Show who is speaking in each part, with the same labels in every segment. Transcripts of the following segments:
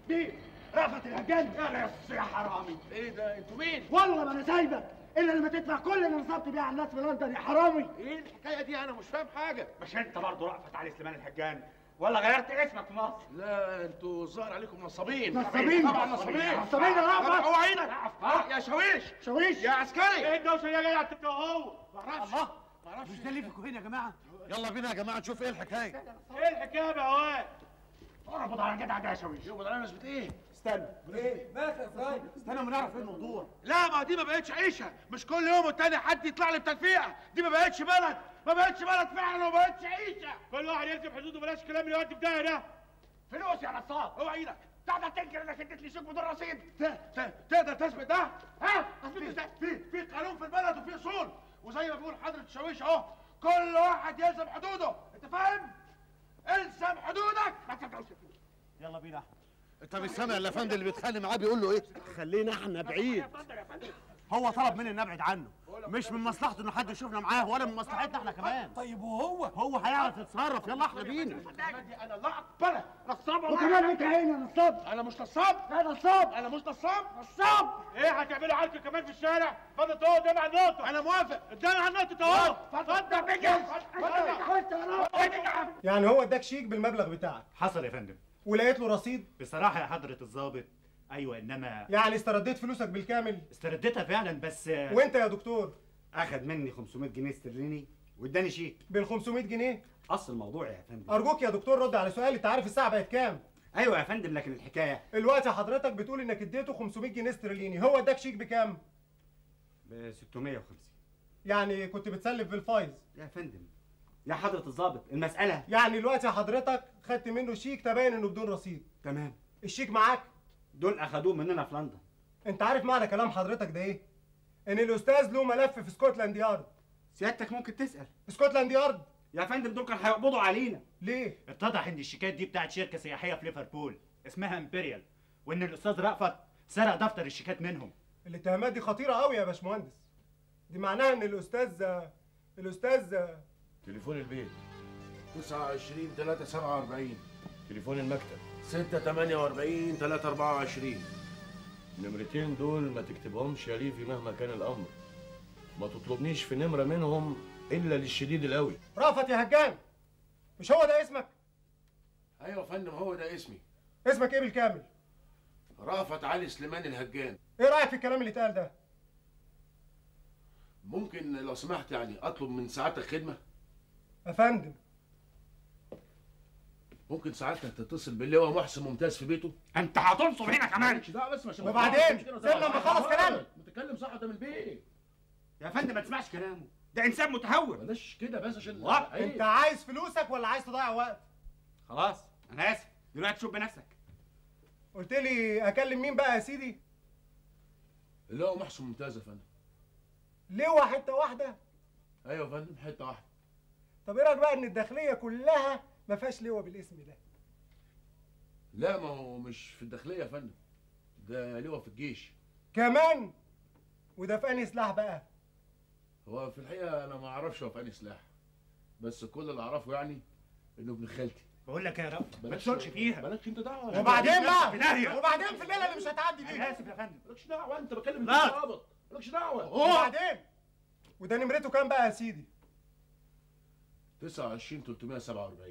Speaker 1: مين؟ رأفت الهجان
Speaker 2: يا نص يا حرامي ايه ده انتوا مين؟
Speaker 1: والله ما انا سايبك الا لما تدفع كل اللي نصبت بيه على الناس في لندن يا حرامي
Speaker 2: ايه الحكايه دي انا مش فاهم حاجه
Speaker 3: مش انت برضه رأفت علي سليمان الحجان ولا غيرت اسمك في مصر
Speaker 2: لا انتوا الظاهر عليكم نصابين
Speaker 1: نصابين
Speaker 2: طبعا نصابين
Speaker 1: نصابين يا رأفت
Speaker 2: اوعى عينك ها يا شاويش
Speaker 1: شاويش
Speaker 2: يا عسكري
Speaker 3: ايه الدوشه اللي جايه انت هو
Speaker 2: معرفش معرفش
Speaker 1: مش ده اللي فيكم هنا يا جماعه
Speaker 4: يلا بينا يا جماعه نشوف ايه الحكايه
Speaker 3: ايه الحكايه يا بهوات
Speaker 1: اربط على الجدع ده يا شاويش
Speaker 2: يقبض علينا نسبة ايه؟
Speaker 1: استنى ايه مالك يا فراي استنى ما نعرف ايه الموضوع
Speaker 2: لا ما دي ما بقتش عيشه مش كل يوم والتاني حد يطلع لي بتلفيقه دي ما بقتش بلد ما بقتش بلد فعلا وما بقتش عيشه
Speaker 3: كل واحد يلزم حدوده بلاش كلام اللي يودي في داهيه ده
Speaker 2: فلوس يا نصاب اوعى ايدك تقدر تنكر انك اديت لي شيك بدون رصيد ت- ت- تقدر تثبت ده ها اثبت ازاي في في قانون في البلد وفي اصول وزي ما بيقول حضره الشاويش اهو كل واحد يلزم حدوده انت فاهم الزم حدودك ما تصدقوش فيه
Speaker 1: يلا بينا احمد
Speaker 4: انت مش سامع الافندي اللي بيتخانق معاه بيقول له ايه
Speaker 1: خلينا احنا بعيد هو طلب مني نبعد عنه مش من مصلحته انه حد يشوفنا معاه ولا من مصلحتنا احنا كمان
Speaker 4: طيب وهو
Speaker 1: هو هيعرف يتصرف يلا احنا بينا
Speaker 2: انا لا اقبلها نصاب
Speaker 1: وكمان انت هنا نصاب
Speaker 2: انا مش نصاب
Speaker 1: لا نصاب
Speaker 2: انا مش نصاب نصاب
Speaker 3: ايه هتعملوا عركه كمان في الشارع فضل تقعد قدام على النقطه
Speaker 2: انا موافق
Speaker 3: قدام على النقطه اهو
Speaker 2: اتفضل اتفضل
Speaker 5: يعني هو اداك شيك بالمبلغ بتاعك
Speaker 6: حصل يا فندم
Speaker 5: ولقيت له رصيد
Speaker 6: بصراحة يا حضرة الضابط أيوة إنما
Speaker 5: يعني استرديت فلوسك بالكامل
Speaker 6: استرديتها فعلا بس
Speaker 5: وانت يا دكتور
Speaker 6: أخد مني 500 جنيه استرليني واداني شيك
Speaker 5: بال 500 جنيه
Speaker 6: أصل الموضوع يا فندم
Speaker 5: ارجوك يا دكتور رد على سؤالي انت عارف الساعه بقت كام
Speaker 6: أيوة يا فندم لكن الحكاية
Speaker 5: الوقت حضرتك بتقول انك اديته 500 جنيه استرليني هو اداك شيك بكام
Speaker 6: ب 650
Speaker 5: يعني كنت بتسلف بالفايز
Speaker 6: يا فندم يا حضرة الضابط المسألة
Speaker 5: يعني الوقت حضرتك خدت منه شيك تبين انه بدون رصيد
Speaker 6: تمام
Speaker 5: الشيك معاك
Speaker 6: دول أخدوه مننا في لندن
Speaker 5: انت عارف معنى كلام حضرتك ده ايه ان الاستاذ له ملف في سكوتلاند يارد
Speaker 6: سيادتك ممكن تسأل
Speaker 5: سكوتلاند يارد
Speaker 6: يا فندم دول كانوا هيقبضوا علينا
Speaker 5: ليه
Speaker 6: اتضح إن الشيكات دي بتاعت شركة سياحية في ليفربول اسمها امبريال وإن الأستاذ رأفت سرق دفتر الشيكات منهم
Speaker 5: الاتهامات دي خطيره قوي يا باشمهندس دي معناها ان الاستاذ الاستاذ
Speaker 7: تليفون البيت 29 3 47 تليفون المكتب 6 48 3 24 النمرتين دول ما تكتبهمش يا ليفي مهما كان الامر ما تطلبنيش في نمره منهم الا للشديد القوي
Speaker 5: رأفت يا هجان مش هو ده اسمك
Speaker 7: ايوه يا فندم هو ده اسمي
Speaker 5: اسمك ايه بالكامل
Speaker 7: رأفت علي سليمان الهجان
Speaker 5: ايه رايك في الكلام اللي اتقال ده
Speaker 7: ممكن لو سمحت يعني اطلب من سعادتك خدمه
Speaker 5: يا فندم
Speaker 7: ممكن سعادتك تتصل باللواء محسن ممتاز في بيته
Speaker 6: أنت هتنصب هنا كمان
Speaker 7: مالكش دعوه بس عشان
Speaker 5: وبعدين؟ سيبنا لما نخلص كلامك.
Speaker 7: متكلم صح ده من البيت
Speaker 6: يا فندم ما تسمعش كلامه ده إنسان متهور
Speaker 7: بلاش كده بس عشان
Speaker 6: وات؟
Speaker 7: عيب.
Speaker 5: انت عايز فلوسك ولا عايز تضيع وقت
Speaker 6: خلاص أنا آسف دلوقتي شوف بنفسك
Speaker 5: قلت لي اكلم مين بقى يا سيدي
Speaker 7: اللواء محسن ممتاز يا فندم
Speaker 5: لواء حته واحده
Speaker 7: ايوه يا فندم حته واحده
Speaker 5: طب ايه رايك بقى ان الداخليه كلها ما فيهاش لواء بالاسم ده
Speaker 7: لا ما هو مش في الداخليه يا فندم ده لواء في الجيش
Speaker 5: كمان وده في انهي سلاح بقى
Speaker 7: هو في الحقيقه انا ما اعرفش هو في انهي سلاح بس كل اللي اعرفه يعني انه ابن خالتي
Speaker 6: بقول لك يا رب ما
Speaker 7: بلاش-
Speaker 6: تسولش فيها
Speaker 7: مالكش انت دعوه
Speaker 5: وبعدين
Speaker 6: في داهية.
Speaker 5: بقى وبعدين في الليله اللي مش هتعدي دي
Speaker 6: أنا آسف يا فندم
Speaker 7: مالكش دعوه انت بكلم
Speaker 6: لا.
Speaker 7: الضابط مالكش دعوه
Speaker 5: وبعدين وده نمرته كام بقى يا سيدي
Speaker 7: 29 347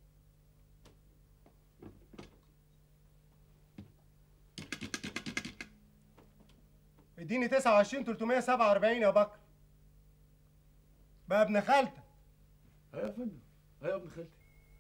Speaker 5: اديني 29 347 يا بكر بقى ابن خالتك
Speaker 7: ايوه يا فندم ايوه ابن خالتي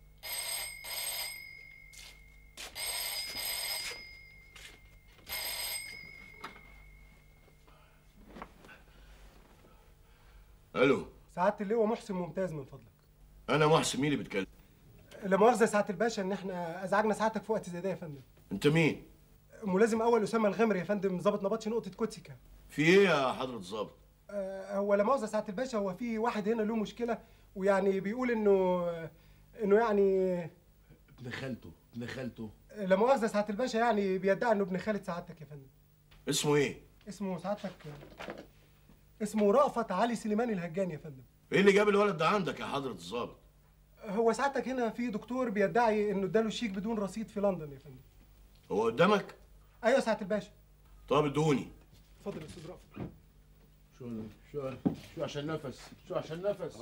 Speaker 7: الو
Speaker 5: سعاده اللواء محسن ممتاز من فضلك
Speaker 7: انا محسن مين اللي بيتكلم
Speaker 5: لا مؤاخذه سعاده الباشا ان احنا ازعجنا سعادتك في وقت زي ده يا فندم
Speaker 7: انت مين
Speaker 5: ملازم اول اسامه الغمري يا فندم ظابط نبطش نقطه كوتسيكا
Speaker 7: في ايه يا حضره الضابط
Speaker 5: آه، هو لا مؤاخذه سعاده الباشا هو في واحد هنا له مشكله ويعني بيقول انه انه يعني
Speaker 7: ابن خالته ابن خالته
Speaker 5: لا مؤاخذه سعاده الباشا يعني بيدعي انه ابن خالد سعادتك يا فندم
Speaker 7: اسمه ايه
Speaker 5: اسمه سعادتك اسمه رأفت علي سليمان الهجان يا فندم
Speaker 7: ايه اللي جاب الولد ده عندك يا حضره الضابط
Speaker 5: هو سعادتك هنا في دكتور بيدعي انه اداله شيك بدون رصيد في لندن يا فندم
Speaker 7: هو قدامك
Speaker 5: ايوه سعاده الباشا
Speaker 7: طب ادوني
Speaker 5: اتفضل يا استاذ رأفت
Speaker 7: شو شو شو عشان نفس شو عشان نفس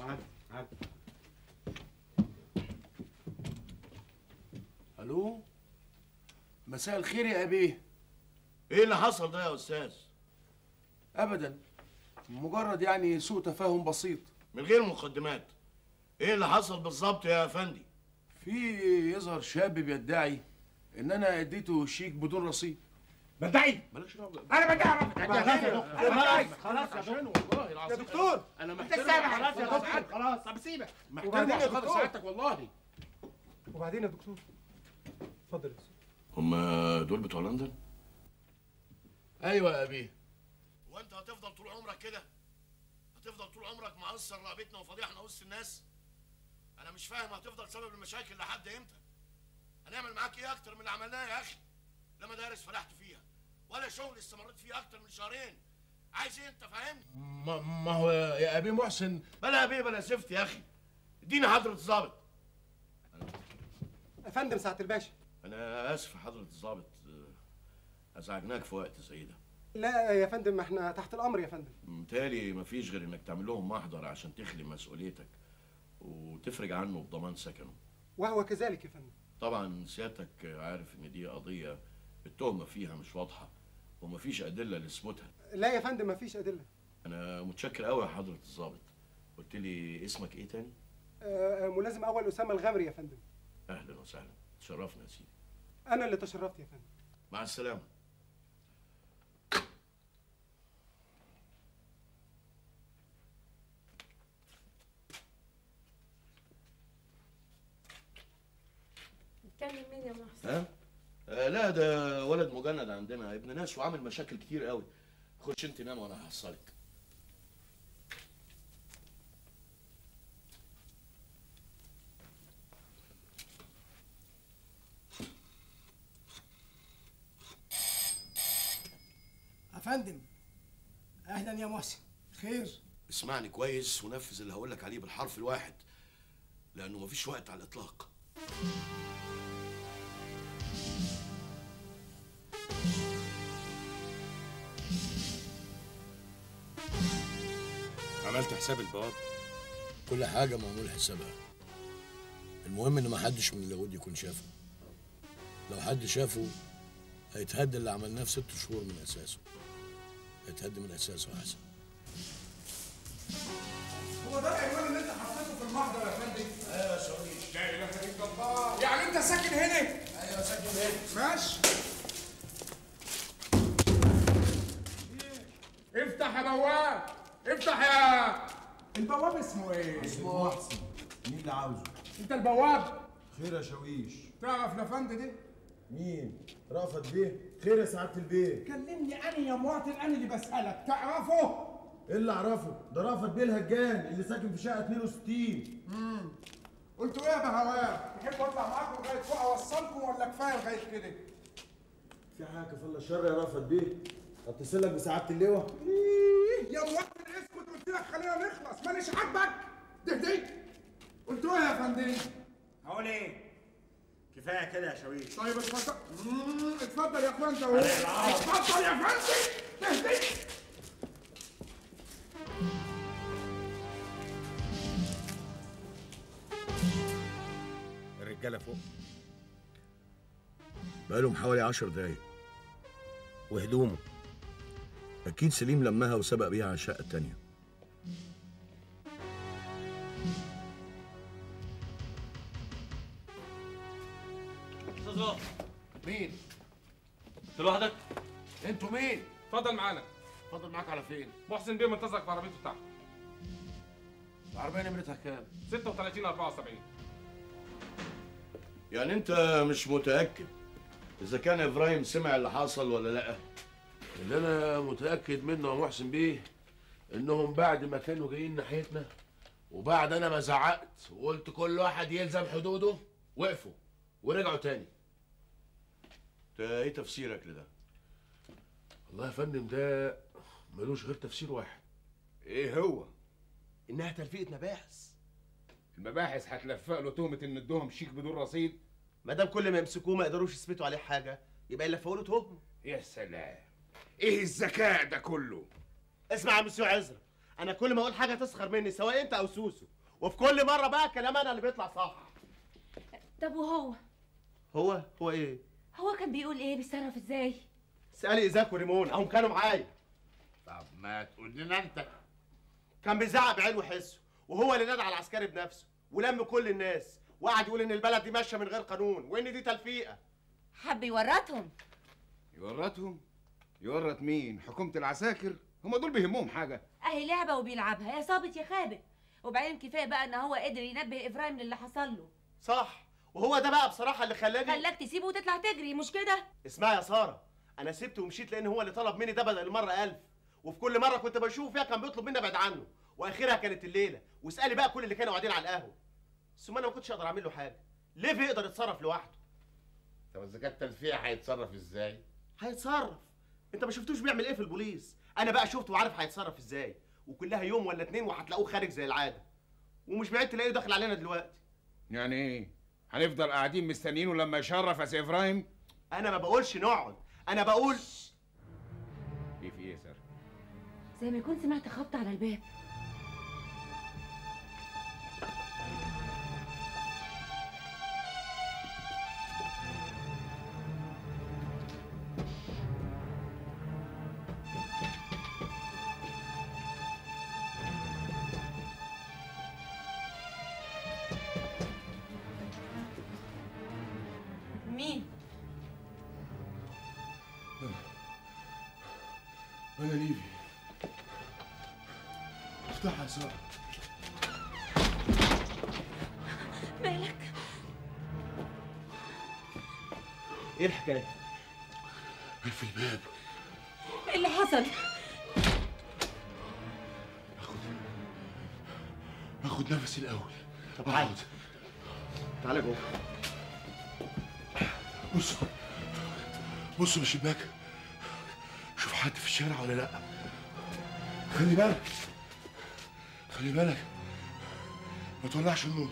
Speaker 7: الو مساء الخير يا ابيه ايه اللي حصل ده يا استاذ ابدا مجرد يعني سوء تفاهم بسيط من غير مقدمات ايه اللي حصل بالظبط يا افندي في يظهر شاب بيدعي ان انا اديته شيك بدون رصيد
Speaker 3: بدعي
Speaker 7: مالكش دعوه
Speaker 3: انا بدعي اعرف
Speaker 7: خلاص عشان والله العظيم
Speaker 5: يا دكتور
Speaker 7: انا
Speaker 3: انت
Speaker 7: محترم
Speaker 3: سامع
Speaker 7: خلاص
Speaker 3: خلاص يا دكتور خلاص طب سيبك
Speaker 7: محترم
Speaker 5: وبعدين يا
Speaker 7: عشان خاطر
Speaker 5: دكتور.
Speaker 7: سعادتك والله
Speaker 5: وبعدين يا دكتور اتفضل يا استاذ
Speaker 7: هم دول بتوع لندن؟ ايوه يا ابي وانت هتفضل طول عمرك كده؟ هتفضل طول عمرك مقصر رقبتنا وفضيحنا وسط الناس؟ انا مش فاهم هتفضل سبب المشاكل لحد امتى؟ هنعمل معاك ايه اكتر من اللي عملناه يا اخي؟ لا مدارس فلحت فيها ولا شغل استمريت فيه اكتر من شهرين عايز ايه انت فاهمني؟ ما, ما هو يا ابي محسن بلا ابي بلا زفت يا اخي اديني حضرة الظابط
Speaker 5: يا فندم سعاده الباشا
Speaker 7: انا اسف يا حضرة الظابط آه، ازعجناك في وقت زي ده
Speaker 5: لا يا فندم احنا تحت الامر يا فندم
Speaker 7: متهيألي مفيش غير انك تعمل لهم محضر عشان تخلي مسؤوليتك وتفرج عنه بضمان سكنه
Speaker 5: وهو كذلك يا فندم
Speaker 7: طبعا سيادتك عارف ان دي قضية التهمة فيها مش واضحة ومفيش أدلة لإثباتها
Speaker 5: لا يا فندم مفيش ادله
Speaker 7: أنا متشكر قوي يا حضرة الظابط قلت لي اسمك إيه تاني؟
Speaker 5: آه، ملازم اول اسامه الغمري يا فندم
Speaker 7: أهلا وسهلا تشرفنا يا سيدي
Speaker 5: انا اللي تشرفت يا فندم
Speaker 7: مع السلامة
Speaker 8: بتكلم مين يا محسن؟
Speaker 7: ها؟ آه لا ده ولد مجند عندنا ابن ناس وعامل مشاكل كتير قوي خش انت نام وانا هحصلك
Speaker 9: افندم اهلا يا محسن خير
Speaker 7: اسمعني كويس ونفذ اللي هقولك عليه بالحرف الواحد لانه مفيش وقت على الاطلاق
Speaker 10: عملت حساب البواب
Speaker 7: كل حاجة معمول حسابها المهم ان محدش من اليهود يكون شافه لو حد شافه هيتهد اللي عملناه في ست شهور من اساسه هيتهد من اساسه احسن
Speaker 2: هو ده العنوان اللي انت حطيته في المحضر يا فندم ايوه يا شوقي لا اله الا الله يعني انت ساكن هنا ايوه ساكن هنا ماشي افتح يا بواب افتح يا البواب اسمه ايه؟
Speaker 11: اسمه محسن مين اللي عاوزه؟
Speaker 2: انت البواب
Speaker 11: خير يا شاويش
Speaker 2: تعرف الافندي دي؟
Speaker 11: مين؟ رأفت بيه خير يا سعادة البيه
Speaker 2: كلمني انا يا مواطن انا اللي بسألك تعرفه؟
Speaker 11: ايه اللي اعرفه؟ ده رأفت بيه الهجان اللي ساكن في شقة 62
Speaker 2: امم قلتوا ايه يا بهواه؟ تحبوا اطلع معاكم لغايه فوق اوصلكم ولا كفايه لغايه كده؟
Speaker 11: في حاجة في الله الشر يا رأفت بيه اتصل لك بسعادة اللواء
Speaker 2: إيه يا مواطن اسكت قلت لك خلينا نخلص مانيش عاجبك تهدي قلتوا ايه يا فندم؟
Speaker 3: هقول ايه؟ كفايه كده يا شويش
Speaker 2: طيب اتفضل مم، اتفضل يا اخوان انت اهو
Speaker 3: علي العوض.
Speaker 2: اتفضل يا فندم تهدي
Speaker 10: الرجاله فوق
Speaker 7: بقالهم حوالي عشر دقايق
Speaker 10: وهدومه
Speaker 7: اكيد سليم لمها وسبق بيها على الشقة التانية
Speaker 6: استاذ رافع
Speaker 7: مين؟
Speaker 6: انت لوحدك؟
Speaker 7: انتوا مين؟
Speaker 2: اتفضل معانا
Speaker 7: اتفضل معاك على فين؟
Speaker 2: محسن بيه منتظرك في عربيته تحت
Speaker 7: العربية نمرتها كام؟
Speaker 2: 36 74
Speaker 7: يعني انت مش متأكد اذا كان ابراهيم سمع اللي حصل ولا لا اللي انا متأكد منه يا محسن بيه انهم بعد ما كانوا جايين ناحيتنا وبعد انا ما زعقت وقلت كل واحد يلزم حدوده وقفوا ورجعوا تاني انت ايه تفسيرك لده والله يا فندم ده ملوش غير تفسير واحد
Speaker 2: ايه هو؟ انها تلفيقه مباحث المباحث هتلفق له تهمه ان ادوهم شيك بدون رصيد
Speaker 12: ما دام كل ما يمسكوه ما يقدروش يثبتوا عليه حاجه
Speaker 1: يبقى اللي فوله تهمه
Speaker 2: يا سلام ايه الذكاء ده كله
Speaker 1: اسمع يا مسيو عزرا انا كل ما اقول حاجه تسخر مني سواء انت او سوسو وفي كل مره بقى كلام انا اللي بيطلع صح
Speaker 8: طب وهو
Speaker 1: هو هو ايه
Speaker 8: هو كان بيقول ايه بيتصرف ازاي
Speaker 1: اسالي ايزاك وريمون هم كانوا معايا
Speaker 2: طب ما تقول لنا انت
Speaker 1: كان بيزعق بعلو حسه وهو اللي نادى على العسكري بنفسه ولم كل الناس وقعد يقول ان البلد دي ماشيه من غير قانون وان دي تلفيقه
Speaker 8: حب يورطهم
Speaker 2: يورطهم يورط مين حكومة العساكر هم دول بيهمهم حاجة
Speaker 8: اهي لعبه وبيلعبها يا صابت يا خابت وبعدين كفايه بقى ان هو قدر ينبه ابراهيم للي حصل له
Speaker 1: صح وهو ده بقى بصراحه اللي خلاني
Speaker 8: خلاك تسيبه وتطلع تجري مش كده
Speaker 1: اسمعي يا ساره انا سبته ومشيت لان هو اللي طلب مني ده بدل المره ألف وفي كل مره كنت بشوفه فيها كان بيطلب مني ابعد عنه واخرها كانت الليله واسالي بقى كل اللي كانوا قاعدين على القهوه ثم انا ما كنتش اقدر اعمل له حاجه ليه يقدر يتصرف لوحده
Speaker 2: طب اذا كان تلفيع هيتصرف ازاي
Speaker 1: هيتصرف انت ما شفتوش بيعمل ايه في البوليس انا بقى شفته وعارف هيتصرف ازاي وكلها يوم ولا اتنين وهتلاقوه خارج زي العاده ومش بعيد تلاقيه داخل علينا دلوقتي
Speaker 2: يعني ايه هنفضل قاعدين مستنيينه لما يشرف يا سي ابراهيم
Speaker 1: انا ما بقولش نقعد انا بقول
Speaker 2: ايه في ايه يا ساره
Speaker 8: زي ما يكون سمعت خبط على الباب مين
Speaker 11: انا ليفي افتحها يا ساره
Speaker 8: مالك
Speaker 1: ايه الحكايه
Speaker 11: في الباب
Speaker 8: ايه اللي حصل
Speaker 11: اخد نفسي الاول
Speaker 1: طب تعالى تعالى جوه
Speaker 11: بصوا بصوا من الشباك شوف حد في الشارع ولا لا خلي بالك خلي بالك ما تولعش النور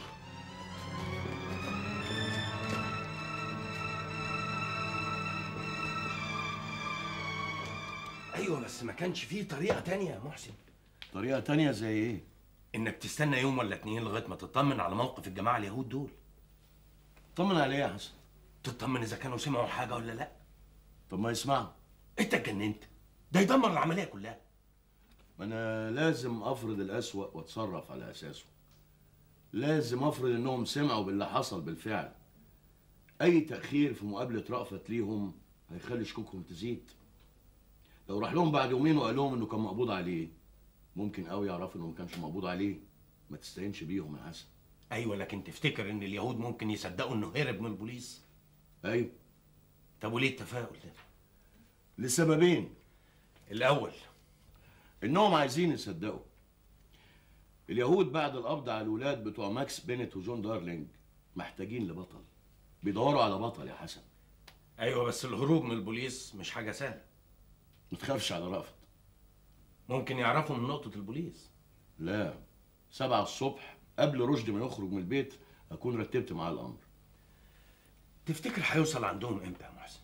Speaker 10: ايوه بس ما كانش فيه طريقه تانية يا محسن
Speaker 7: طريقه تانية زي ايه
Speaker 10: انك تستنى يوم ولا اتنين لغايه ما تطمن على موقف الجماعه اليهود دول
Speaker 7: طمن عليه يا حسن
Speaker 10: تطمن اذا كانوا سمعوا حاجه ولا لا
Speaker 7: طب ما يسمعوا
Speaker 10: انت اتجننت ده يدمر العمليه كلها
Speaker 7: ما انا لازم افرض الاسوأ واتصرف على اساسه لازم افرض انهم سمعوا باللي حصل بالفعل اي تاخير في مقابله رأفت ليهم هيخلي شكوكهم تزيد لو راح لهم بعد يومين وقال لهم انه كان مقبوض عليه ممكن قوي يعرفوا انه ما كانش مقبوض عليه ما تستهينش بيهم يا حسن
Speaker 10: ايوه لكن تفتكر ان اليهود ممكن يصدقوا انه هرب من البوليس
Speaker 7: ايوه
Speaker 10: طب وليه التفاؤل ده
Speaker 7: لسببين
Speaker 10: الاول
Speaker 7: انهم عايزين يصدقوا اليهود بعد القبض على الولاد بتوع ماكس بينت وجون دارلينج محتاجين لبطل بيدوروا على بطل يا حسن
Speaker 10: ايوه بس الهروب من البوليس مش حاجه سهله
Speaker 7: ما تخافش على رأفت
Speaker 10: ممكن يعرفوا من نقطه البوليس
Speaker 7: لا سبعة الصبح قبل رشدي ما يخرج من البيت اكون رتبت معاه الامر
Speaker 10: تفتكر هيوصل عندهم امتى يا محسن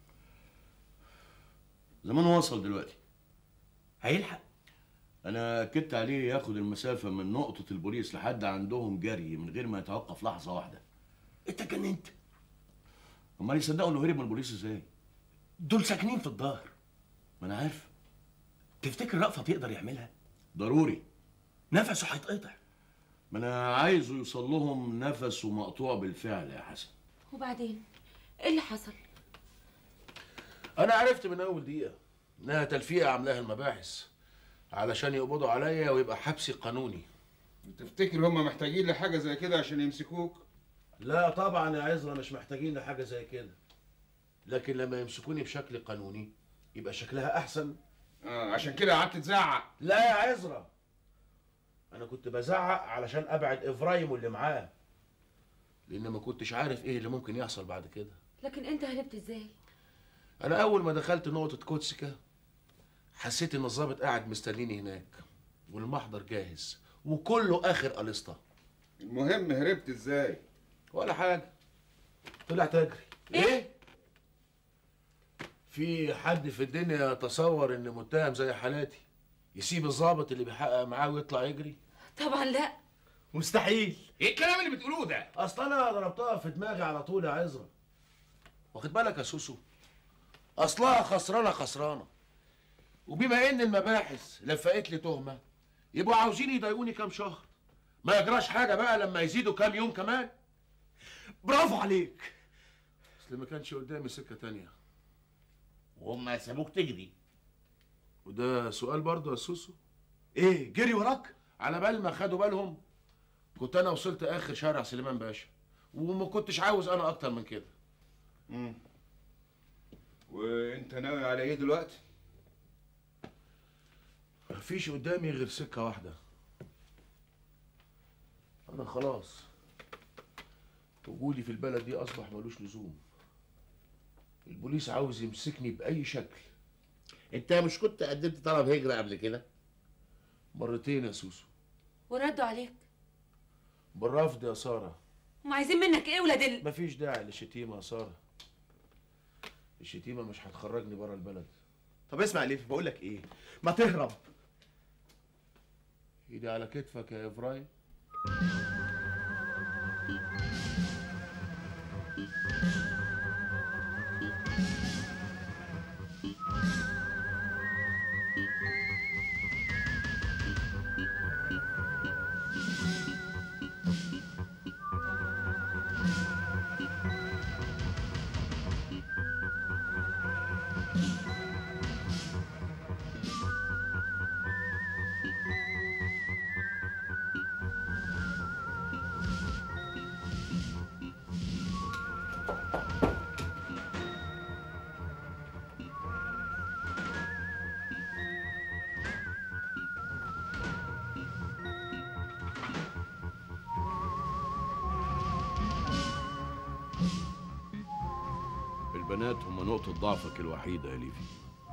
Speaker 7: زمانه وصل دلوقتي
Speaker 10: هيلحق
Speaker 7: انا اكدت عليه ياخد المسافه من نقطه البوليس لحد عندهم جري من غير ما يتوقف لحظه واحده
Speaker 10: انت جننت
Speaker 7: امال يصدقوا انه هرب من البوليس ازاي
Speaker 10: دول ساكنين في الظهر
Speaker 7: ما انا عارف
Speaker 10: تفتكر رأفت يقدر يعملها
Speaker 7: ضروري
Speaker 10: نفسه هيتقطع
Speaker 7: ما انا عايزه يوصل لهم نفسه مقطوع بالفعل يا حسن
Speaker 8: وبعدين ايه اللي حصل
Speaker 11: انا عرفت من اول دقيقه انها تلفيقه عاملاها المباحث علشان يقبضوا عليا ويبقى حبسي قانوني
Speaker 2: تفتكر هم محتاجين لحاجة زي كده عشان يمسكوك
Speaker 11: لا طبعا يا عزرا مش محتاجين لحاجه زي كده لكن لما يمسكوني بشكل قانوني يبقى شكلها احسن
Speaker 2: اه عشان كده قعدت تزعق
Speaker 11: لا يا عزرا انا كنت بزعق علشان ابعد افرايم واللي معاه لان ما كنتش عارف ايه اللي ممكن يحصل بعد كده
Speaker 8: لكن انت هربت ازاي
Speaker 11: انا اول ما دخلت نقطه كوتسكا حسيت ان الضابط قاعد مستنيني هناك والمحضر جاهز وكله اخر قليصته
Speaker 2: المهم هربت ازاي
Speaker 11: ولا حاجه طلعت اجري
Speaker 8: ايه
Speaker 7: في حد في الدنيا يتصور ان متهم زي حالاتي يسيب الضابط اللي بيحقق معاه ويطلع يجري
Speaker 8: طبعا لا
Speaker 1: مستحيل
Speaker 7: ايه الكلام اللي بتقولوه ده اصل انا ضربتها في دماغي على طول يا عزرا واخد بالك يا سوسو اصلها خسرانه خسرانه وبما ان المباحث لفقت لي تهمه يبقوا عاوزين يضايقوني كام شهر ما يجراش حاجه بقى لما يزيدوا كام يوم كمان
Speaker 1: برافو عليك
Speaker 7: اصل ما كانش قدامي سكه تانية
Speaker 12: وهم سابوك تجري
Speaker 7: وده سؤال برضه يا سوسو
Speaker 1: ايه جري وراك
Speaker 7: على بال ما خدوا بالهم كنت انا وصلت اخر شارع سليمان باشا وما كنتش عاوز انا اكتر من كده
Speaker 2: امم وانت ناوي على ايه دلوقتي
Speaker 7: مفيش قدامي غير سكه واحده انا خلاص وجودي في البلد دي اصبح ملوش لزوم البوليس عاوز يمسكني باي شكل
Speaker 12: انت مش كنت قدمت طلب هجرة قبل كده
Speaker 7: مرتين يا سوسو
Speaker 8: وردوا عليك
Speaker 7: بالرفض يا ساره
Speaker 8: هم عايزين منك ايه ولاد ال...
Speaker 7: مفيش داعي للشتيمه يا ساره الشتيمه مش هتخرجني بره البلد
Speaker 1: طب اسمع يا ليفي بقول لك ايه ما تهرب
Speaker 7: ايدي على كتفك يا ابراهيم
Speaker 10: البنات هم نقطة ضعفك الوحيدة يا ليفي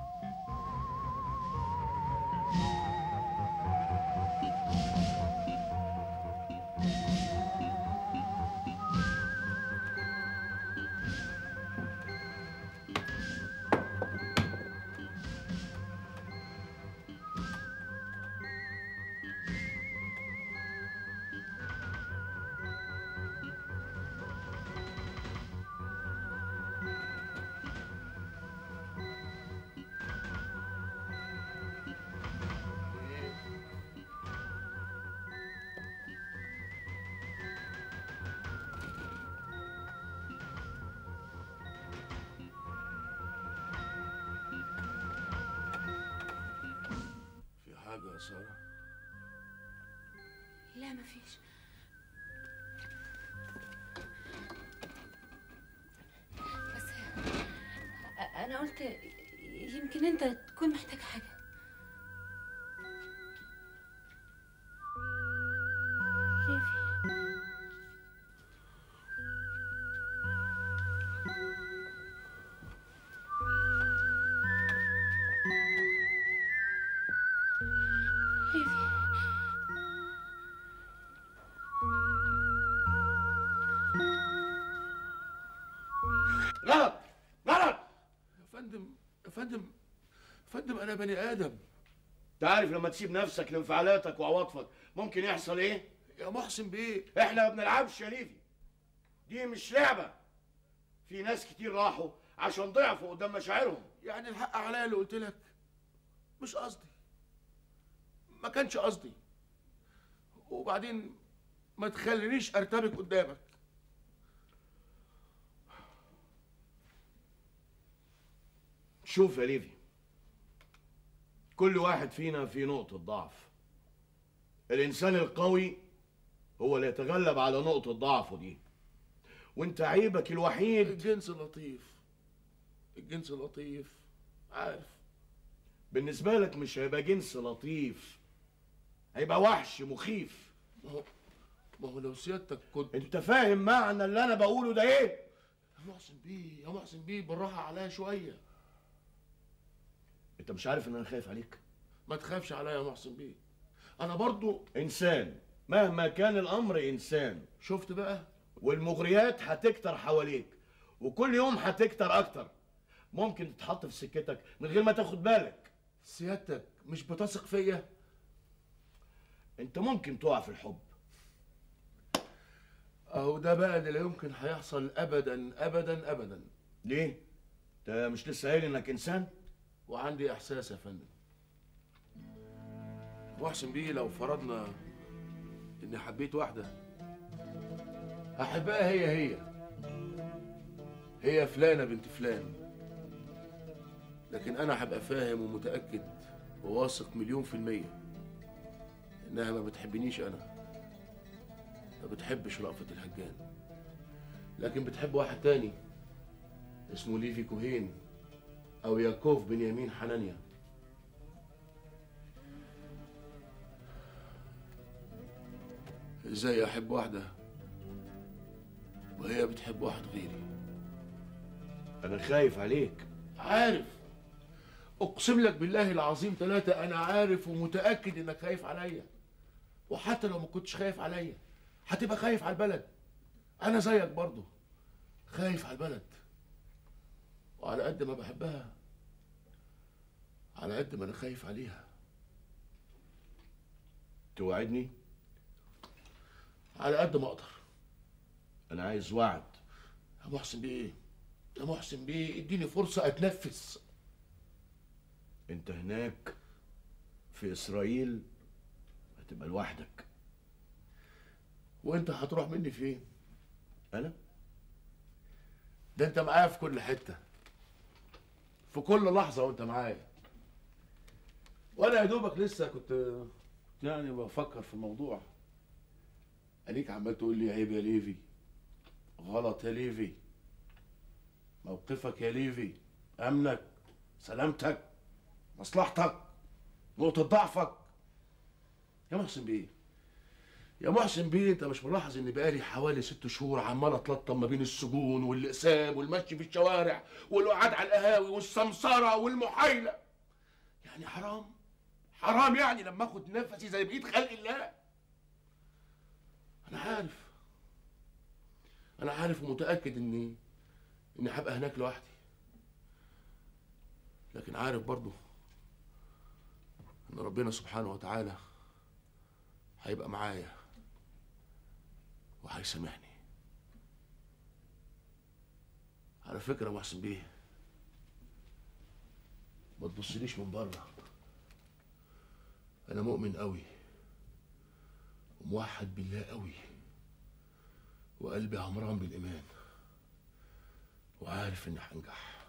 Speaker 7: في حاجه يا ساره
Speaker 8: لا مفيش بس أ- انا قلت يمكن انت تكون محتاج حاجه ليفي ليفي
Speaker 7: غلط غلط يا فندم يا فندم يا فندم انا بني ادم
Speaker 13: انت عارف لما تسيب نفسك لانفعالاتك وعواطفك ممكن يحصل ايه؟
Speaker 7: يا محسن بيه
Speaker 13: احنا ما بنلعبش يا ليفي دي مش لعبة في ناس كتير راحوا عشان ضعفوا قدام مشاعرهم
Speaker 7: يعني الحق عليا اللي قلت لك مش قصدي ما كانش قصدي وبعدين ما تخلينيش ارتبك قدامك
Speaker 13: شوف يا ليفي كل واحد فينا في نقطة ضعف الإنسان القوي هو اللي يتغلب على نقطة ضعفه دي وانت عيبك الوحيد
Speaker 7: الجنس لطيف الجنس لطيف عارف
Speaker 13: بالنسبة لك مش هيبقى جنس لطيف هيبقى وحش مخيف
Speaker 7: ما هو ما هو لو سيادتك كنت
Speaker 13: انت فاهم معنى اللي انا بقوله ده ايه
Speaker 7: يا محسن بيه يا محسن بيه بالراحه عليا شويه
Speaker 13: انت مش عارف ان انا خايف عليك
Speaker 7: ما تخافش عليا يا محسن بيه انا برضو
Speaker 13: انسان مهما كان الامر انسان
Speaker 7: شفت بقى
Speaker 13: والمغريات هتكتر حواليك وكل يوم هتكتر اكتر ممكن تتحط في سكتك من غير ما تاخد بالك
Speaker 11: سيادتك مش بتثق فيا
Speaker 13: انت ممكن تقع في الحب
Speaker 11: اهو ده بقى اللي لا يمكن هيحصل ابدا ابدا ابدا
Speaker 13: ليه انت مش لسه قايل انك انسان
Speaker 11: وعندي احساس يا فندم محسن بيه لو فرضنا اني حبيت واحده احبها هي هي هي فلانه بنت فلان لكن انا هبقى فاهم ومتاكد وواثق مليون في الميه انها ما بتحبنيش انا ما بتحبش رأفت الهجان لكن بتحب واحد تاني اسمه ليفي كوهين او ياكوف بنيامين حنانيا ازاي احب واحده وهي بتحب واحد غيري
Speaker 13: انا خايف عليك
Speaker 11: عارف اقسم لك بالله العظيم ثلاثة انا عارف ومتأكد انك خايف عليا وحتى لو ما كنتش خايف عليا هتبقى خايف على البلد انا زيك برضو خايف على البلد وعلى قد ما بحبها على قد ما انا خايف عليها
Speaker 13: توعدني
Speaker 11: على قد ما اقدر
Speaker 13: انا عايز وعد
Speaker 11: يا محسن بيه يا محسن بيه اديني فرصة اتنفس
Speaker 13: انت هناك في اسرائيل هتبقى لوحدك
Speaker 11: وانت هتروح مني فين
Speaker 13: انا
Speaker 11: ده انت معايا في كل حتة في كل لحظة وانت معايا وانا يا دوبك لسه كنت يعني بفكر في الموضوع اديك عمال تقول لي عيب يا ليفي غلط يا ليفي موقفك يا ليفي امنك سلامتك مصلحتك نقطة ضعفك يا محسن بيه يا محسن بيه انت مش ملاحظ ان بقالي حوالي ست شهور عمال اتلطم ما بين السجون والاقسام والمشي في الشوارع والقعاد على القهاوي والسمسرة والمحايلة يعني حرام حرام يعني لما اخد نفسي زي بقية خلق الله انا عارف انا عارف ومتأكد اني اني هبقى هناك لوحدي لكن عارف برضو ان ربنا سبحانه وتعالى هيبقى معايا وهيسامحني على فكرة يا محسن بيه ما تبصليش من بره انا مؤمن قوي وموحد بالله قوي وقلبي عمران بالايمان وعارف اني هنجح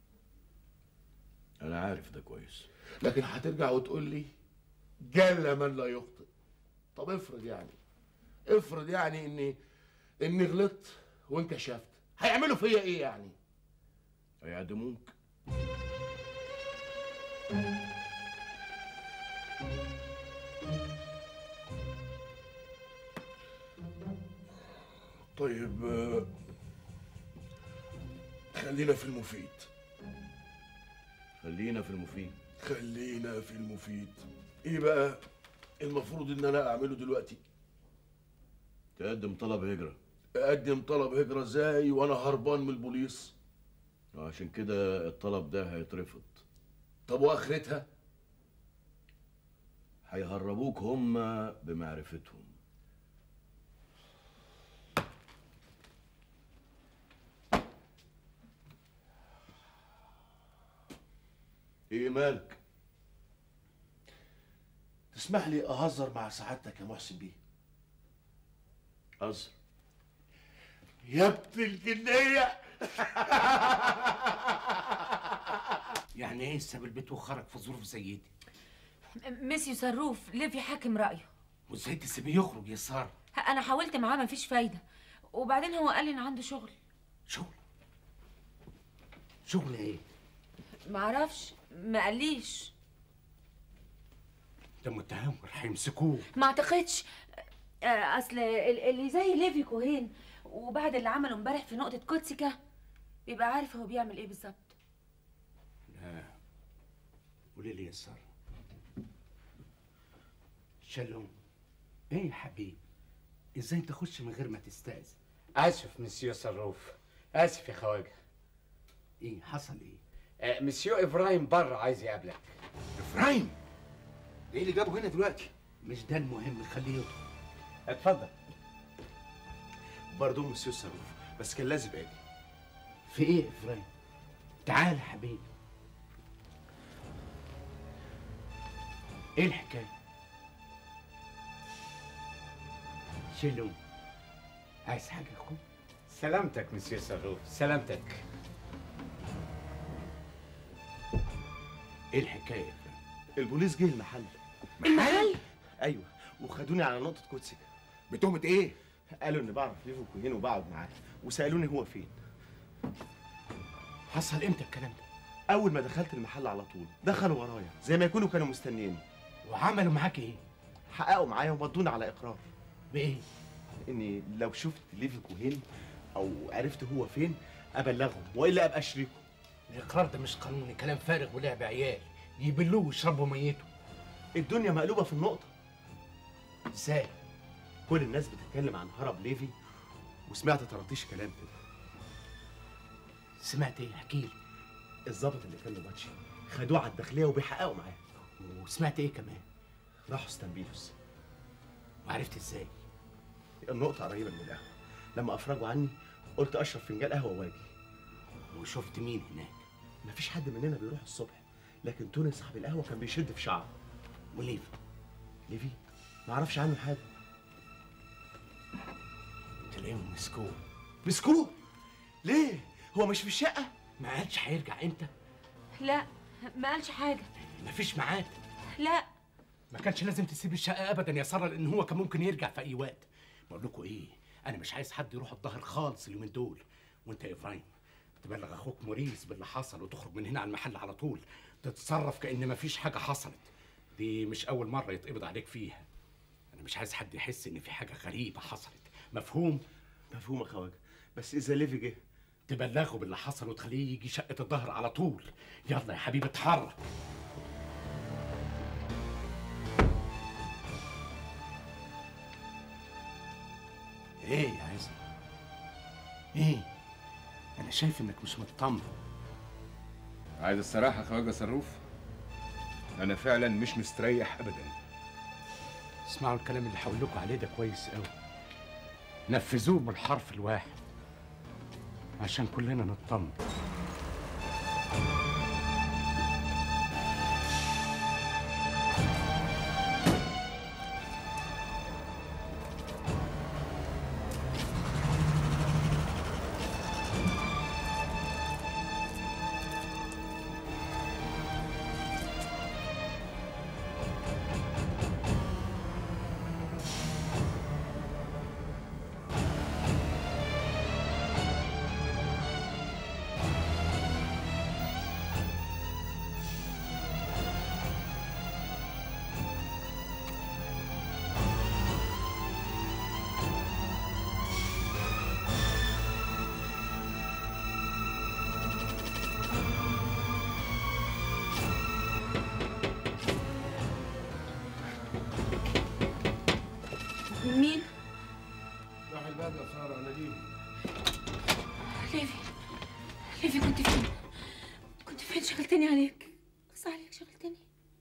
Speaker 13: انا عارف ده كويس
Speaker 11: لكن هترجع وتقول لي جل من لا يخطئ طب افرض يعني افرض يعني اني اني غلطت وانكشفت هيعملوا فيا ايه يعني
Speaker 13: هيعدموك
Speaker 11: طيب آه، خلينا في المفيد
Speaker 13: خلينا في المفيد
Speaker 11: خلينا في المفيد ايه بقى المفروض ان انا اعمله دلوقتي
Speaker 13: تقدم طلب هجرة
Speaker 11: اقدم طلب هجرة ازاي وانا هربان من البوليس
Speaker 13: وعشان كده الطلب ده هيترفض
Speaker 11: طب واخرتها
Speaker 13: هيهربوك هم بمعرفتهم
Speaker 11: ايه مالك تسمح لي اهزر مع سعادتك يا محسن بيه
Speaker 13: هزر
Speaker 11: يا ابن الجنية
Speaker 14: يعني ايه ساب البيت وخرج في ظروف زي دي
Speaker 8: مسيو صروف ليفي حاكم رأيه
Speaker 14: وازاي تسيبيه يخرج يا ساره
Speaker 8: انا حاولت معاه مفيش فايدة وبعدين هو قال لي ان عنده شغل
Speaker 14: شغل ايه
Speaker 8: معرفش ما قاليش
Speaker 14: ده متهم هيمسكوه
Speaker 8: ما اعتقدش آه، اصل ال- اللي زي ليفي كوهين وبعد اللي عمله امبارح في نقطة كوتسيكا بيبقى عارف هو بيعمل ايه بالظبط
Speaker 14: لا قولي لي يا ساره شالوم ايه يا حبيبي ازاي تخش من غير ما تستأذن
Speaker 15: اسف مسيو صروف اسف يا خواجه
Speaker 14: ايه حصل ايه
Speaker 15: آه مسيو ابراهيم بره عايز يقابلك
Speaker 2: ابراهيم ايه اللي جابه هنا دلوقتي
Speaker 14: مش ده المهم خليه يدخل
Speaker 15: اتفضل
Speaker 1: برضه مسيو الصاروخ بس كان لازم اجي
Speaker 14: في ايه يا ابراهيم تعال يا حبيبي ايه الحكايه شيلو عايز حاجه يا اخويا
Speaker 15: سلامتك مسيو صاروخ سلامتك
Speaker 14: ايه الحكايه
Speaker 1: البوليس جه المحل
Speaker 8: المحل
Speaker 1: ايوه وخدوني على نقطه كوتسكا
Speaker 2: بتهمه ايه
Speaker 1: قالوا اني بعرف ليفو كوهين وبقعد معاه وسالوني هو فين
Speaker 14: حصل امتى الكلام ده
Speaker 1: اول ما دخلت المحل على طول دخلوا ورايا زي ما يكونوا كانوا مستنيني
Speaker 14: وعملوا معاك ايه
Speaker 1: حققوا معايا ومضوني على اقرار
Speaker 14: بايه
Speaker 1: اني لو شفت ليفي كوهين او عرفت هو فين ابلغهم والا ابقى شريكه
Speaker 14: الاقرار ده مش قانوني كلام فارغ ولعب عيال يبلوه ويشربوا ميته
Speaker 1: الدنيا مقلوبه في النقطه
Speaker 14: ازاي
Speaker 1: كل الناس بتتكلم عن هرب ليفي وسمعت طراطيش كلام كده
Speaker 14: سمعت ايه احكي لي
Speaker 1: الظابط اللي كان له ماتشي خدوه على الداخليه وبيحققوا معاه
Speaker 14: وسمعت ايه كمان
Speaker 1: راحوا استنبيلوس
Speaker 14: وعرفت ازاي
Speaker 1: النقطه قريبه من القهوه لما افرجوا عني قلت اشرب فنجان قهوه واجي
Speaker 14: وشفت مين هناك
Speaker 1: مفيش حد مننا بيروح الصبح لكن توني صاحب القهوه كان بيشد في شعره
Speaker 14: وليفي
Speaker 1: ليفي ما اعرفش عنه حاجه
Speaker 14: تلاقيهم مسكوه
Speaker 1: مسكوه ليه هو مش في الشقه
Speaker 14: ما قالش هيرجع امتى
Speaker 8: لا ما قالش حاجه
Speaker 14: مفيش ميعاد
Speaker 8: لا
Speaker 14: ما كانش لازم تسيب الشقه ابدا يا ساره لان هو كان ممكن يرجع في اي وقت بقول لكم ايه انا مش عايز حد يروح الظهر خالص اليومين دول وانت يا ابراهيم تبلغ اخوك موريس باللي حصل وتخرج من هنا على المحل على طول تتصرف كان مفيش حاجه حصلت دي مش اول مره يتقبض عليك فيها انا مش عايز حد يحس ان في حاجه غريبه حصلت مفهوم
Speaker 1: مفهوم يا خواجه بس اذا ليفي جه
Speaker 14: تبلغه باللي حصل وتخليه يجي شقه الظهر على طول يلا يا حبيبي اتحرك ايه يا عزة ايه انا شايف انك مش مطمن
Speaker 16: عايز الصراحة يا خواجة صروف أنا فعلا مش مستريح أبدا
Speaker 14: اسمعوا الكلام اللي هقول لكم عليه ده كويس قوي نفذوه بالحرف الواحد عشان كلنا نطمن
Speaker 8: مين
Speaker 2: روح الباب يا ساره انا ليه
Speaker 8: ليفي ليفي كنت فين كنت فين شغلتني عليك بص عليك شغلتني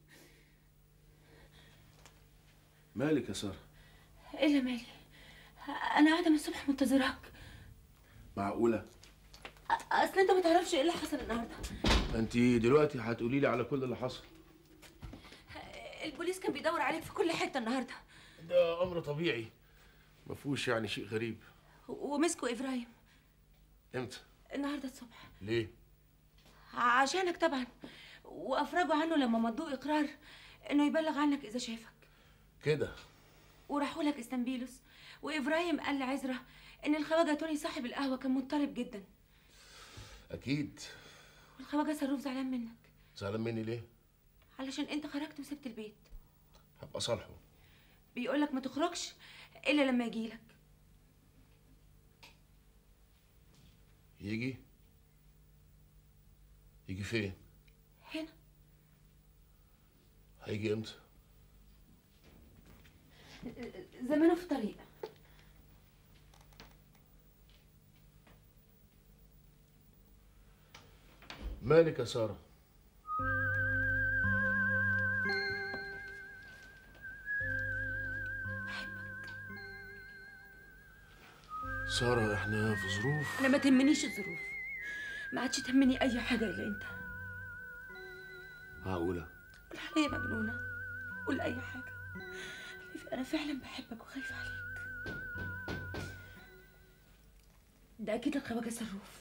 Speaker 11: مالك يا ساره
Speaker 8: الا مالي انا قاعده من الصبح منتظراك
Speaker 11: معقوله
Speaker 8: أ- اصل انت ما تعرفش ايه اللي حصل النهارده
Speaker 11: انت دلوقتي هتقولي لي على كل اللي حصل
Speaker 8: البوليس كان بيدور عليك في كل حته النهارده
Speaker 11: ده امر طبيعي ما فيهوش يعني شيء غريب
Speaker 8: و- ومسكوا ابراهيم
Speaker 11: امتى
Speaker 8: النهارده الصبح
Speaker 11: ليه
Speaker 8: عشانك طبعا وافرجوا عنه لما مضوه اقرار انه يبلغ عنك اذا شافك
Speaker 11: كده
Speaker 8: وراحوا لك استنبيلوس وابراهيم قال لعزرا ان الخواجه توني صاحب القهوه كان مضطرب جدا
Speaker 11: اكيد
Speaker 8: والخواجه صاروف زعلان منك
Speaker 11: زعلان مني ليه
Speaker 8: علشان انت خرجت وسبت البيت
Speaker 11: هبقى صالحه
Speaker 8: بيقولك ما تخرجش الا لما يجيلك
Speaker 11: يجي يجي فين
Speaker 8: هنا
Speaker 11: هيجي امتى
Speaker 8: زمانه في طريق
Speaker 7: مالك يا ساره ساره احنا في ظروف
Speaker 8: انا ما تهمنيش الظروف ما عادش تهمني اي حاجه الا انت
Speaker 7: معقوله
Speaker 8: قول عليا مجنونه قول اي حاجه ليفي، انا فعلا بحبك وخايفه عليك ده اكيد الخواجه صروف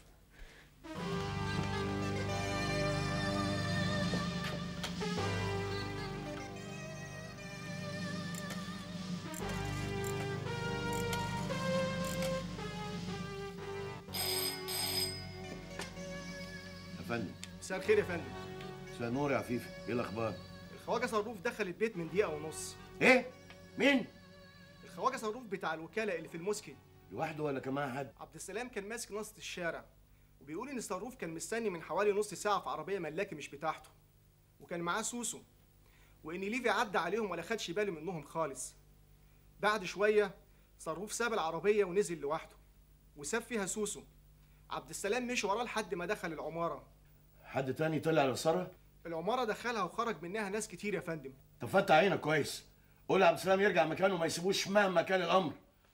Speaker 13: يا فندم
Speaker 17: مساء الخير يا فندم
Speaker 13: مساء النور يا عفيفي ايه الاخبار
Speaker 17: الخواجه صاروف دخل البيت من دقيقه ونص
Speaker 13: ايه مين
Speaker 17: الخواجه صاروف بتاع الوكاله اللي في المسكن
Speaker 13: لوحده ولا كمان حد
Speaker 17: عبد السلام كان ماسك نص الشارع وبيقول ان صاروف كان مستني من حوالي نص ساعه في عربيه ملاكي مش بتاعته وكان معاه سوسو وان ليفي عدى عليهم ولا خدش باله منهم خالص بعد شويه صاروف ساب العربيه ونزل لوحده وساب فيها سوسو عبد السلام مشي وراه لحد ما دخل العماره
Speaker 13: حد تاني طلع لساره
Speaker 17: العماره دخلها وخرج منها ناس كتير يا فندم
Speaker 13: طب فتح عينك كويس قول لعبد السلام يرجع مكانه وما يسيبوش مهما كان الامر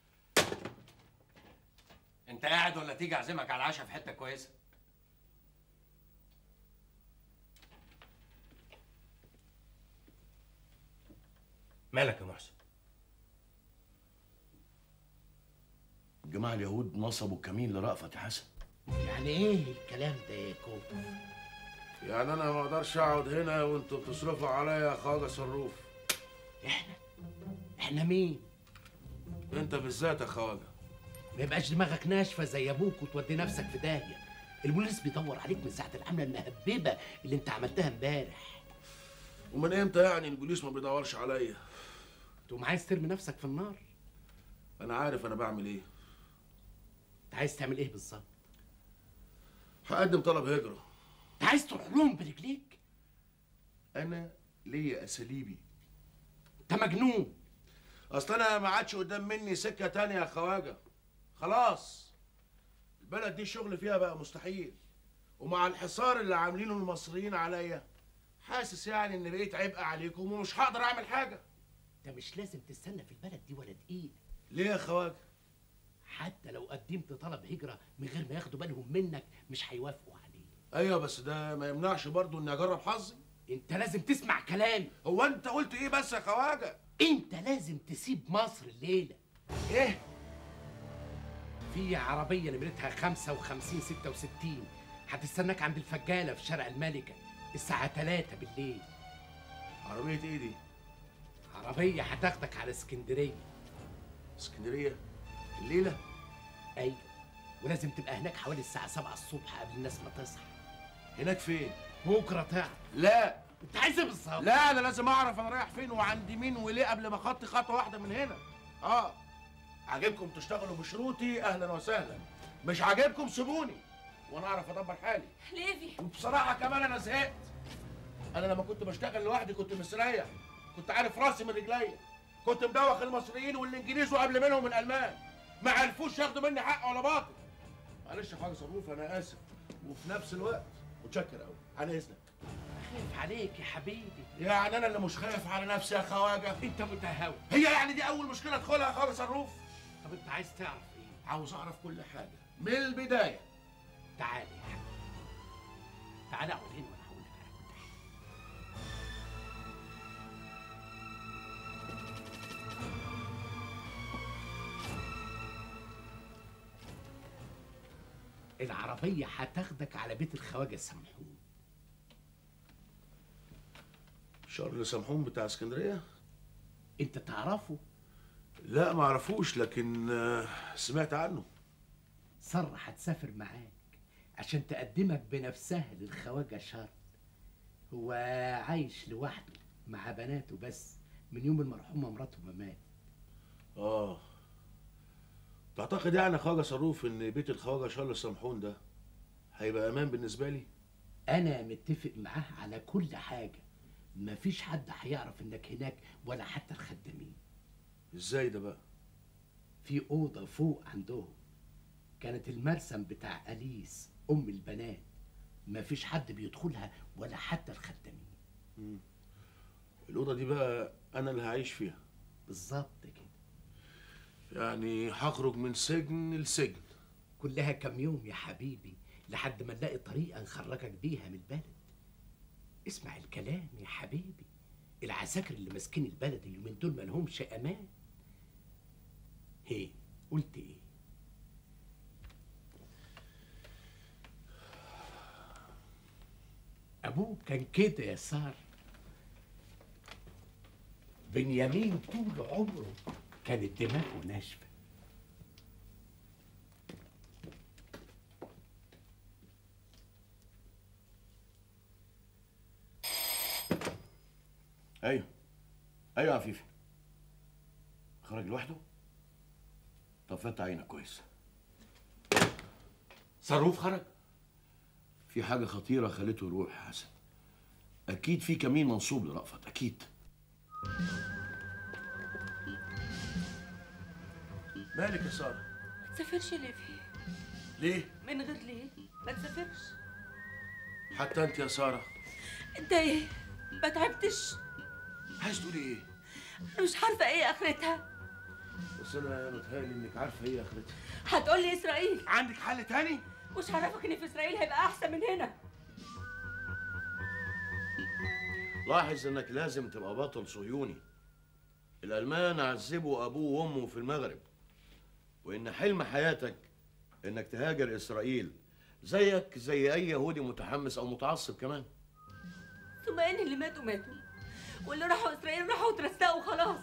Speaker 10: انت قاعد ولا تيجي اعزمك على العشاء في حته كويسه مالك يا محسن
Speaker 13: الجماعه اليهود نصبوا الكمين لرأفت يا حسن
Speaker 12: يعني ايه الكلام ده يا كوكو
Speaker 7: يعني انا ما اقدرش اقعد هنا وانتوا بتصرفوا عليا يا خواجه صروف
Speaker 14: احنا مين؟
Speaker 7: انت بالذات يا خواجه
Speaker 14: ما يبقاش دماغك ناشفه زي ابوك وتودي نفسك في داهيه البوليس بيدور عليك من ساعه العمله المهببه اللي انت عملتها امبارح
Speaker 7: ومن امتى يعني البوليس ما بيدورش عليا
Speaker 14: تقوم عايز ترمي نفسك في النار
Speaker 7: انا عارف انا بعمل ايه
Speaker 14: انت عايز تعمل ايه بالظبط
Speaker 7: هقدم طلب هجره
Speaker 14: انت عايز تروح لهم برجليك
Speaker 13: انا ليا اساليبي
Speaker 14: انت مجنون
Speaker 7: اصل انا ما عادش قدام مني سكه تانية يا خواجه خلاص البلد دي الشغل فيها بقى مستحيل ومع الحصار اللي عاملينه المصريين عليا حاسس يعني ان بقيت عبء عليكم ومش هقدر اعمل حاجه
Speaker 14: انت مش لازم تستنى في البلد دي ولا دقيقه
Speaker 7: ليه يا خواجه
Speaker 14: حتى لو قدمت طلب هجره من غير ما ياخدوا بالهم منك مش هيوافقوا عليه
Speaker 7: ايوه بس ده ما يمنعش برضو اني اجرب حظي
Speaker 14: انت لازم تسمع كلامي
Speaker 7: هو انت قلت ايه بس يا خواجه
Speaker 14: انت لازم تسيب مصر الليله
Speaker 7: ايه
Speaker 14: في عربيه نمرتها 55 66 هتستناك عند الفجاله في شارع الملكه الساعه 3 بالليل
Speaker 7: عربيه ايه دي
Speaker 14: عربيه هتاخدك على اسكندريه
Speaker 7: اسكندريه الليله
Speaker 14: ايوه ولازم تبقى هناك حوالي الساعه 7 الصبح قبل الناس ما تصحى
Speaker 7: هناك فين
Speaker 14: بكره تعرف
Speaker 7: لا
Speaker 14: انت عايز ايه بالظبط
Speaker 7: لا انا لازم اعرف انا رايح فين وعند مين وليه قبل ما اخطي خطوه واحده من هنا اه عاجبكم تشتغلوا بشروطي اهلا وسهلا مش عاجبكم سيبوني وانا اعرف ادبر حالي
Speaker 8: ليفي
Speaker 7: وبصراحه كمان انا زهقت انا لما كنت بشتغل لوحدي كنت مستريح كنت عارف راسي من رجليا كنت مدوخ المصريين والانجليز وقبل منهم الالمان ما عرفوش ياخدوا مني حق ولا باطل معلش يا حاج صروف انا اسف وفي نفس الوقت متشكر قوي على اذنك
Speaker 14: خايف عليك يا حبيبي
Speaker 7: يعني انا اللي مش خايف على نفسي يا خواجه
Speaker 14: انت متهاوي
Speaker 7: هي يعني دي اول مشكله ادخلها يا خواجه صروف
Speaker 14: طب انت عايز تعرف ايه
Speaker 7: عاوز اعرف كل حاجه من البدايه
Speaker 14: تعالى يا حبيبي تعالى اقعد هنا وانا هقول لك على كل حاجه العربية هتاخدك على بيت الخواجة سمحون
Speaker 7: شارل سمحون بتاع اسكندريه
Speaker 14: انت تعرفه
Speaker 7: لا ما اعرفوش لكن آه، سمعت عنه
Speaker 14: سارة هتسافر معاك عشان تقدمك بنفسها للخواجة شرط هو عايش لوحده مع بناته بس من يوم المرحومة مراته ما مات
Speaker 7: اه تعتقد يعني يا خواجه صروف ان بيت الخواجه شارل سمحون ده هيبقى امان بالنسبه لي
Speaker 14: انا متفق معاه على كل حاجة مفيش حد هيعرف انك هناك ولا حتى الخدامين
Speaker 7: ازاي ده بقى
Speaker 14: في أوضة فوق عندهم كانت المرسم بتاع أليس أم البنات مفيش حد بيدخلها ولا حتى الخدامين
Speaker 13: مم. الاوضه دي بقى انا اللي هعيش فيها
Speaker 14: بالظبط كده
Speaker 13: يعني هخرج من سجن لسجن
Speaker 14: كلها كام يوم يا حبيبي لحد ما نلاقي طريقه نخرجك بيها من البلد اسمع الكلام يا حبيبي العساكر اللي ماسكين البلد اليومين دول مالهمش امان هي قلت ايه ابوك كان كده يا سار بنيامين طول عمره كانت دماغه ناشفه
Speaker 13: ايوه ايوه يا عفيفي خرج لوحده طب فتح عينك كويس صاروف خرج في حاجه خطيره خلته يروح يا حسن اكيد في كمين منصوب لرأفت اكيد مالك يا ساره
Speaker 8: ما تسافرش ليفي
Speaker 13: ليه
Speaker 8: من غير ليه ما تسافرش
Speaker 13: حتى انت يا ساره
Speaker 8: انت ايه ما تعبتش
Speaker 13: عايز تقولي ايه
Speaker 8: انا مش عارفه ايه اخرتها
Speaker 13: بس انا متهيألي انك عارفه ايه اخرتها
Speaker 8: هتقول لي اسرائيل
Speaker 13: عندك حل تاني
Speaker 8: مش عارفك ان في اسرائيل هيبقى احسن من هنا
Speaker 13: لاحظ انك لازم تبقى بطل صهيوني الالمان عذبوا ابوه وامه في المغرب وان حلم حياتك انك تهاجر اسرائيل زيك زي اي يهودي متحمس او متعصب كمان
Speaker 8: ثم ان اللي ماتوا ماتوا واللي راحوا اسرائيل راحوا اترستقوا خلاص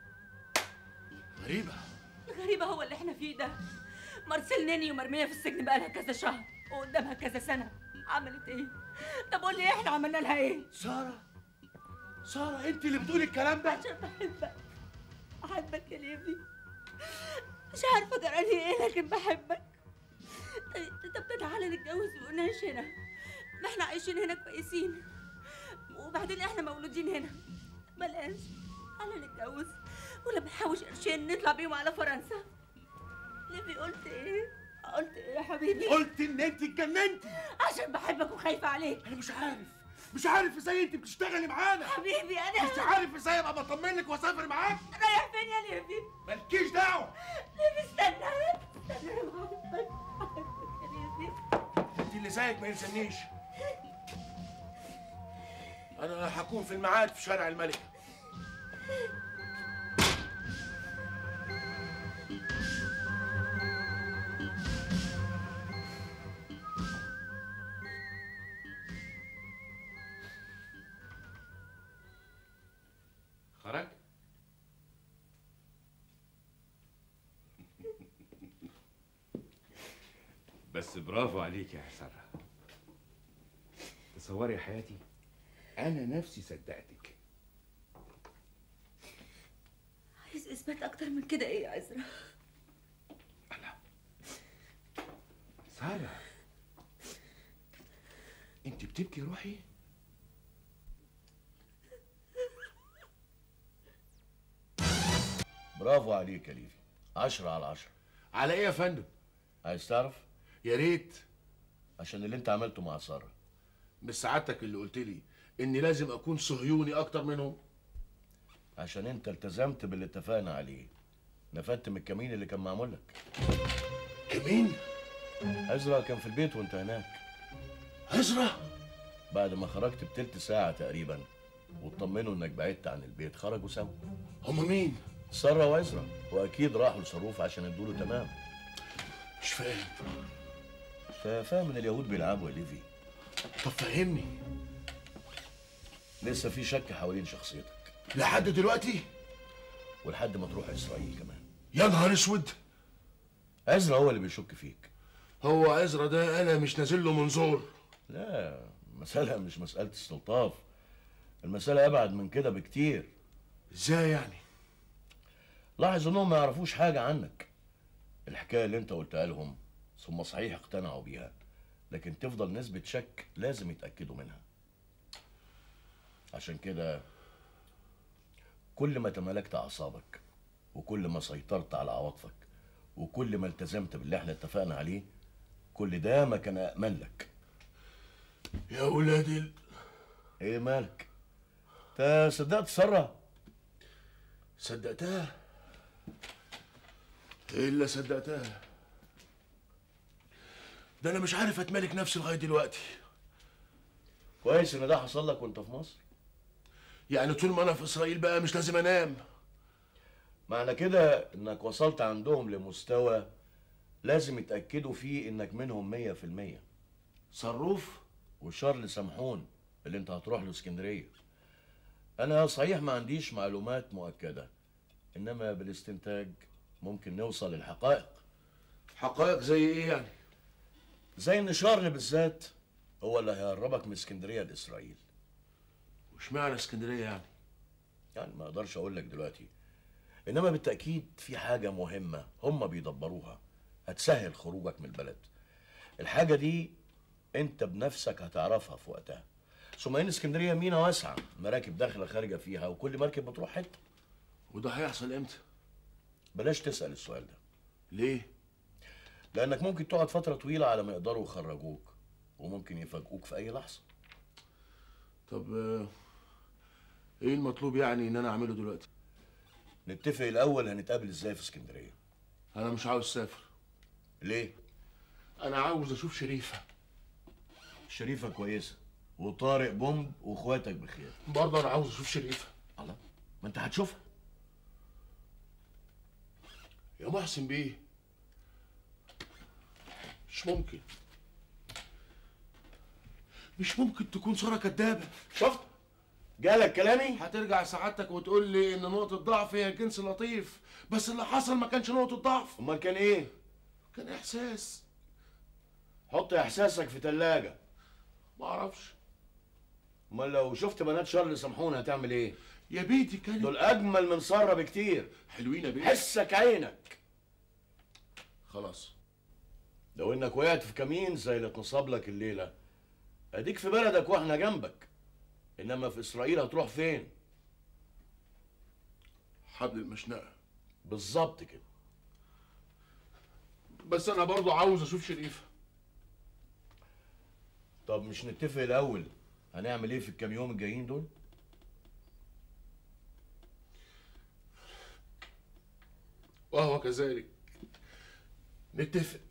Speaker 13: غريبه
Speaker 8: الغريبة هو اللي احنا فيه ده مارسيل ناني ومرمية في السجن بقالها كذا شهر وقدامها كذا سنة عملت ايه؟ طب قول لي احنا عملنا لها ايه؟
Speaker 13: سارة سارة انت اللي بتقولي الكلام ده
Speaker 8: عشان بحبك بحبك يا ليفي مش عارفة جرالي ايه لكن بحبك طيب طب تعالى نتجوز ونعيش هنا ما احنا عايشين هنا كويسين وبعدين احنا مولودين هنا بلاش تعالى نتجوز ولما نحوش قرشين نطلع بيهم على فرنسا ليفي قلت ايه؟ قلت ايه يا حبيبي؟
Speaker 13: قلت ان انت اتجننتي
Speaker 8: عشان بحبك وخايفة عليك
Speaker 13: انا مش عارف مش عارف ازاي انت بتشتغلي معانا
Speaker 8: حبيبي انا
Speaker 13: مش عارف ازاي ابقى بطمن لك واسافر معاك
Speaker 8: رايح فين يا ليفي؟
Speaker 13: مالكيش دعوه
Speaker 8: ليفي استنى استنى انا بحبك بحبك يا ليفي
Speaker 13: انت اللي زيك ما يلزمنيش انا هكون في الميعاد في شارع الملكه
Speaker 16: خرج بس برافو عليك يا سارة تصوري يا حياتي انا نفسي صدقتك
Speaker 8: عايز اثبات اكتر من كده ايه يا عزرا؟
Speaker 16: سارة انت بتبكي روحي
Speaker 13: برافو عليك يا ليفي عشرة على عشرة
Speaker 11: على ايه يا فندم
Speaker 13: عايز تعرف
Speaker 11: يا ريت
Speaker 13: عشان اللي انت عملته مع ساره
Speaker 11: مش سعادتك اللي قلت لي اني لازم اكون صهيوني اكتر منهم
Speaker 13: عشان انت التزمت باللي اتفقنا عليه نفدت من الكمين اللي كان معمول لك
Speaker 11: كمين
Speaker 13: عزرا كان في البيت وانت هناك
Speaker 11: عزرا
Speaker 13: بعد ما خرجت بتلت ساعة تقريبا واطمنوا انك بعدت عن البيت خرجوا سوا
Speaker 11: هما مين؟
Speaker 13: سارة وعزرا واكيد راحوا لصاروف عشان يدوله تمام
Speaker 11: مش فاهم
Speaker 13: فاهم ان اليهود بيلعبوا يا ليفي
Speaker 11: طب فهمني
Speaker 13: لسه في شك حوالين شخصيتك
Speaker 11: لحد دلوقتي
Speaker 13: ولحد ما تروح اسرائيل كمان
Speaker 11: يا نهار اسود
Speaker 13: عزرا هو اللي بيشك فيك
Speaker 11: هو عزرا ده انا مش نازل له منظور
Speaker 13: لا المسألة مش مسألة استلطاف المسألة أبعد من كده بكتير
Speaker 11: ازاي يعني؟
Speaker 13: لاحظ انهم ما يعرفوش حاجة عنك الحكاية اللي انت قلتها لهم ثم صحيح اقتنعوا بيها لكن تفضل نسبة شك لازم يتأكدوا منها عشان كده كل ما تمالكت أعصابك وكل ما سيطرت على عواطفك وكل ما التزمت باللي احنا اتفقنا عليه كل ده ما كان أأمن لك
Speaker 11: يا ولاد ال...
Speaker 13: ايه مالك انت صدقت ساره
Speaker 11: صدقتها الا صدقتها ده انا مش عارف اتملك نفسي لغايه دلوقتي
Speaker 13: كويس ان ده حصل لك وانت في مصر
Speaker 11: يعني طول ما انا في اسرائيل بقى مش لازم انام
Speaker 13: معنى كده انك وصلت عندهم لمستوى لازم يتأكدوا فيه انك منهم مية في المية صروف وشارل سمحون اللي انت هتروح له اسكندرية انا صحيح ما عنديش معلومات مؤكدة انما بالاستنتاج ممكن نوصل للحقائق
Speaker 11: حقائق زي ايه يعني
Speaker 13: زي ان شارل بالذات هو اللي هيهربك من اسكندرية لاسرائيل
Speaker 11: واشمعنى اسكندرية يعني
Speaker 13: يعني ما اقدرش اقول لك دلوقتي انما بالتاكيد في حاجه مهمه هم بيدبروها هتسهل خروجك من البلد الحاجه دي انت بنفسك هتعرفها في وقتها ثم ان اسكندريه مينا واسعه مراكب داخله خارجه فيها وكل مركب بتروح حته
Speaker 11: وده هيحصل امتى
Speaker 13: بلاش تسال السؤال ده
Speaker 11: ليه
Speaker 13: لانك ممكن تقعد فتره طويله على ما يقدروا يخرجوك وممكن يفاجئوك في اي لحظه
Speaker 11: طب آه، ايه المطلوب يعني ان انا اعمله دلوقتي
Speaker 13: نتفق الاول هنتقابل ازاي في اسكندريه
Speaker 11: انا مش عاوز اسافر
Speaker 13: ليه
Speaker 11: انا عاوز اشوف شريفه
Speaker 13: شريفه كويسه وطارق بومب واخواتك بخير
Speaker 11: برضه انا عاوز اشوف شريفه
Speaker 13: الله ما انت هتشوفها
Speaker 11: يا محسن بيه مش ممكن مش ممكن تكون ساره كدابه
Speaker 13: شفت جالك كلامي
Speaker 11: هترجع سعادتك وتقول لي ان نقطه ضعف هي جنس لطيف بس اللي حصل ما كانش نقطه ضعف
Speaker 13: امال كان ايه
Speaker 11: كان احساس
Speaker 13: حط احساسك في تلاجة
Speaker 11: ما اعرفش
Speaker 13: امال لو شفت بنات شارل سمحون هتعمل ايه
Speaker 11: يا بيتي كانت
Speaker 13: دول اجمل من ساره بكتير
Speaker 11: حلوين يا بيه
Speaker 13: حسك عينك
Speaker 11: خلاص
Speaker 13: لو انك وقعت في كمين زي اللي اتنصب لك الليله اديك في بلدك واحنا جنبك انما في اسرائيل هتروح فين
Speaker 11: حبل المشنقه
Speaker 13: بالظبط كده
Speaker 11: بس انا برضه عاوز اشوف شريفه
Speaker 13: طب مش نتفق الاول هنعمل ايه في الكام يوم الجايين دول
Speaker 11: وهو كذلك نتفق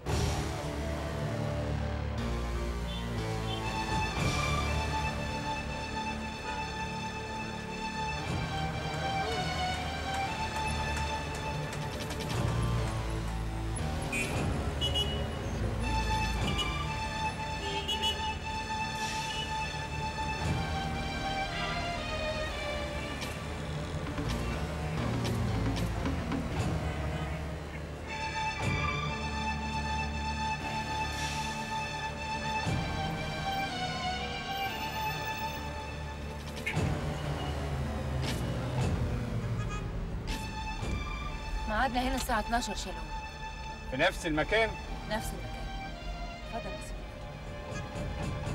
Speaker 18: ميعادنا هنا الساعة 12 شالوم
Speaker 16: في نفس المكان
Speaker 18: نفس المكان اتفضل يا سيدي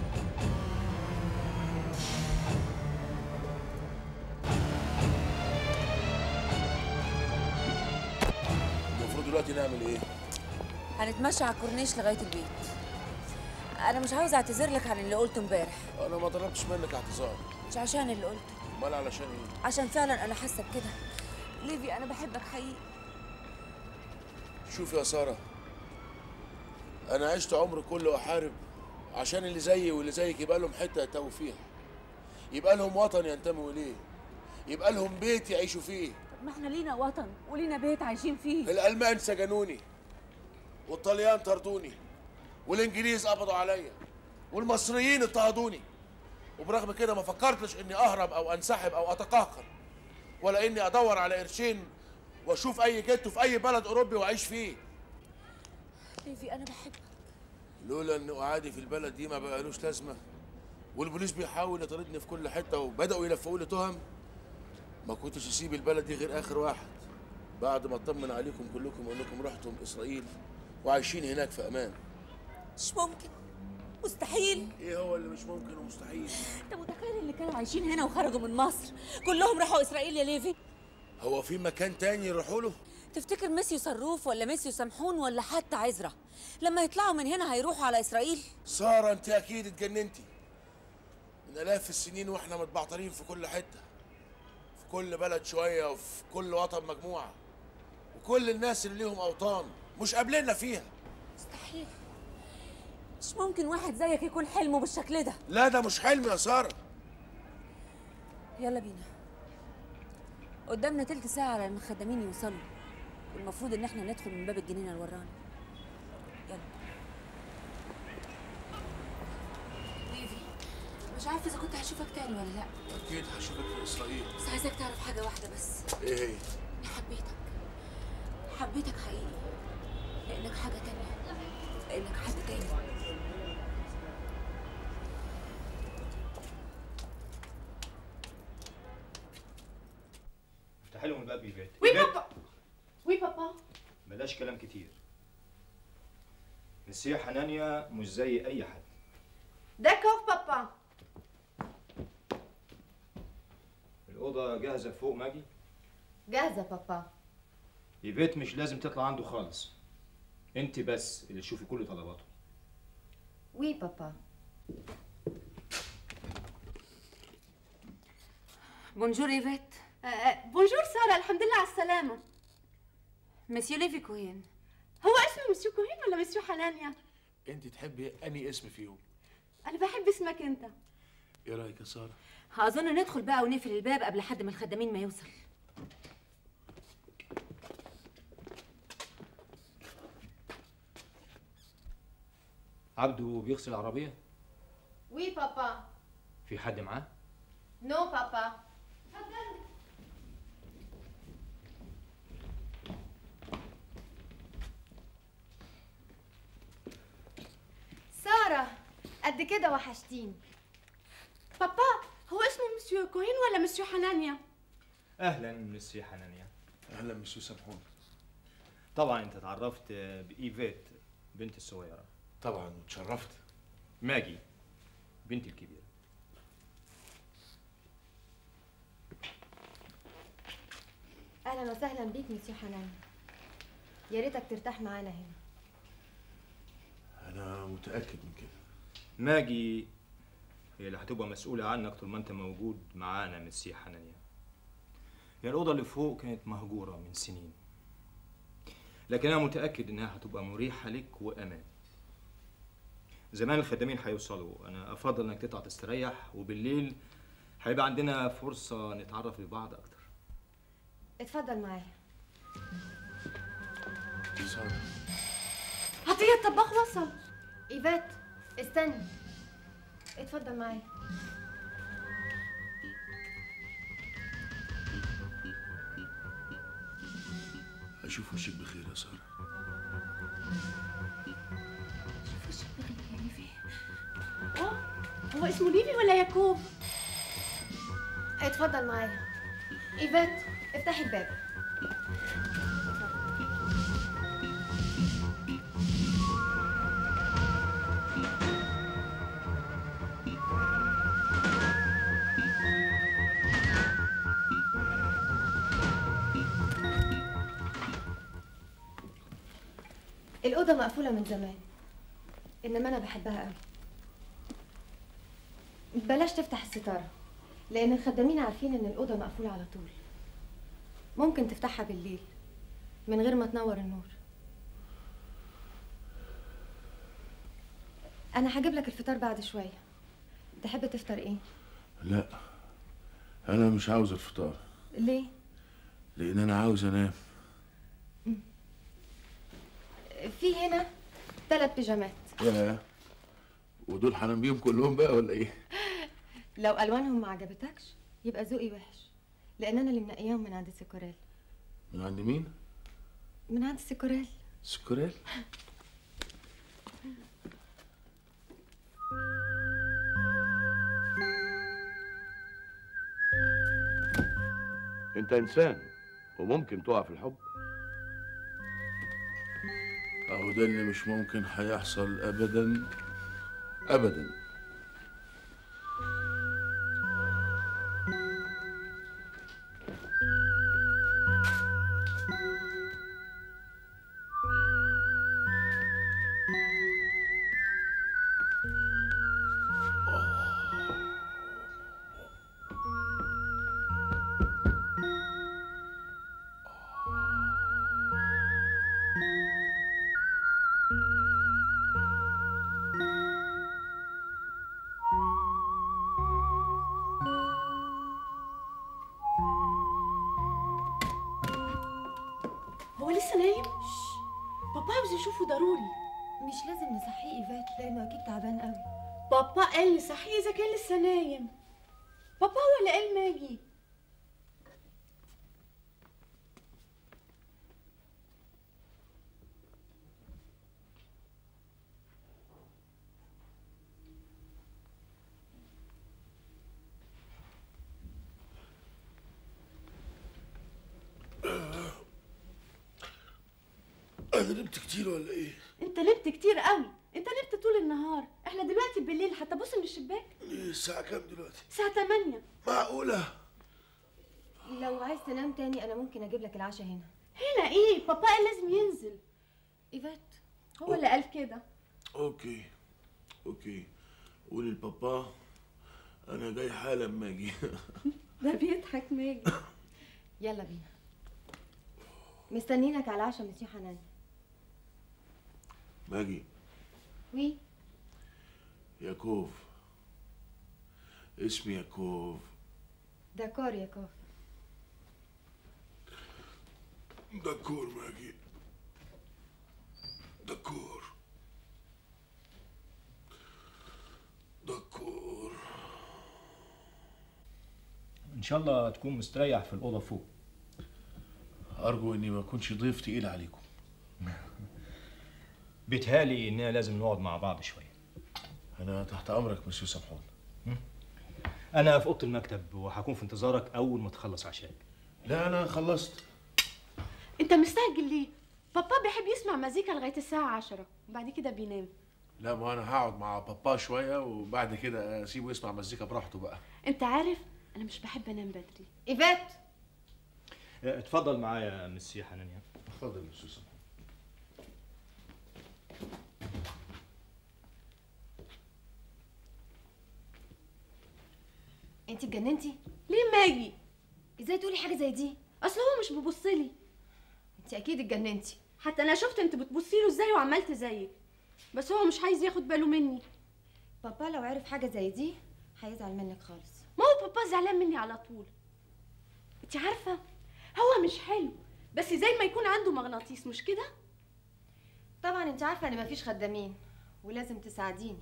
Speaker 11: المفروض دلوقتي نعمل ايه
Speaker 18: هنتمشى على الكورنيش لغاية البيت أنا مش عاوزة أعتذر لك عن اللي قلته امبارح
Speaker 11: انا ما طلبتش منك اعتذار
Speaker 18: مش عشان اللي قلته
Speaker 11: امال علشان ايه
Speaker 18: عشان فعلا أنا حاسة بكده ليفي أنا بحبك حقيقي
Speaker 11: شوف يا ساره انا عشت عمري كله احارب عشان اللي زيي واللي زيك يبقى لهم حته يتوه فيها يبقى لهم وطن ينتموا اليه يبقى لهم بيت يعيشوا فيه
Speaker 18: طب ما احنا لينا وطن ولينا بيت عايشين فيه
Speaker 11: الالمان سجنوني والطليان طردوني والانجليز قبضوا عليا والمصريين اضطهدوني وبرغم كده ما فكرتش اني اهرب او انسحب او اتقهقر ولا اني ادور على قرشين واشوف اي جت في اي بلد اوروبي واعيش فيه
Speaker 18: ليفي أنا بحبك
Speaker 11: لولا ان قعادي في البلد دي ما بقالوش لازمه والبوليس بيحاول يطاردني في كل حته وبداوا يلفقوا لي تهم ما كنتش اسيب البلد دي غير اخر واحد بعد ما اطمن عليكم كلكم وانكم رحتم اسرائيل وعايشين هناك في امان
Speaker 18: مش ممكن مستحيل
Speaker 11: ايه هو اللي مش ممكن ومستحيل
Speaker 18: انت متخيل اللي كانوا عايشين هنا وخرجوا من مصر كلهم راحوا اسرائيل يا ليفي
Speaker 11: هو في مكان تاني يروحوا له
Speaker 18: تفتكر ميسيو صروف ولا ميسيو سمحون ولا حتى عزرا لما يطلعوا من هنا هيروحوا على اسرائيل
Speaker 11: سارة انت اكيد اتجننتي من الاف السنين واحنا متبعترين في كل حتة في كل بلد شوية وفي كل وطن مجموعة وكل الناس اللي ليهم اوطان مش قابلنا فيها
Speaker 18: مستحيل مش ممكن واحد زيك يكون حلمه بالشكل ده
Speaker 11: لا ده مش حلم يا سارة
Speaker 18: يلا بينا قدامنا تلت ساعة على ما الخدامين يوصلوا والمفروض ان احنا ندخل من باب الجنينة اللي ورانا يلا ليفي مش عارفة اذا كنت هشوفك تاني ولا لا
Speaker 11: اكيد هشوفك في اسرائيل
Speaker 18: بس عايزاك تعرف حاجة واحدة بس
Speaker 11: ايه هي
Speaker 18: أنا حبيتك حبيتك حقيقي لأنك حاجة تانية لأنك حد تاني
Speaker 19: افتحي لهم الباب ايفيت
Speaker 8: وي
Speaker 19: إيفيت،
Speaker 8: بابا وي بابا
Speaker 19: بلاش كلام كتير مسيح حنانيا مش زي اي حد
Speaker 8: داكوف بابا
Speaker 19: الاوضه جاهزه فوق ماجي
Speaker 8: جاهزة بابا
Speaker 19: ايفيت مش لازم تطلع عنده خالص انت بس اللي تشوفي كل طلباته
Speaker 8: وي بابا
Speaker 18: بونجور ايفيت
Speaker 8: بونجور سارة الحمد لله على السلامة
Speaker 18: مسيو ليفي كوين
Speaker 8: هو اسمه مسيو كوهين ولا مسيو حنانيا؟
Speaker 11: انت تحبي اني اسم فيهم
Speaker 8: أنا بحب اسمك أنت
Speaker 11: ايه رايك يا سارة
Speaker 18: أظن ندخل بقى ونقفل الباب قبل حد من الخدامين ما يوصل
Speaker 19: عبده بيغسل العربيه
Speaker 8: وي بابا
Speaker 19: في حد معاه
Speaker 8: نو بابا سارة قد كده وحشتيني بابا هو اسمه مسيو كوهين ولا مسيو حنانيا؟
Speaker 19: اهلا مسيح حنانيا
Speaker 11: اهلا مسيو سامحون
Speaker 19: طبعا انت اتعرفت بايفيت بنت الصغيره
Speaker 11: طبعا اتشرفت
Speaker 19: ماجي بنتي الكبيره
Speaker 8: أهلا وسهلا بيك مسيو حنانيا يا ريتك ترتاح معانا هنا
Speaker 11: انا متاكد من كده
Speaker 19: ماجي هي اللي هتبقى مسؤولة عنك طول ما انت موجود معانا مسيح حنانيا هي الأوضة اللي فوق كانت مهجورة من سنين لكن أنا متأكد إنها هتبقى مريحة لك وأمان زمان الخدامين هيوصلوا أنا أفضل إنك تطلع تستريح وبالليل هيبقى عندنا فرصة نتعرف لبعض أكتر
Speaker 8: اتفضل معايا
Speaker 11: سارة
Speaker 8: عطية الطباخ وصل ايفات استني اتفضل معايا
Speaker 11: اشوف وشك بخير يا سارة
Speaker 8: اه هو اسمه ليفي ولا يعقوب؟ اتفضل معايا ايفات افتحي الباب الأوضة مقفولة من زمان إنما أنا بحبها قوي بلاش تفتح الستارة لأن الخدامين عارفين إن الأوضة مقفولة على طول ممكن تفتحها بالليل من غير ما تنور النور أنا هجيب لك الفطار بعد شوية تحب تفطر إيه؟
Speaker 11: لا انا مش عاوز الفطار
Speaker 8: ليه؟
Speaker 11: لان انا عاوز انام
Speaker 8: في هنا ثلاث بيجامات
Speaker 11: يا ودول هنام بيهم كلهم بقى ولا ايه
Speaker 8: لو ألوانهم ما عجبتكش يبقى ذوقي وحش لأن أنا اللي منقياهم من عند السكوريل
Speaker 11: من عند مين
Speaker 8: من عند السكوريل
Speaker 11: سكريل
Speaker 13: انت انسان وممكن تقع في الحب
Speaker 11: اهو ده اللي مش ممكن هيحصل ابدا ابدا
Speaker 20: اشوفه ضروري
Speaker 21: مش لازم نصحيه ايفات لانه اكيد تعبان قوي
Speaker 20: بابا قال لي صحيه اذا كان لسه نايم بابا هو اللي قال ماجي
Speaker 11: انا نمت كتير ولا ايه؟
Speaker 20: انت نمت كتير قوي انت نمت طول النهار احنا دلوقتي بالليل حتى بص من الشباك
Speaker 11: ايه الساعة كام دلوقتي؟
Speaker 20: الساعه 8
Speaker 11: معقولة؟
Speaker 21: لو عايز تنام تاني انا ممكن اجيب لك العشاء هنا
Speaker 20: هنا ايه بابا قال لازم ينزل
Speaker 21: ايفات
Speaker 20: هو اللي قال كده
Speaker 11: اوكي اوكي قولي لبابا انا جاي حالا ما اجي
Speaker 20: ده بيضحك ماجي
Speaker 21: يلا بينا مستنينك على العشاء مسيو حنان
Speaker 11: ماجي
Speaker 21: وي
Speaker 11: ياكوف اسمي ياكوف
Speaker 21: داكور يا كوف
Speaker 11: دكور ماجي دكور دكور
Speaker 19: ان شاء الله تكون مستريح في الاوضه فوق
Speaker 11: ارجو اني ما اكونش ضيف تقيل عليكم
Speaker 19: بيتهيألي اننا لازم نقعد مع بعض شويه
Speaker 11: انا تحت امرك مسيو سامحون
Speaker 19: انا في اوضه المكتب وهكون في انتظارك اول ما تخلص عشاك
Speaker 11: لا انا خلصت
Speaker 20: انت مستعجل ليه بابا بيحب يسمع مزيكا لغايه الساعه 10 وبعد كده بينام
Speaker 11: لا ما انا هقعد مع بابا شويه وبعد كده اسيبه يسمع مزيكا براحته بقى
Speaker 20: انت عارف انا مش بحب انام بدري
Speaker 21: ايفات
Speaker 19: اه، اتفضل معايا مسيو حنانيا
Speaker 11: اتفضل يا استاذ
Speaker 21: انت اتجننتي
Speaker 20: ليه ماجي
Speaker 21: ازاي تقولي حاجه زي دي
Speaker 20: اصل هو مش بيبص لي
Speaker 21: انت اكيد اتجننتي
Speaker 20: حتى انا شفت انت بتبصي له ازاي وعملت زيك بس هو مش عايز ياخد باله مني
Speaker 21: بابا لو عرف حاجه زي دي هيزعل منك خالص
Speaker 20: ما هو بابا زعلان مني على طول انت عارفه هو مش حلو بس زي ما يكون عنده مغناطيس مش كده
Speaker 21: طبعا انت عارفه ان مفيش خدامين ولازم تساعديني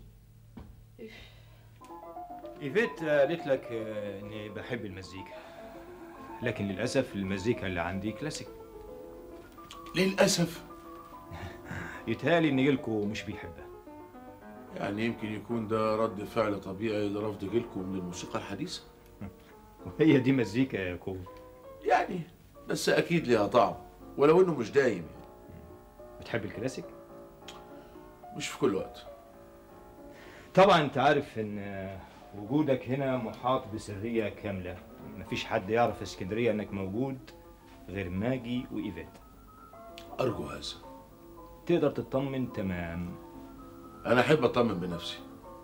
Speaker 19: ايفيت قالت لك اه، اني بحب المزيكا لكن للاسف المزيكا اللي عندي كلاسيك
Speaker 11: للاسف
Speaker 19: يتهيألي ان جيلكو مش بيحبها
Speaker 11: يعني يمكن يكون ده رد فعل طبيعي لرفض جيلكم من الموسيقى الحديثه
Speaker 19: وهي دي مزيكا يا كو
Speaker 11: يعني بس اكيد ليها طعم ولو انه مش دايم يعني
Speaker 19: بتحب الكلاسيك
Speaker 11: مش في كل وقت
Speaker 19: طبعا انت عارف ان اه، وجودك هنا محاط بسريه كامله مفيش حد يعرف في اسكندريه انك موجود غير ماجي وايفات
Speaker 11: ارجو هذا
Speaker 19: تقدر تطمن تمام
Speaker 11: انا احب اطمن بنفسي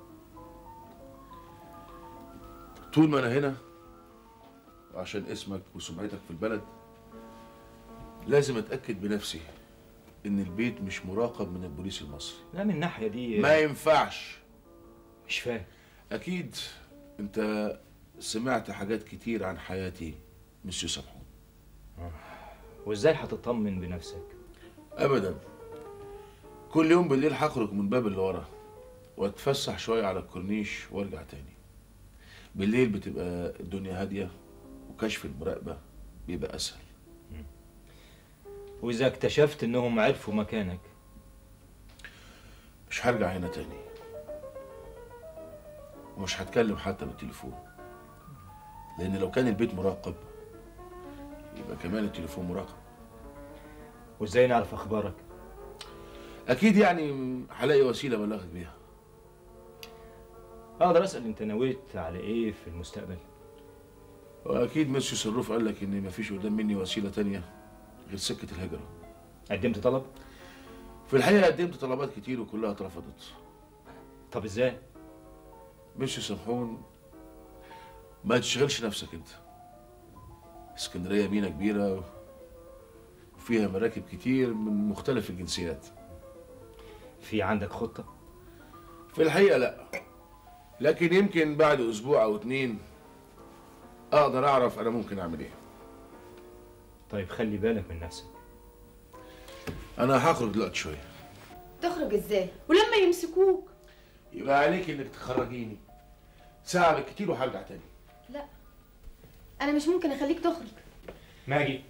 Speaker 11: طول ما انا هنا عشان اسمك وسمعتك في البلد لازم اتاكد بنفسي ان البيت مش مراقب من البوليس المصري
Speaker 19: لا من الناحيه دي
Speaker 11: ما ينفعش
Speaker 19: مش فاهم
Speaker 11: اكيد انت سمعت حاجات كتير عن حياتي مسيو سامحون
Speaker 19: وازاي هتطمن بنفسك
Speaker 11: ابدا كل يوم بالليل هخرج من باب اللي ورا واتفسح شويه على الكورنيش وارجع تاني بالليل بتبقى الدنيا هاديه وكشف المراقبه بيبقى اسهل
Speaker 19: واذا اكتشفت انهم عرفوا مكانك
Speaker 11: مش هرجع هنا تاني ومش هتكلم حتى بالتليفون لان لو كان البيت مراقب يبقى كمان التليفون مراقب
Speaker 19: وازاي نعرف اخبارك
Speaker 11: اكيد يعني هلاقي وسيله ابلغك بيها
Speaker 19: اقدر اسال انت نويت على ايه في المستقبل
Speaker 11: واكيد مسيو صروف قال لك ان مفيش قدام مني وسيله تانية غير سكه الهجره
Speaker 19: قدمت طلب
Speaker 11: في الحقيقه قدمت طلبات كتير وكلها اترفضت
Speaker 19: طب ازاي
Speaker 11: مسيو سامحون ما تشغلش نفسك انت اسكندريه مينا كبيره وفيها مراكب كتير من مختلف الجنسيات
Speaker 19: في عندك خطه
Speaker 11: في الحقيقه لا لكن يمكن بعد اسبوع او اتنين اقدر اعرف انا ممكن اعمل ايه
Speaker 19: طيب خلي بالك من نفسك
Speaker 11: انا هخرج دلوقتي شويه
Speaker 21: تخرج ازاي
Speaker 20: ولما يمسكوك
Speaker 11: يبقى عليك انك تخرجيني ساعة بالكتير وهرجع تاني
Speaker 21: لا انا مش ممكن اخليك تخرج
Speaker 19: ماجي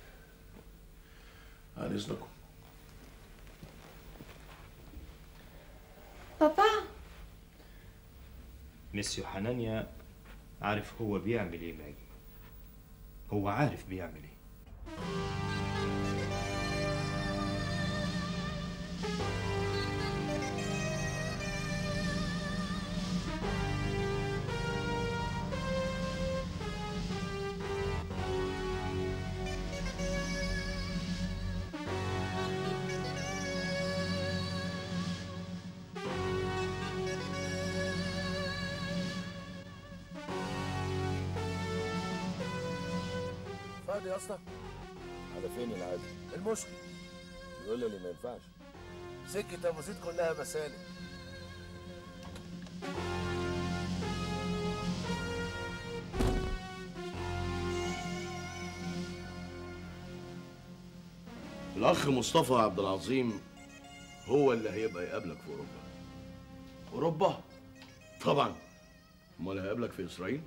Speaker 11: عن اذنكم
Speaker 21: بابا
Speaker 19: ميسيو حنانيا عارف هو بيعمل ايه ماجي هو عارف بيعمل ايه
Speaker 7: فاضي يا اسطى على فين العادي المشكل يقول لي ما ينفعش سكة ابو زيد كلها مسالك
Speaker 13: الاخ مصطفى عبد العظيم هو اللي هيبقى يقابلك في اوروبا اوروبا طبعا امال هيقابلك في اسرائيل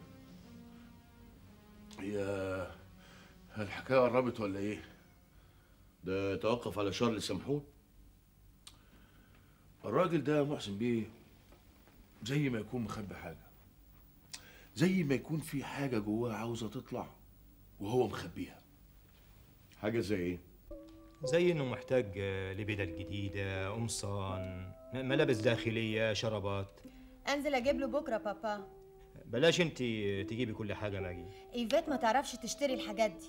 Speaker 11: هي الحكاية قربت ولا ايه؟
Speaker 13: ده توقف على شارل سمحون
Speaker 11: الراجل ده يا محسن بيه زي ما يكون مخبي حاجة زي ما يكون في حاجة جواه عاوزة تطلع وهو مخبيها
Speaker 13: حاجة زي ايه؟
Speaker 19: زي انه محتاج آه، لبدل جديدة قمصان م- ملابس داخلية شرابات
Speaker 21: انزل اجيب له بكره بابا
Speaker 19: بلاش انت تجيبي كل حاجة ماجي
Speaker 21: ايفات ما تعرفش تشتري الحاجات دي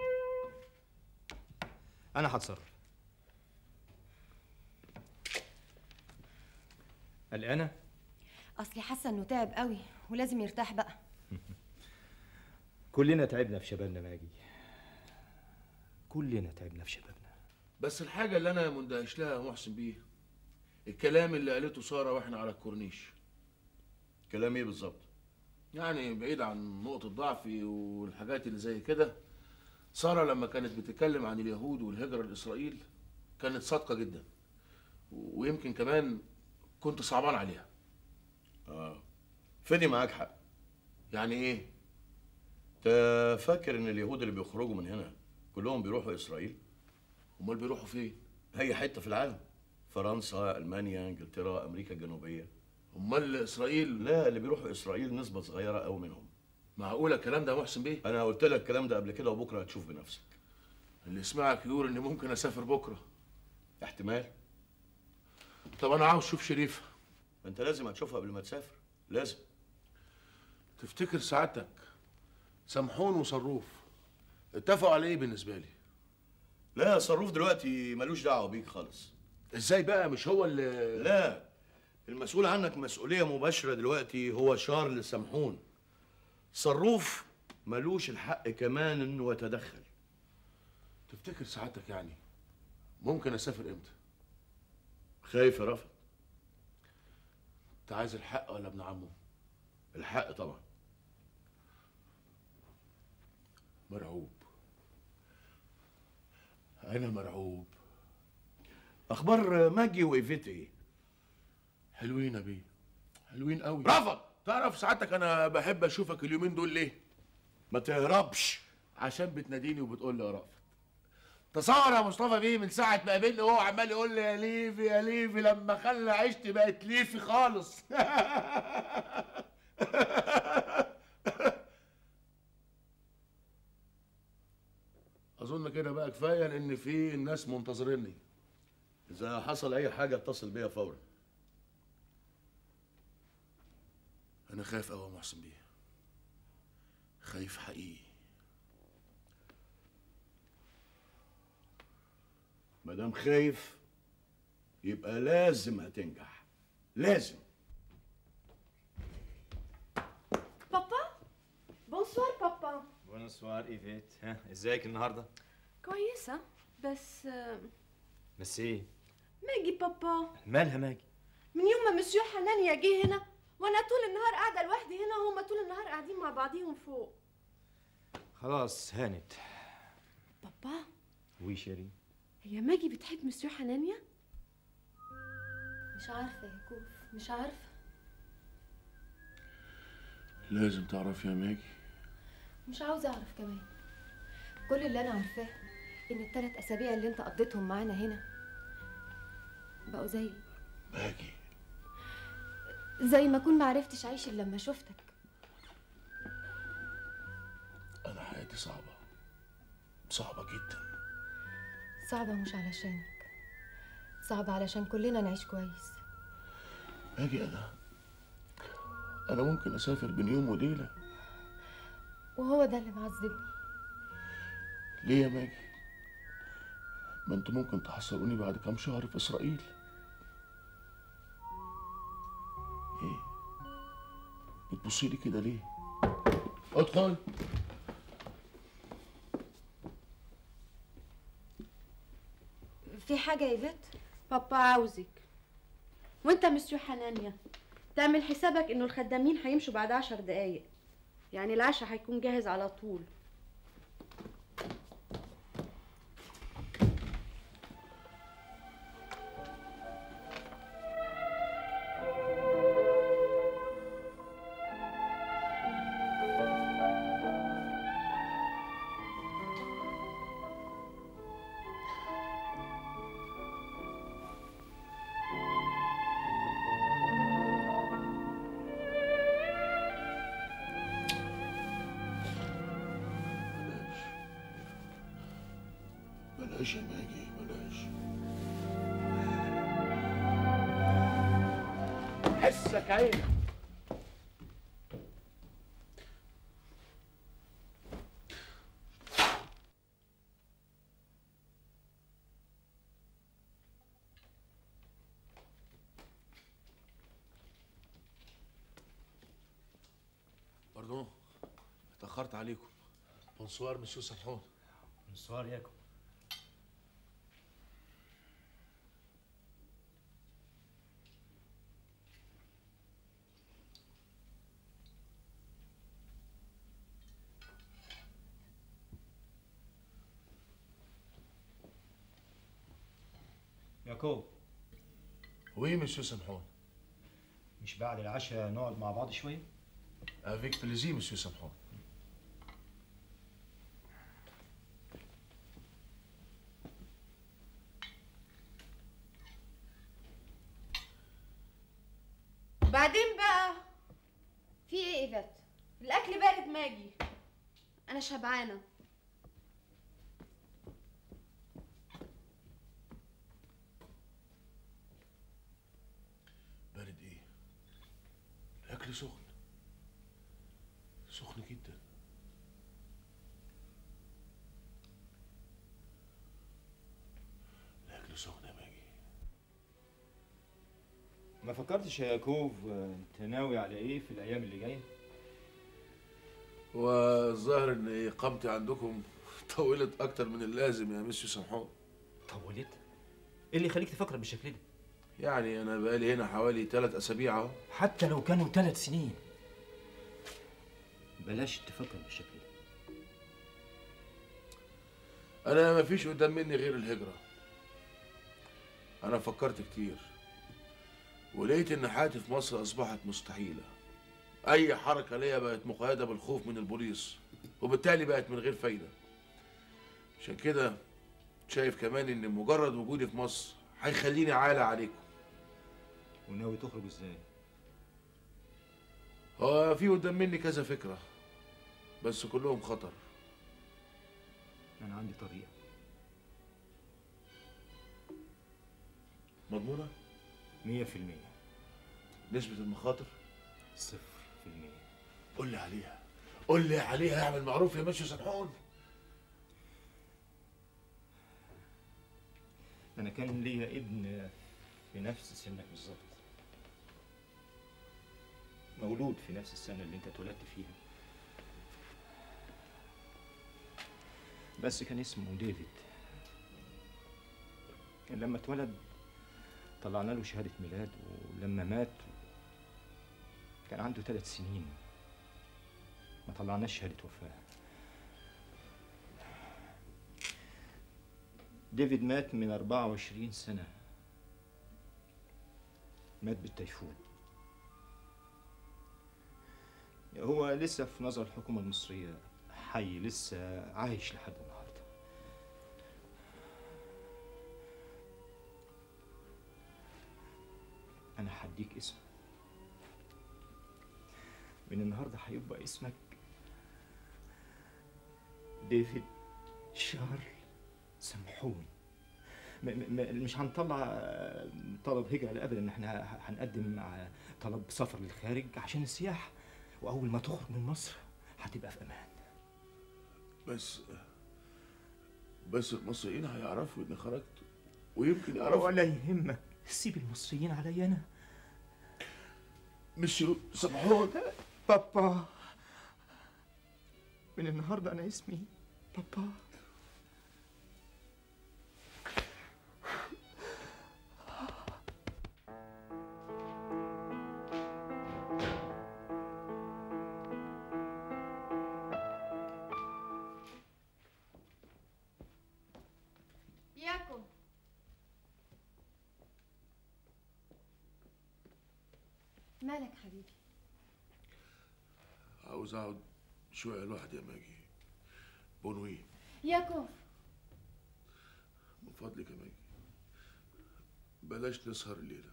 Speaker 19: انا هتصرف قلقانة؟
Speaker 21: اصلي حاسه انه تعب قوي ولازم يرتاح بقى
Speaker 19: كلنا تعبنا في شبابنا ماجي كلنا تعبنا في شبابنا
Speaker 11: بس الحاجة اللي أنا مندهش لها يا محسن بيه الكلام اللي قالته سارة وإحنا على الكورنيش
Speaker 13: كلام ايه بالظبط؟
Speaker 11: يعني بعيد عن نقطة ضعفي والحاجات اللي زي كده سارة لما كانت بتتكلم عن اليهود والهجرة لإسرائيل كانت صادقة جدا ويمكن كمان كنت صعبان عليها
Speaker 13: اه فدي معاك حق
Speaker 11: يعني ايه؟
Speaker 13: انت فاكر ان اليهود اللي بيخرجوا من هنا كلهم بيروحوا اسرائيل؟
Speaker 11: امال بيروحوا فين؟
Speaker 13: اي حته في العالم فرنسا، المانيا، انجلترا، امريكا الجنوبيه
Speaker 11: امال اسرائيل؟
Speaker 13: لا اللي بيروحوا اسرائيل نسبه صغيره قوي منهم
Speaker 11: معقولة الكلام ده يا محسن بيه؟
Speaker 13: انا قلت لك الكلام ده قبل كده وبكره هتشوف بنفسك
Speaker 11: اللي يسمعك يقول إني ممكن أسافر بكرة
Speaker 13: احتمال
Speaker 11: طب أنا عاوز أشوف شريفة
Speaker 13: ما انت لازم هتشوفها قبل ما تسافر لازم
Speaker 11: تفتكر سعادتك سمحون وصروف اتفقوا على ايه بالنسبه لي
Speaker 13: لا صروف دلوقتي ملوش دعوه بيك خالص
Speaker 11: ازاي بقى مش هو اللي
Speaker 13: لا المسؤول عنك مسؤوليه مباشره دلوقتي هو شارل سمحون صروف ملوش الحق كمان انه يتدخل
Speaker 11: تفتكر سعادتك يعني ممكن اسافر امتى
Speaker 13: خايف يا رافض
Speaker 11: انت عايز الحق ولا ابن عمه
Speaker 13: الحق طبعا
Speaker 11: مرعوب انا مرعوب
Speaker 13: اخبار ماجي وايفيت ايه
Speaker 11: حلوين يا بيه حلوين قوي
Speaker 13: رفض
Speaker 11: تعرف سعادتك انا بحب اشوفك اليومين دول ليه
Speaker 13: ما تهربش
Speaker 11: عشان بتناديني وبتقول لي يا رافض تصور يا مصطفى بيه من ساعة ما قابلني وهو عمال يقول لي يا ليفي يا ليفي لما خلى عيشتي بقت ليفي خالص أظن كده بقى كفاية لأن في ناس منتظريني
Speaker 13: اذا حصل اي حاجه اتصل بيا فورا
Speaker 11: أنا خايف أوي يا محسن بيه خايف حقيقي
Speaker 13: ما دام خايف يبقى لازم هتنجح لازم
Speaker 20: بابا بونسوار بابا
Speaker 19: بونسوار ايفيت ها ازيك النهارده
Speaker 20: كويسة بس آه،
Speaker 19: بس ايه
Speaker 20: ماجي بابا
Speaker 19: مالها ماجي
Speaker 20: من يوم ما مسيو حنانيا جه هنا وانا طول النهار قاعدة لوحدي هنا وهما طول النهار قاعدين مع بعضيهم فوق
Speaker 19: خلاص هانت
Speaker 20: بابا
Speaker 19: وي شيري
Speaker 20: هي ماجي بتحب مسيو حنانيا
Speaker 21: مش عارفة يا كوف مش عارفة
Speaker 11: لازم تعرف يا ماجي
Speaker 21: مش عاوزة أعرف كمان كل اللي أنا عارفاه إن التلات أسابيع اللي أنت قضيتهم معانا هنا بقوا زي
Speaker 11: ماجي
Speaker 21: زي ما أكون معرفتش أعيش إلا لما شفتك
Speaker 11: انا حياتي صعبه صعبه جدا
Speaker 21: صعبة مش علشانك صعبة علشان كلنا نعيش كويس
Speaker 11: ماجي انا انا ممكن اسافر بين يوم وليله
Speaker 21: وهو ده اللي معذبني
Speaker 11: ليه يا ماجي ما انتوا ممكن تحصلوني بعد كام شهر في اسرائيل ايه بتبصي لي كده ليه ادخل
Speaker 20: في حاجة يا ايفات بابا عاوزك وانت مسيو حنانيا تعمل حسابك انه الخدامين هيمشوا بعد عشر دقايق يعني العشاء هيكون جاهز على طول
Speaker 11: بلاش يا ماجي بلاش
Speaker 2: حسك عينك
Speaker 11: باردون اتاخرت عليكم بونسوار مسيو سامحون
Speaker 6: بونسوار ياكم
Speaker 19: ياكوب
Speaker 11: وي مسيو سامحون
Speaker 19: مش بعد العشاء نقعد مع بعض شوية؟
Speaker 11: افيك بليزي مسيو سامحون
Speaker 20: بعدين بقى في ايه ايفات الاكل بارد ماجي انا شبعانه
Speaker 11: بارد ايه الاكل سخن سخن جدا الاكل سخن يا ماجي
Speaker 19: ما فكرتش يا ياكوب آه، انت ناوي على ايه في الايام اللي جايه؟
Speaker 11: والظاهر ان اقامتي عندكم طولت اكتر من اللازم يا مسيو سامحون
Speaker 19: طولت؟ ايه اللي يخليك تفكر بالشكل ده؟
Speaker 11: يعني انا بقالي هنا حوالي ثلاث اسابيع اهو
Speaker 19: حتى لو كانوا ثلاث سنين بلاش تفكر بالشكل ده
Speaker 11: انا ما فيش قدام مني غير الهجرة انا فكرت كتير ولقيت ان حياتي في مصر اصبحت مستحيلة اي حركة ليا بقت مقيدة بالخوف من البوليس وبالتالي بقت من غير فايدة عشان كده شايف كمان ان مجرد وجودي في مصر هيخليني عالة عليكم
Speaker 19: وناوي تخرج ازاي؟
Speaker 11: هو في قدام مني كذا فكرة بس كلهم خطر
Speaker 19: انا عندي طريقه
Speaker 11: مضمونة؟
Speaker 19: مية في المية
Speaker 11: نسبة المخاطر؟
Speaker 19: صفر في المية
Speaker 11: قول لي عليها قول لي عليها اعمل معروف يا ماشي سامحون
Speaker 19: انا كان ليا ابن في نفس سنك بالظبط مولود في نفس السنة اللي انت اتولدت فيها بس كان اسمه ديفيد كان لما اتولد طلعنا له شهادة ميلاد ولما مات كان عنده ثلاث سنين ما طلعناش شهادة وفاة ديفيد مات من 24 سنة مات بالتيفون هو لسه في نظر الحكومة المصرية حي لسه عايش لحد النهاردة أنا هديك اسم من النهاردة هيبقى اسمك ديفيد شارل سمحون م- م- م- مش هنطلع آه، طلب هجرة لأبدا إن احنا هنقدم مع طلب سفر للخارج عشان السياحة وأول ما تخرج من مصر هتبقى في أمان
Speaker 11: بس بس المصريين هيعرفوا اني خرجت ويمكن يعرفوا
Speaker 19: ولا يهمك سيب المصريين عليا أنا
Speaker 11: مسيو سمحون
Speaker 19: بابا من النهاردة أنا اسمي بابا
Speaker 21: ياكو مالك حبيبي
Speaker 11: عاوز اقعد شويه لوحدي يا ماجي بونوي
Speaker 21: ياكو
Speaker 11: من فضلك يا ماجي بلاش نسهر الليله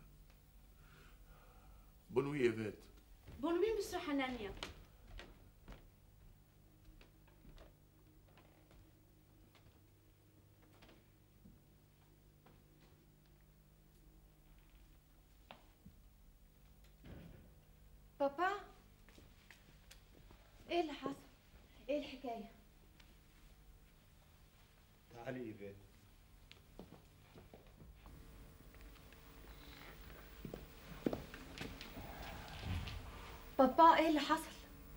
Speaker 11: بونوي يا فات
Speaker 20: بون مين مسيو حنانيا
Speaker 21: بابا ايه اللي حصل ايه الحكايه
Speaker 19: تعالي إيفات
Speaker 21: بابا ايه اللي حصل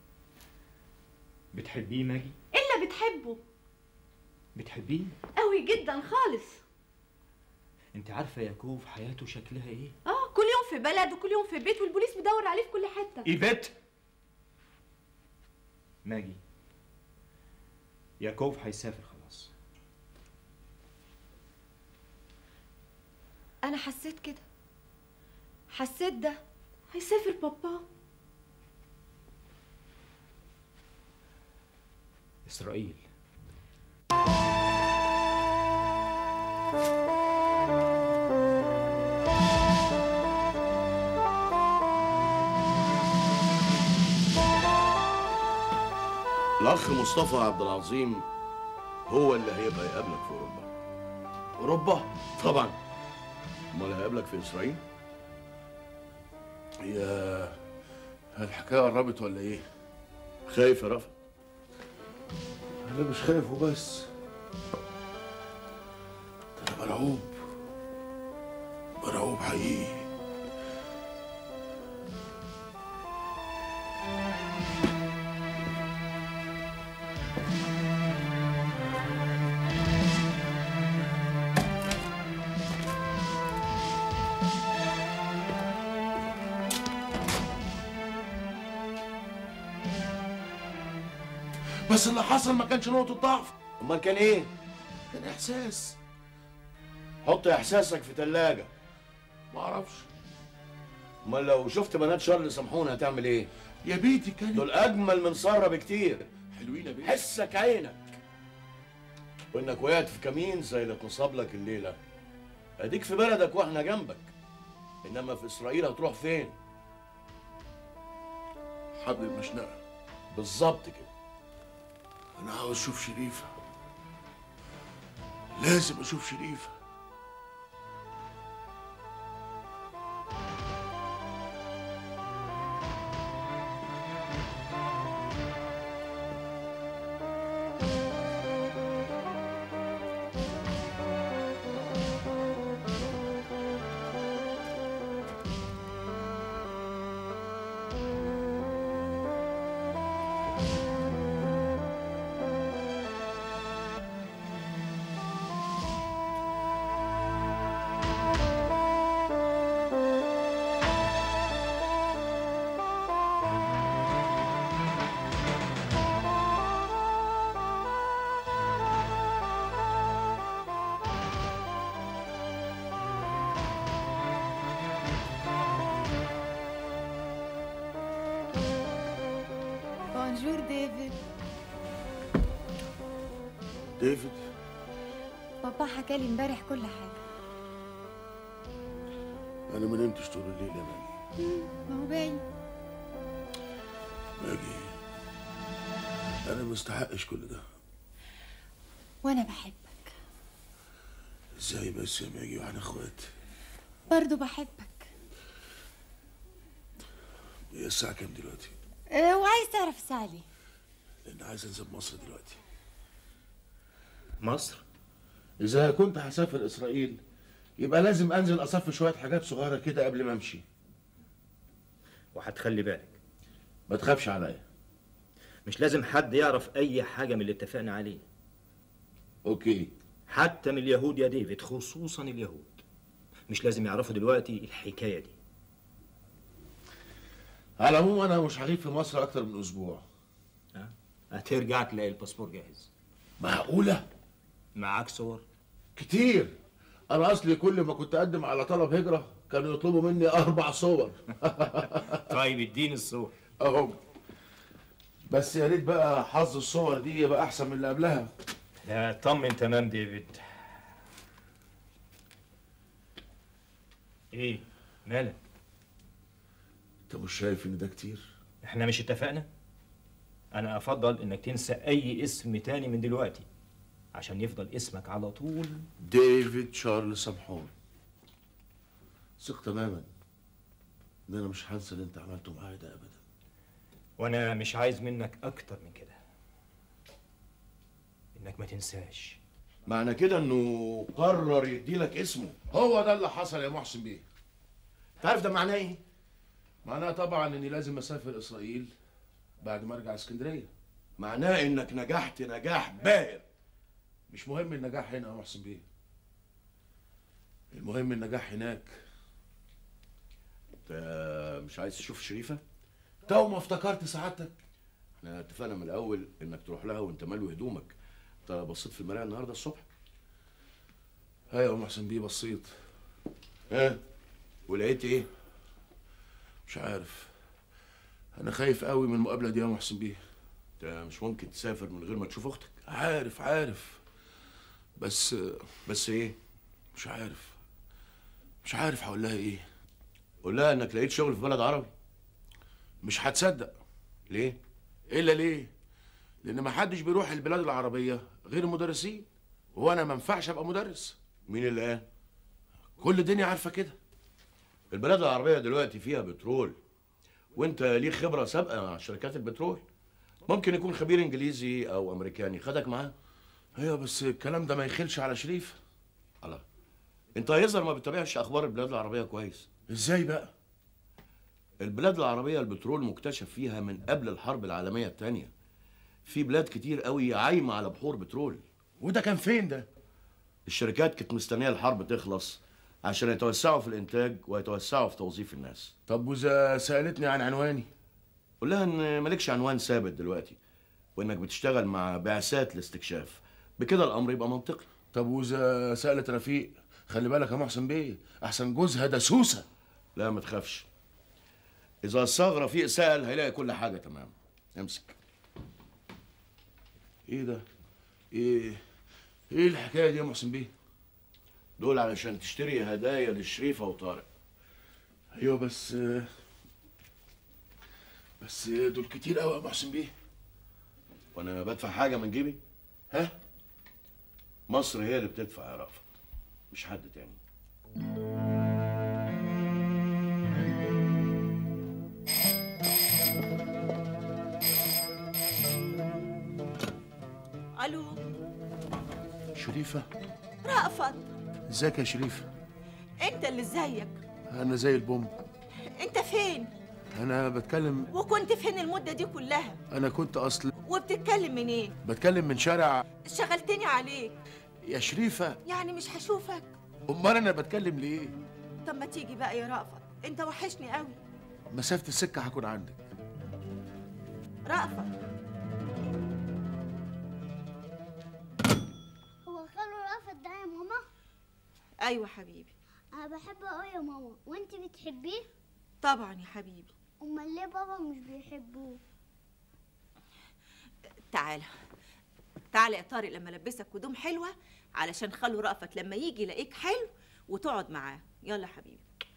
Speaker 19: بتحبيه ماجي؟
Speaker 20: الا بتحبه
Speaker 19: بتحبيه؟
Speaker 20: قوي جدا خالص
Speaker 19: أنت عارفة ياكوف حياته شكلها إيه؟
Speaker 20: اه كل يوم في بلد وكل يوم في بيت والبوليس بيدور عليه في كل حته
Speaker 19: إيفات ماجي ياكوف هيسافر خلاص
Speaker 21: انا حسيت كده حسيت ده
Speaker 20: هيسافر بابا
Speaker 19: إسرائيل
Speaker 13: الاخ مصطفى عبد العظيم هو اللي هيبقى يقابلك في اوروبا اوروبا طبعا امال هيقابلك في اسرائيل
Speaker 11: هي الحكايه قربت ولا ايه
Speaker 13: خايف يا رفعت
Speaker 11: انا مش خايف وبس ده انا مرعوب مرعوب حقيقي بس اللي حصل ما كانش نقطة ضعف
Speaker 13: امال كان ايه
Speaker 11: كان احساس
Speaker 13: حط احساسك في ثلاجه
Speaker 11: ما اعرفش
Speaker 13: امال لو شفت بنات شارل سمحون هتعمل ايه
Speaker 11: يا بيتي كانت
Speaker 13: دول اجمل من ساره بكتير
Speaker 11: حلوين يا بيتي
Speaker 13: حسك عينك وانك وقعت في كمين زي اللي اتنصب لك الليله اديك في بلدك واحنا جنبك انما في اسرائيل هتروح فين
Speaker 11: حبل المشنقة
Speaker 13: بالظبط كده
Speaker 11: انا عاوز اشوف شريفة لازم اشوف شريفة
Speaker 21: بونجور ديفيد
Speaker 11: ديفيد
Speaker 21: بابا حكى لي امبارح كل حاجه
Speaker 11: انا ما نمتش طول الليل يا ماجي
Speaker 21: ما هو باين
Speaker 11: ماجي انا ما استحقش كل ده
Speaker 21: وانا بحبك
Speaker 11: ازاي بس يا ماجي واحنا اخوات
Speaker 21: برضه بحبك
Speaker 11: هي الساعه كام دلوقتي
Speaker 21: أه وعايز تعرف سالي
Speaker 11: لان عايز انزل مصر دلوقتي
Speaker 13: مصر
Speaker 11: اذا كنت هسافر اسرائيل يبقى لازم انزل اصفي شويه حاجات صغيره كده قبل ما امشي
Speaker 19: وهتخلي بالك
Speaker 11: ما تخافش عليا
Speaker 19: مش لازم حد يعرف اي حاجه من اللي اتفقنا عليه
Speaker 11: اوكي
Speaker 19: حتى من اليهود يا ديفيد خصوصا اليهود مش لازم يعرفوا دلوقتي الحكايه دي
Speaker 11: على العموم انا مش هغيب في مصر اكتر من اسبوع
Speaker 19: هترجع تلاقي الباسبور جاهز
Speaker 11: معقوله
Speaker 19: معاك صور
Speaker 11: كتير انا اصلي كل ما كنت اقدم على طلب هجره كانوا يطلبوا مني اربع صور
Speaker 19: طيب اديني الصور
Speaker 11: اهو بس يا ريت بقى حظ الصور دي يبقى احسن من اللي قبلها
Speaker 19: لا طمن تمام ديفيد ايه مالك
Speaker 11: انت مش شايف ان ده كتير
Speaker 19: احنا مش اتفقنا انا افضل انك تنسى اي اسم تاني من دلوقتي عشان يفضل اسمك على طول
Speaker 11: ديفيد شارل سامحون ثق تماما ان انا مش هنسى اللي انت عملته معايا ده ابدا
Speaker 19: وانا مش عايز منك اكتر من كده انك ما تنساش
Speaker 11: معنى كده انه قرر يديلك اسمه هو ده اللي حصل يا محسن بيه تعرف ده معناه ايه معناه طبعا اني لازم اسافر اسرائيل بعد ما ارجع اسكندريه معناه انك نجحت نجاح باهر مش مهم النجاح هنا يا محسن بيه المهم النجاح هناك
Speaker 13: انت مش عايز تشوف شريفه
Speaker 11: تو ما افتكرت سعادتك
Speaker 13: احنا اتفقنا من الاول انك تروح لها وانت مالو هدومك انت بصيت في المرايه النهارده الصبح
Speaker 11: ايوه يا محسن بيه بصيت
Speaker 13: ها ولقيت ايه
Speaker 11: مش عارف انا خايف قوي من المقابله دي يا محسن بيه
Speaker 13: انت مش ممكن تسافر من غير ما تشوف اختك
Speaker 11: عارف عارف بس
Speaker 13: بس ايه
Speaker 11: مش عارف مش عارف هقول لها ايه
Speaker 13: قول لها انك لقيت شغل في بلد عربي
Speaker 11: مش هتصدق
Speaker 13: ليه
Speaker 11: الا ليه لان ما حدش بيروح البلاد العربيه غير المدرسين وانا ما ينفعش ابقى مدرس
Speaker 13: مين اللي قال
Speaker 11: كل الدنيا عارفه كده
Speaker 13: البلاد العربيه دلوقتي فيها بترول وانت ليك خبره سابقه مع شركات البترول ممكن يكون خبير انجليزي او امريكاني خدك معاه
Speaker 11: ايوه بس الكلام ده ما يخلش على شريف
Speaker 13: الله انت يظهر ما بتتابعش اخبار البلاد العربيه كويس
Speaker 11: ازاي بقى
Speaker 13: البلاد العربيه البترول مكتشف فيها من قبل الحرب العالميه الثانيه في بلاد كتير قوي عايمه على بحور بترول
Speaker 11: وده كان فين ده
Speaker 13: الشركات كانت مستنيه الحرب تخلص عشان يتوسعوا في الانتاج ويتوسعوا في توظيف الناس
Speaker 11: طب واذا سالتني عن عنواني
Speaker 13: قول لها ان مالكش عنوان ثابت دلوقتي وانك بتشتغل مع بعثات الاستكشاف بكده الامر يبقى منطقي
Speaker 11: طب واذا سالت رفيق خلي بالك يا محسن بيه احسن جوزها ده سوسه
Speaker 13: لا ما تخافش اذا الصاغ رفيق سال هيلاقي كل حاجه تمام امسك
Speaker 11: ايه ده ايه ايه الحكايه دي يا محسن بيه
Speaker 13: دول علشان تشتري هدايا للشريفه وطارق
Speaker 11: ايوه بس بس دول كتير قوي يا محسن بيه
Speaker 13: وانا بدفع حاجه من جيبي
Speaker 11: ها
Speaker 13: مصر هي اللي بتدفع يا رأفت مش حد تاني
Speaker 8: الو
Speaker 11: شريفه
Speaker 8: رأفت
Speaker 11: ازيك يا شريفه
Speaker 8: انت اللي ازيك
Speaker 11: انا زي البومب
Speaker 8: انت فين
Speaker 11: انا بتكلم
Speaker 8: وكنت فين المدة دي كلها
Speaker 11: انا كنت اصل
Speaker 8: وبتتكلم منين
Speaker 11: بتكلم من شارع
Speaker 8: شغلتني عليك
Speaker 11: يا شريفه
Speaker 8: يعني مش هشوفك
Speaker 11: امال انا بتكلم ليه
Speaker 8: طب ما تيجي بقى يا رأفت انت وحشني قوي
Speaker 11: مسافه السكه هكون عندك
Speaker 8: رأفت
Speaker 4: هو خاله رأفت ده يا ماما
Speaker 8: ايوه حبيبي
Speaker 4: انا بحبه قوي يا ماما وانت بتحبيه
Speaker 8: طبعا يا حبيبي
Speaker 4: امال ليه بابا مش بيحبوه
Speaker 5: تعالى تعالى يا طارق لما البسك هدوم حلوه علشان خاله رأفت لما يجي يلاقيك حلو وتقعد معاه يلا حبيبي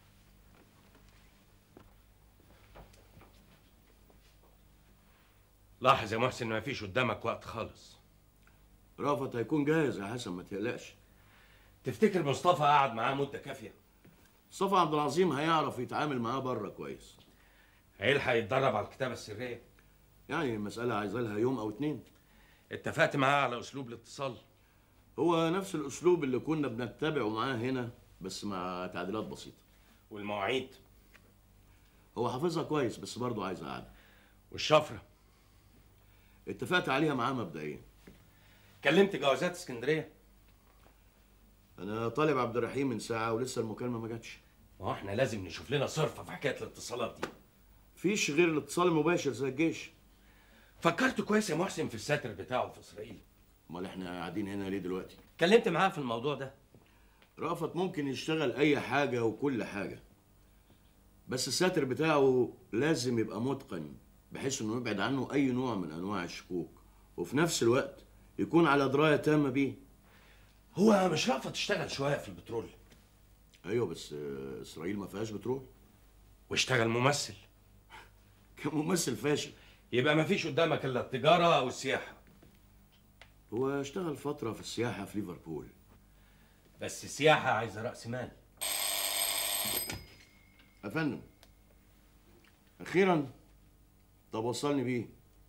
Speaker 10: لاحظ يا محسن ما فيش قدامك وقت خالص
Speaker 13: رافت هيكون جاهز يا حسن ما تقلقش
Speaker 10: تفتكر مصطفى قعد معاه مده كافيه
Speaker 13: مصطفى عبد العظيم هيعرف يتعامل معاه بره كويس
Speaker 10: هيلحق يتدرب على الكتابه السريه
Speaker 13: يعني المسألة عايزة لها يوم أو اتنين
Speaker 10: اتفقت معاه على أسلوب الاتصال
Speaker 13: هو نفس الأسلوب اللي كنا بنتبعه معاه هنا بس مع تعديلات بسيطة
Speaker 10: والمواعيد
Speaker 13: هو حافظها كويس بس برضه عايز قعدة
Speaker 10: والشفرة
Speaker 13: اتفقت عليها معاه مبدئيا
Speaker 10: كلمت جوازات اسكندريه
Speaker 13: أنا طالب عبد الرحيم من ساعة ولسه المكالمة ما جاتش
Speaker 10: ما هو احنا لازم نشوف لنا صرفه في حكايه الاتصالات دي
Speaker 13: فيش غير الاتصال المباشر زي الجيش
Speaker 10: فكرت كويس يا محسن في الساتر بتاعه في اسرائيل
Speaker 13: امال احنا قاعدين هنا ليه دلوقتي
Speaker 10: اتكلمت معاه في الموضوع ده
Speaker 13: رأفت ممكن يشتغل أي حاجة وكل حاجة بس الساتر بتاعه لازم يبقى متقن بحيث إنه يبعد عنه أي نوع من أنواع الشكوك وفي نفس الوقت يكون على دراية تامة بيه
Speaker 10: هو مش رأفت تشتغل شويه في البترول
Speaker 13: أيوه بس آه، إسرائيل ما فيهاش بترول
Speaker 10: واشتغل ممثل
Speaker 13: كممثل فاشل
Speaker 10: يبقى ما فيش قدامك الا التجاره او السياحه
Speaker 13: هو اشتغل فترة في السياحة في ليفربول
Speaker 10: بس السياحه عايزه راس مال
Speaker 13: يا فندم أخيرا طب وصلني بيه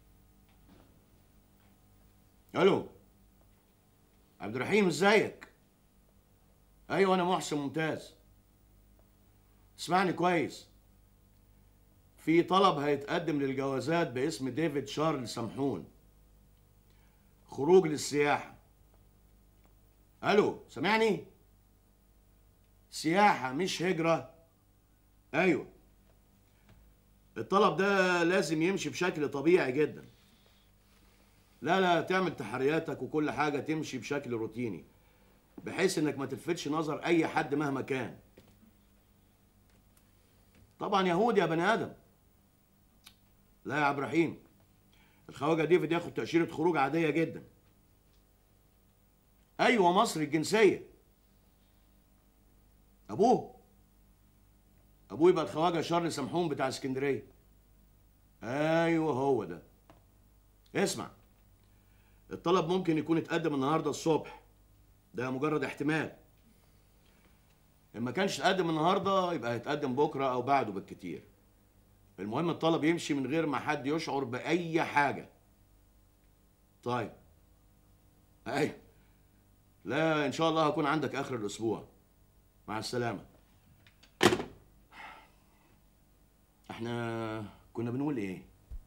Speaker 13: ألو عبد الرحيم ازيك أيوه أنا محسن ممتاز اسمعني كويس في طلب هيتقدم للجوازات باسم ديفيد شارل سمحون خروج للسياحة ألو سامعني سياحة مش هجرة ايوه الطلب ده لازم يمشي بشكل طبيعي جدا لا لا تعمل تحرياتك وكل حاجه تمشي بشكل روتيني بحيث انك ما تلفتش نظر اي حد مهما كان طبعا يهودي يا بني ادم لا يا عبد الرحيم الخواجه ديفيد ياخد تاشيره خروج عاديه جدا ايوه مصري الجنسيه ابوه ابوه يبقى الخواجه شارل سمحون بتاع اسكندريه ايوه هو ده اسمع الطلب ممكن يكون اتقدم النهارده الصبح ده مجرد احتمال ان ما كانش اتقدم النهارده يبقى هيتقدم بكره او بعده بالكتير المهم الطلب يمشي من غير ما حد يشعر باي حاجه طيب ايوه لا ان شاء الله هكون عندك اخر الاسبوع مع السلامه احنا كنا بنقول ايه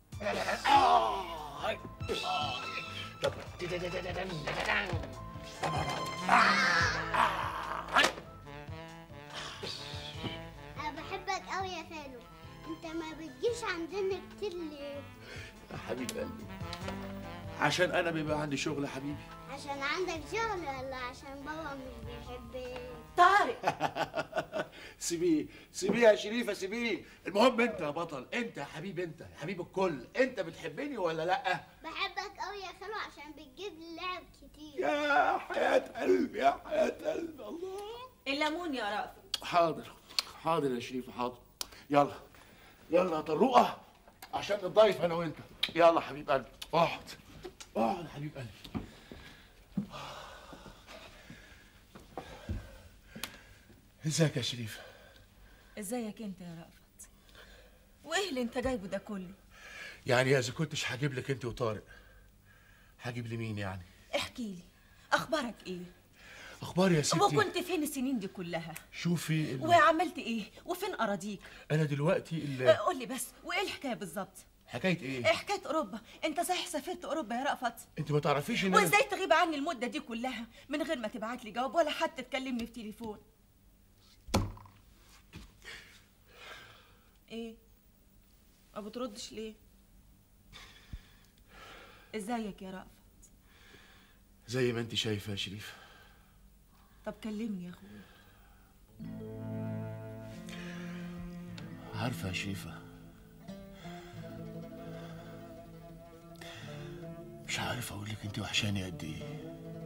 Speaker 4: انا بحبك قوي يا خالو انت ما بتجيش عندنا كتير ليه
Speaker 11: يا حبيب قلبي عشان انا بيبقى عندي شغل يا حبيبي
Speaker 4: عشان عندك شغل ولا عشان بابا مش بيحبك
Speaker 5: طارق
Speaker 11: سيبيه سيبيه يا شريفه سيبيه المهم انت يا بطل انت يا حبيب انت يا حبيب الكل انت بتحبني ولا لا
Speaker 4: بحبك قوي يا خالو عشان بتجيب لي لعب كتير
Speaker 11: يا حياه قلبي يا حياه قلبي الله
Speaker 5: الليمون يا رأفت
Speaker 11: حاضر حاضر يا شريفه حاضر يلا يلا يا طروقه عشان نضيف انا وانت يلا حبيب قلبي اقعد اقعد يا حبيب قلبي ازيك يا شريفه
Speaker 5: ازيك انت يا رأفت وايه اللي انت جايبه ده كله
Speaker 11: يعني اذا كنتش هجيب لك انت وطارق هجيب لمين يعني
Speaker 5: احكي لي اخبارك ايه
Speaker 11: اخبار يا ستي
Speaker 5: وكنت فين السنين دي كلها
Speaker 11: شوفي ال-
Speaker 5: وعملت ايه وفين اراضيك
Speaker 11: انا دلوقتي ال-
Speaker 5: قول لي بس وايه الحكايه بالظبط
Speaker 11: حكايه ايه
Speaker 5: ايه حكايه اوروبا انت صحيح سافرت اوروبا يا رأفت
Speaker 11: انت ما تعرفيش ان أنا-
Speaker 5: وازاي تغيب عني المده دي كلها من غير ما تبعت لي جواب ولا حتى تكلمني في تليفون ايه ما بتردش ليه ازيك يا رأفت
Speaker 11: زي ما انت شايفه يا شريفه
Speaker 5: طب كلمني يا اخويا
Speaker 11: عارفه يا شريفه مش عارف اقول لك انت وحشاني قد ايه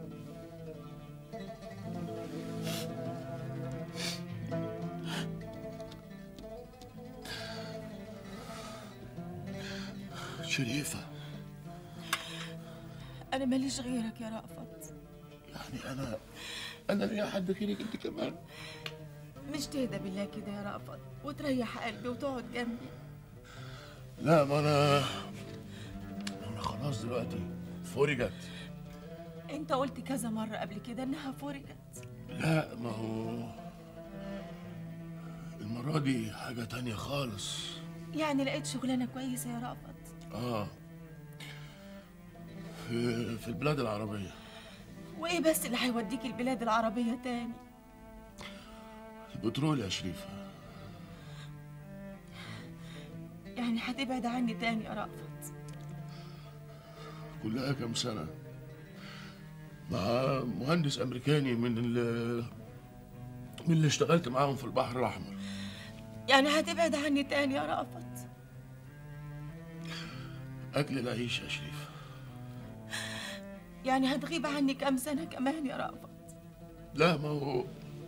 Speaker 11: شريفة
Speaker 5: انا ماليش غيرك يا رأفت
Speaker 11: يعني انا انا ليا حد غيرك انت كمان
Speaker 5: مش تهدى بالله كده يا رأفت وتريح قلبي وتقعد جنبي
Speaker 11: لا ما انا ما انا خلاص دلوقتي فرجت
Speaker 5: انت قلت كذا مرة قبل كده انها فرجت
Speaker 11: لا ما هو المرة دي حاجة تانية خالص
Speaker 5: يعني لقيت شغلانة كويسة يا رأفت
Speaker 11: اه في, في البلاد العربية
Speaker 5: وايه بس اللي هيوديك البلاد العربية تاني
Speaker 11: البترول يا شريفة
Speaker 5: يعني هتبعد عني تاني يا رأفت
Speaker 11: كلها كام سنة مع مهندس أمريكاني من اللي من اللي اشتغلت معاهم في البحر الأحمر
Speaker 5: يعني هتبعد عني تاني يا رأفت
Speaker 11: أكل العيش يا شريفة
Speaker 5: يعني هتغيب عني كام سنة كمان يا رأفت
Speaker 11: لا ما هو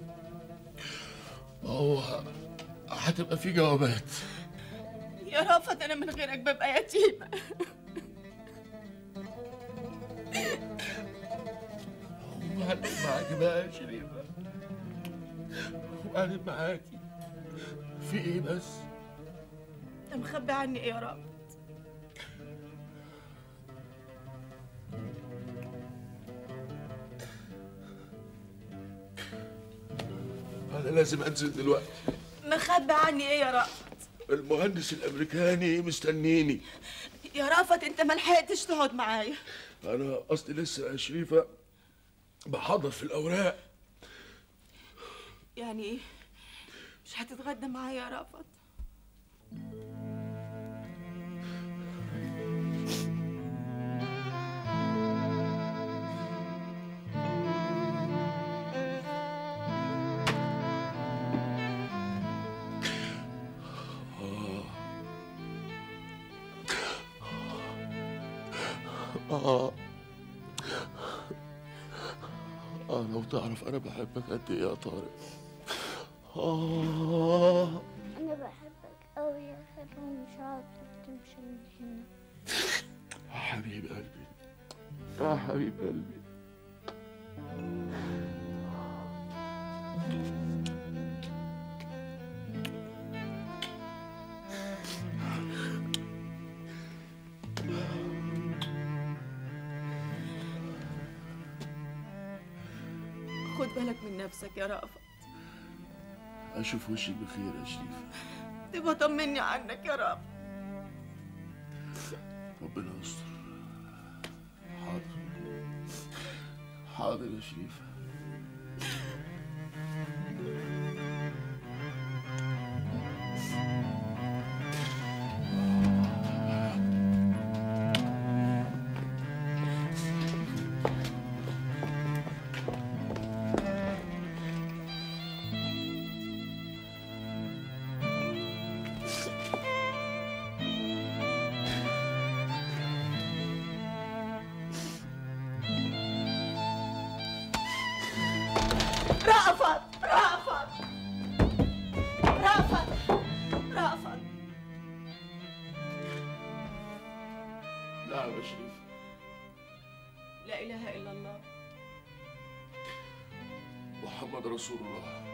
Speaker 11: ما هو هتبقى في جوابات
Speaker 5: يا رأفت أنا من غيرك ببقى يتيمة
Speaker 11: وقعدت معاكي بقى يا شريفة وقعدت معاكي في ايه بس؟
Speaker 5: أنت مخبي عني إيه يا رأفت
Speaker 11: أنا لازم أنزل دلوقتي
Speaker 5: مخبي عني إيه يا رأفت
Speaker 11: المهندس الأمريكاني مستنيني
Speaker 5: يا رأفت أنت ما لحقتش تقعد معايا
Speaker 11: أنا أصلي لسه يا شريفة بحضر في الأوراق
Speaker 5: يعني إيه مش هتتغدى معايا يا رأفت
Speaker 11: آه آه لو تعرف أنا بحبك قد إيه يا طارق آه
Speaker 4: انا بحبك قوي يا خالو ومش عاوزك تمشي من هنا
Speaker 11: حبيب قلبي يا حبيب قلبي
Speaker 5: خد بالك من نفسك يا رأفت
Speaker 11: أشوف وشك بخير يا شريف
Speaker 5: تبقى طمني عنك يا رأفت
Speaker 11: ربنا يستر حاضر حاضر يا شريف
Speaker 5: رأفت رأفت رأفت رأفت
Speaker 11: نعم يا شريف
Speaker 5: لا إله إلا الله
Speaker 11: محمد رسول الله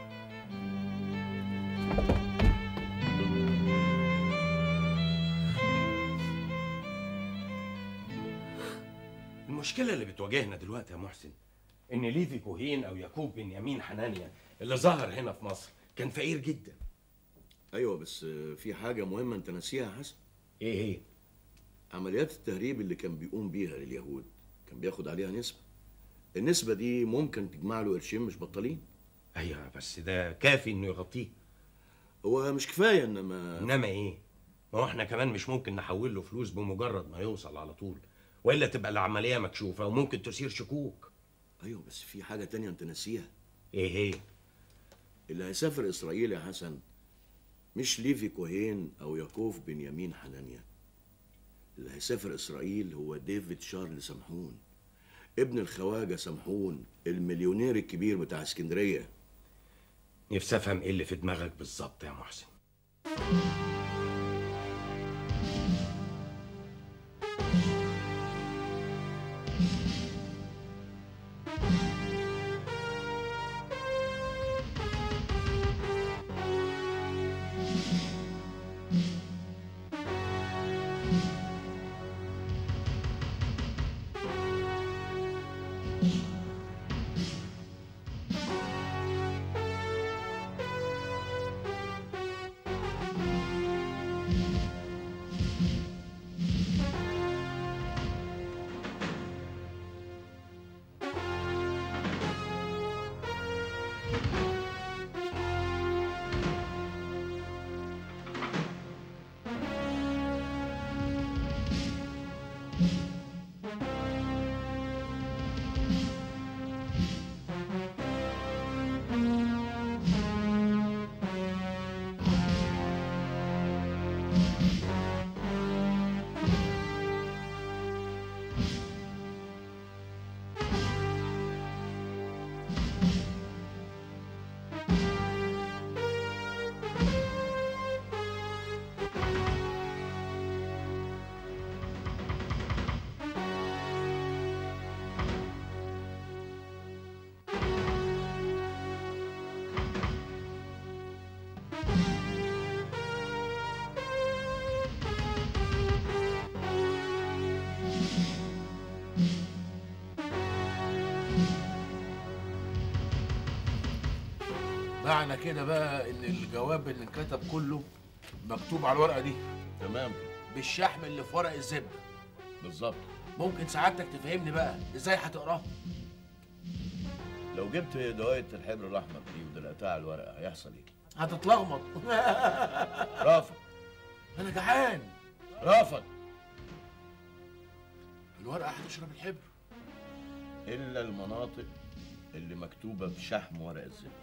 Speaker 10: المشكلة اللي بتواجهنا دلوقتي يا محسن إن ليفي كوهين أو يعقوب بنيامين حنانيا اللي ظهر هنا في مصر كان فقير جدا
Speaker 13: ايوه بس في حاجه مهمه انت ناسيها يا حسن
Speaker 10: ايه هي
Speaker 13: عمليات التهريب اللي كان بيقوم بيها لليهود كان بياخد عليها نسبه النسبه دي ممكن تجمع له قرشين مش بطالين
Speaker 10: أيوة بس ده كافي إنه يغطيه
Speaker 13: هو مش كفايه انما
Speaker 10: إنما إيه؟ ما هو إحنا كمان مش ممكن نحول له فلوس بمجرد ما يوصل على طول وإلا تبقى العملية مكشوفة وممكن تثير شكوك
Speaker 13: ايوه بس في حاجه تانية انت ناسيها
Speaker 10: ايه هي
Speaker 13: اللي هيسافر اسرائيل يا حسن مش ليفي كوهين او ياكوف بنيامين حنانيا اللي هيسافر اسرائيل هو ديفيد شارل سمحون ابن الخواجه سمحون المليونير الكبير بتاع اسكندريه
Speaker 10: نفسي افهم ايه اللي في دماغك بالظبط يا محسن
Speaker 11: معنى كده بقى ان الجواب اللي انكتب كله مكتوب على الورقه دي
Speaker 13: تمام
Speaker 11: بالشحم اللي في ورق الزبده
Speaker 13: بالظبط
Speaker 11: ممكن سعادتك تفهمني بقى ازاي هتقراها
Speaker 13: لو جبت دوايه الحبر الاحمر دي ودلقتها على الورقه هيحصل ايه
Speaker 11: هتتلخبط
Speaker 13: رافض
Speaker 11: انا جعان
Speaker 13: رافض
Speaker 11: الورقه هتشرب الحبر
Speaker 13: الا المناطق اللي مكتوبه بشحم ورق الزبده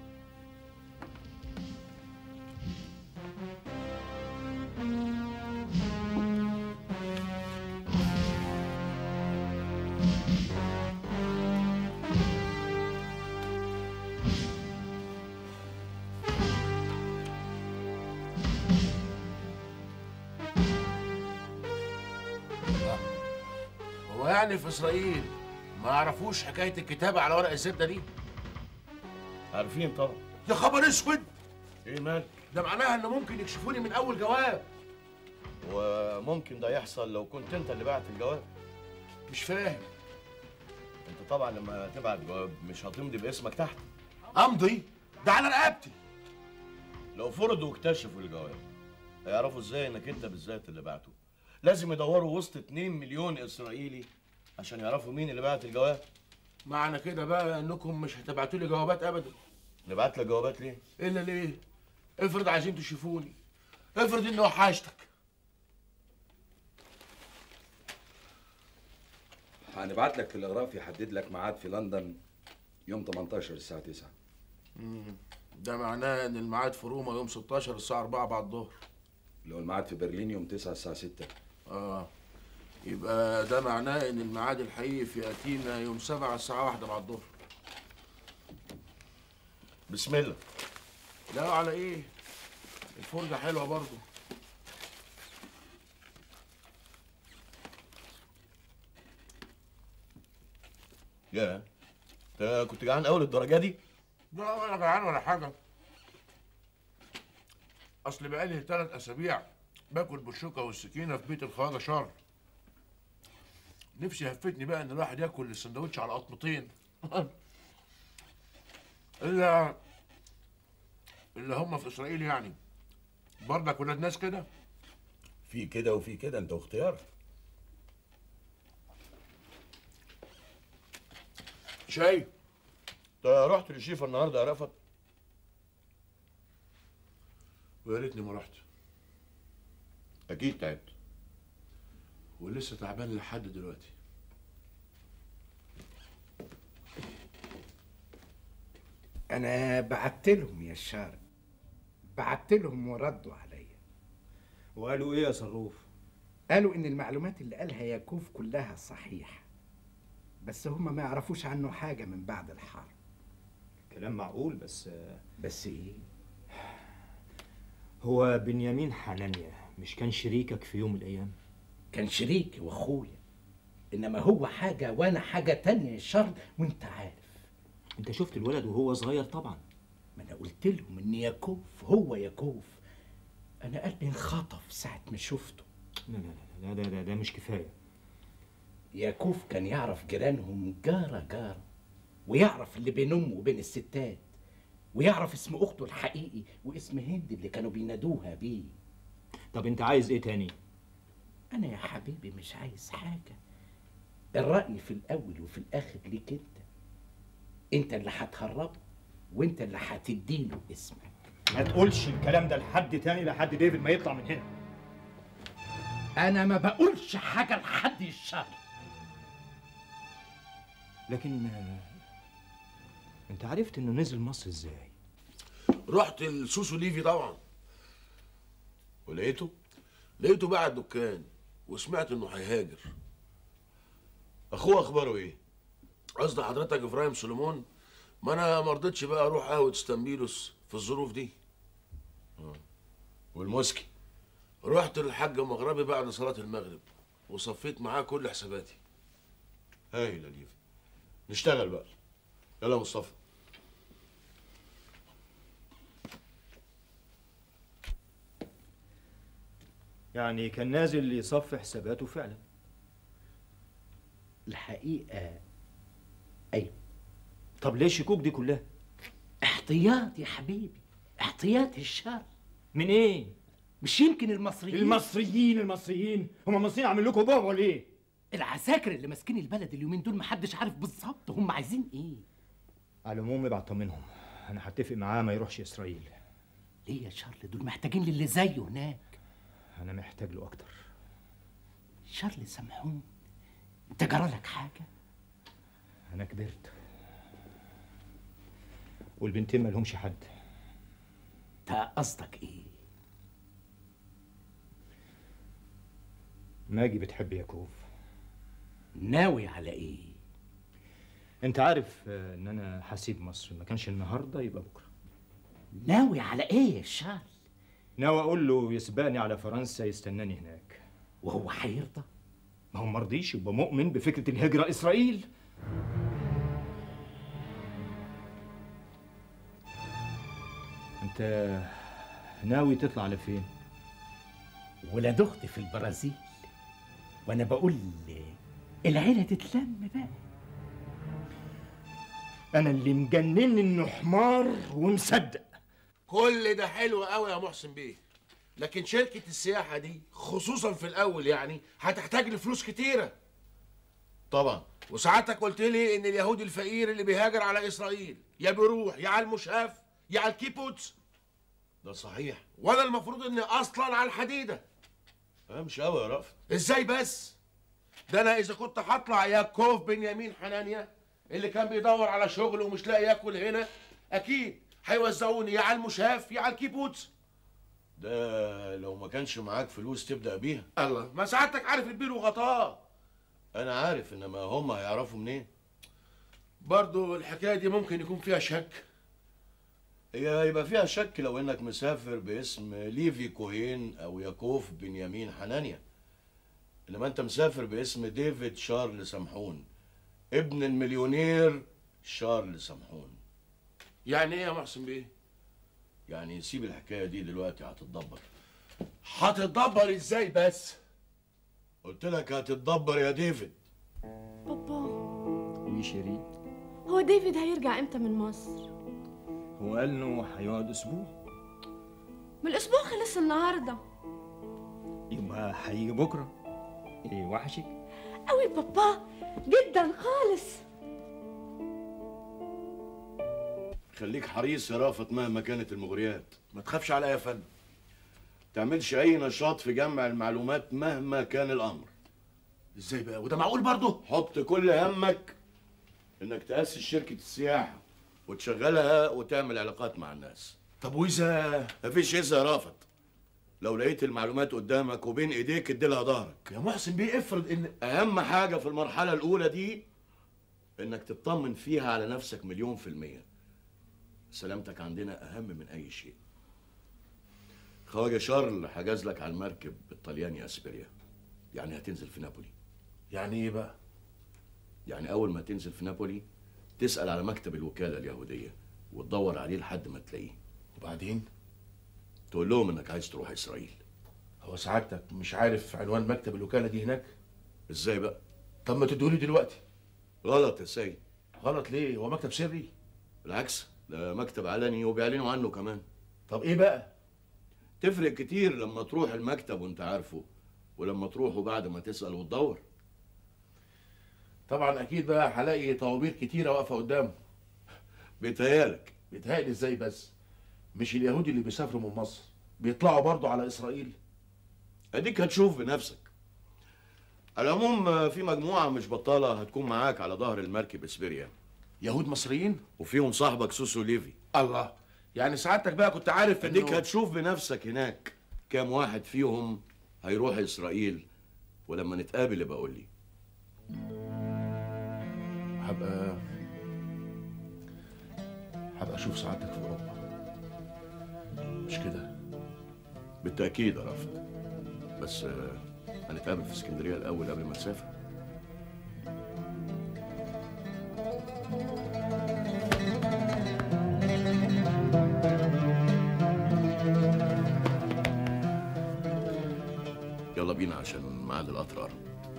Speaker 11: هو يعني في اسرائيل ما يعرفوش حكايه الكتابه على ورق الزبده دي
Speaker 13: عارفين طبعا
Speaker 11: يا خبر اسود
Speaker 13: ايه مالك
Speaker 11: ده معناها ان ممكن يكشفوني من اول جواب
Speaker 13: وممكن ده يحصل لو كنت انت اللي بعت الجواب
Speaker 11: مش فاهم
Speaker 13: انت طبعا لما تبعت جواب مش هتمضي باسمك تحت
Speaker 11: امضي ده على رقبتي
Speaker 13: لو فرضوا واكتشفوا الجواب هيعرفوا ازاي انك انت بالذات اللي بعته لازم يدوروا وسط 2 مليون اسرائيلي عشان يعرفوا مين اللي بعت الجواب
Speaker 11: معنى كده بقى انكم مش هتبعتوا لي جوابات ابدا
Speaker 13: نبعت لك جوابات ليه
Speaker 11: الا ليه افرض عايزين تشوفوني افرض اني وحشتك
Speaker 9: هنبعت لك تلغراف يحدد لك ميعاد في لندن يوم 18 الساعة 9
Speaker 11: مم. ده معناه ان الميعاد في روما يوم 16 الساعه 4 بعد الظهر
Speaker 9: لو الميعاد في برلين يوم 9 الساعة 6
Speaker 11: اه يبقى ده معناه ان الميعاد الحقيقي في اتينا يوم 7 الساعه 1 بعد الظهر
Speaker 13: بسم الله
Speaker 11: لا على ايه الفرجه حلوه برضه
Speaker 13: يا انت كنت جعان قوي للدرجه دي
Speaker 11: لا ولا جعان ولا حاجه اصل بقالي ثلاث اسابيع باكل بالشوكه والسكينه في بيت الخواجه شر نفسي هفتني بقى ان الواحد ياكل السندوتش على قطمتين الا اللي هم في اسرائيل يعني برضك ولاد ناس كده
Speaker 13: في كده وفي كده انت واختيارك
Speaker 11: شاي
Speaker 13: انت رحت للشيفه النهارده يا رفت
Speaker 11: ويا ريتني ما رحت
Speaker 13: اكيد تعبت
Speaker 11: ولسه تعبان لحد دلوقتي
Speaker 14: انا بعت لهم يا شارب بعت لهم وردوا عليا
Speaker 19: وقالوا ايه يا صروف
Speaker 14: قالوا ان المعلومات اللي قالها ياكوف كلها صحيحه بس هما ما يعرفوش عنه حاجه من بعد الحرب
Speaker 19: كلام معقول بس
Speaker 14: بس ايه
Speaker 19: هو بنيامين حنانيا مش كان شريكك في يوم من الايام
Speaker 14: كان شريكي واخويا انما هو حاجه وانا حاجه تانية الشر وانت عارف
Speaker 19: انت شفت الولد وهو صغير طبعا
Speaker 14: ما انا قلت لهم ان ياكوف هو ياكوف انا قلبي انخطف ساعه ما شفته
Speaker 19: لا لا لا ده ده, ده مش كفايه
Speaker 14: ياكوف كان يعرف جيرانهم جارة جارة ويعرف اللي بين امه وبين الستات ويعرف اسم اخته الحقيقي واسم هند اللي كانوا بينادوها بيه
Speaker 19: طب انت عايز ايه تاني
Speaker 14: انا يا حبيبي مش عايز حاجه الراي في الاول وفي الاخر ليك انت انت اللي هتهربه وانت اللي هتديله اسمك
Speaker 19: ما تقولش الكلام ده لحد تاني لحد ديفيد ما يطلع من هنا
Speaker 14: انا ما بقولش حاجه لحد الشر
Speaker 19: لكن آه، انت عرفت انه نزل مصر ازاي
Speaker 11: رحت لسوسو ليفي طبعا ولقيته لقيته باع الدكان وسمعت انه هيهاجر اخوه اخباره ايه قصد حضرتك ابراهيم سليمون ما انا ما رضيتش بقى اروح قهوه ستامبيلوس في الظروف دي آه. والموسكي رحت للحاج مغربي بعد صلاه المغرب وصفيت معاه كل حساباتي هايل يا ليفي نشتغل بقى يلا يا مصطفى
Speaker 19: يعني كان نازل يصفي حساباته فعلا
Speaker 14: الحقيقه ايوه
Speaker 19: طب ليه الشكوك دي كلها
Speaker 14: احتياط يا حبيبي احتياط الشر
Speaker 19: من ايه
Speaker 14: مش يمكن المصريين
Speaker 19: المصريين المصريين هم المصريين عاملين لكم بابا ولا ايه
Speaker 14: العساكر اللي ماسكين البلد اليومين دول محدش عارف بالظبط هم عايزين ايه
Speaker 19: على العموم ابعت طمنهم انا هتفق معاه ما يروحش اسرائيل
Speaker 14: ليه يا شارل دول محتاجين للي زيه هناك
Speaker 19: انا محتاج له اكتر
Speaker 14: شارل سامحون انت جرالك حاجه
Speaker 19: انا كبرت والبنتين ما لهمش حد
Speaker 14: انت قصدك ايه
Speaker 19: ماجي بتحب ياكوف
Speaker 14: ناوي على ايه
Speaker 19: انت عارف آه، ان انا هسيب مصر ما كانش النهارده يبقى بكره
Speaker 14: ناوي على ايه يا شارل
Speaker 19: ناوي اقول له يسبقني على فرنسا يستناني هناك
Speaker 14: وهو هيرضى
Speaker 19: ما هو مرضيش يبقى مؤمن بفكره الهجره اسرائيل انت ناوي تطلع على فين
Speaker 14: ولاد اختي في البرازيل وانا بقول العيله تتلم بقى
Speaker 19: انا اللي مجنني انه حمار ومصدق
Speaker 11: كل ده حلو قوي يا محسن بيه لكن شركة السياحة دي خصوصا في الأول يعني هتحتاج لفلوس كتيرة
Speaker 13: طبعا
Speaker 11: وساعتك قلت لي إن اليهودي الفقير اللي بيهاجر على إسرائيل يا بيروح يا على المشاف يا على الكيبوتس
Speaker 13: ده صحيح
Speaker 11: وأنا المفروض إني أصلا على الحديدة
Speaker 13: مش قوي يا رأفت
Speaker 11: إزاي بس؟ ده أنا إذا كنت هطلع ياكوف بنيامين حنانيا اللي كان بيدور على شغل ومش لاقي ياكل هنا أكيد هيوزعوني يا على المشاف يا على الكيبوتس
Speaker 13: ده لو ما كانش معاك فلوس تبدأ بيها
Speaker 11: الله ما سعادتك عارف البير وغطاه
Speaker 13: أنا عارف إنما هم هيعرفوا منين
Speaker 11: برضو الحكاية دي ممكن يكون فيها شك
Speaker 13: هي يبقى فيها شك لو إنك مسافر باسم ليفي كوهين أو ياكوف بنيامين حنانيا إنما أنت مسافر باسم ديفيد شارل سمحون ابن المليونير شارل سمحون
Speaker 11: يعني إيه يا محسن بيه؟
Speaker 13: يعني سيب الحكاية دي دلوقتي هتتدبر
Speaker 11: هتتدبر إزاي بس؟
Speaker 13: قلت لك هتتدبر يا ديفيد
Speaker 20: بابا
Speaker 19: وشيرين
Speaker 20: هو ديفيد هيرجع امتى من مصر
Speaker 19: هو قال انه هيقعد اسبوع
Speaker 20: من الاسبوع خلص النهارده
Speaker 19: يبقى هيجي بكره ايه وحشك
Speaker 20: قوي بابا جدا خالص
Speaker 13: خليك حريص يا رافت مهما كانت المغريات ما تخافش عليا يا فندم تعملش اي نشاط في جمع المعلومات مهما كان الامر
Speaker 11: ازاي بقى وده معقول برضه
Speaker 13: حط كل همك انك تاسس شركه السياحه وتشغلها وتعمل علاقات مع الناس
Speaker 11: طب واذا
Speaker 13: مفيش اذا يا رافت لو لقيت المعلومات قدامك وبين ايديك اديلها ظهرك
Speaker 11: يا محسن بيه افرض ان
Speaker 13: اهم حاجه في المرحله الاولى دي انك تطمن فيها على نفسك مليون في الميه سلامتك عندنا اهم من اي شيء خواجه شارل حجز لك على المركب الطلياني اسبريا يعني هتنزل في نابولي
Speaker 11: يعني ايه بقى
Speaker 13: يعني اول ما تنزل في نابولي تسال على مكتب الوكاله اليهوديه وتدور عليه لحد ما تلاقيه
Speaker 11: وبعدين
Speaker 13: تقول لهم انك عايز تروح اسرائيل
Speaker 11: هو سعادتك مش عارف عنوان مكتب الوكاله دي هناك
Speaker 13: ازاي بقى
Speaker 11: طب ما تدولي دلوقتي
Speaker 13: غلط يا سيد
Speaker 11: غلط ليه هو مكتب سري
Speaker 13: بالعكس ده مكتب علني وبيعلنوا عنه كمان
Speaker 11: طب ايه بقى
Speaker 13: تفرق كتير لما تروح المكتب وانت عارفه ولما تروحه بعد ما تسال وتدور
Speaker 11: طبعا اكيد بقى هلاقي طوابير كتيره واقفه قدامه
Speaker 13: بيتهيالك
Speaker 11: بيتهيألي ازاي بس مش اليهود اللي بيسافروا من مصر بيطلعوا برضه على اسرائيل
Speaker 13: اديك هتشوف بنفسك على العموم في مجموعه مش بطاله هتكون معاك على ظهر المركب اسبريا
Speaker 11: يهود مصريين
Speaker 13: وفيهم صاحبك سوسو ليفي
Speaker 11: الله يعني سعادتك بقى كنت عارف
Speaker 13: اديك
Speaker 11: انه
Speaker 13: هتشوف بنفسك هناك كام واحد فيهم هيروح اسرائيل ولما نتقابل يبقى قول لي
Speaker 11: هبقى هبقى اشوف سعادتك في اوروبا مش كده
Speaker 13: بالتاكيد يا رافت بس آه، هنتقابل في اسكندريه الاول قبل ما تسافر يلا بينا عشان ميعاد القطر قرب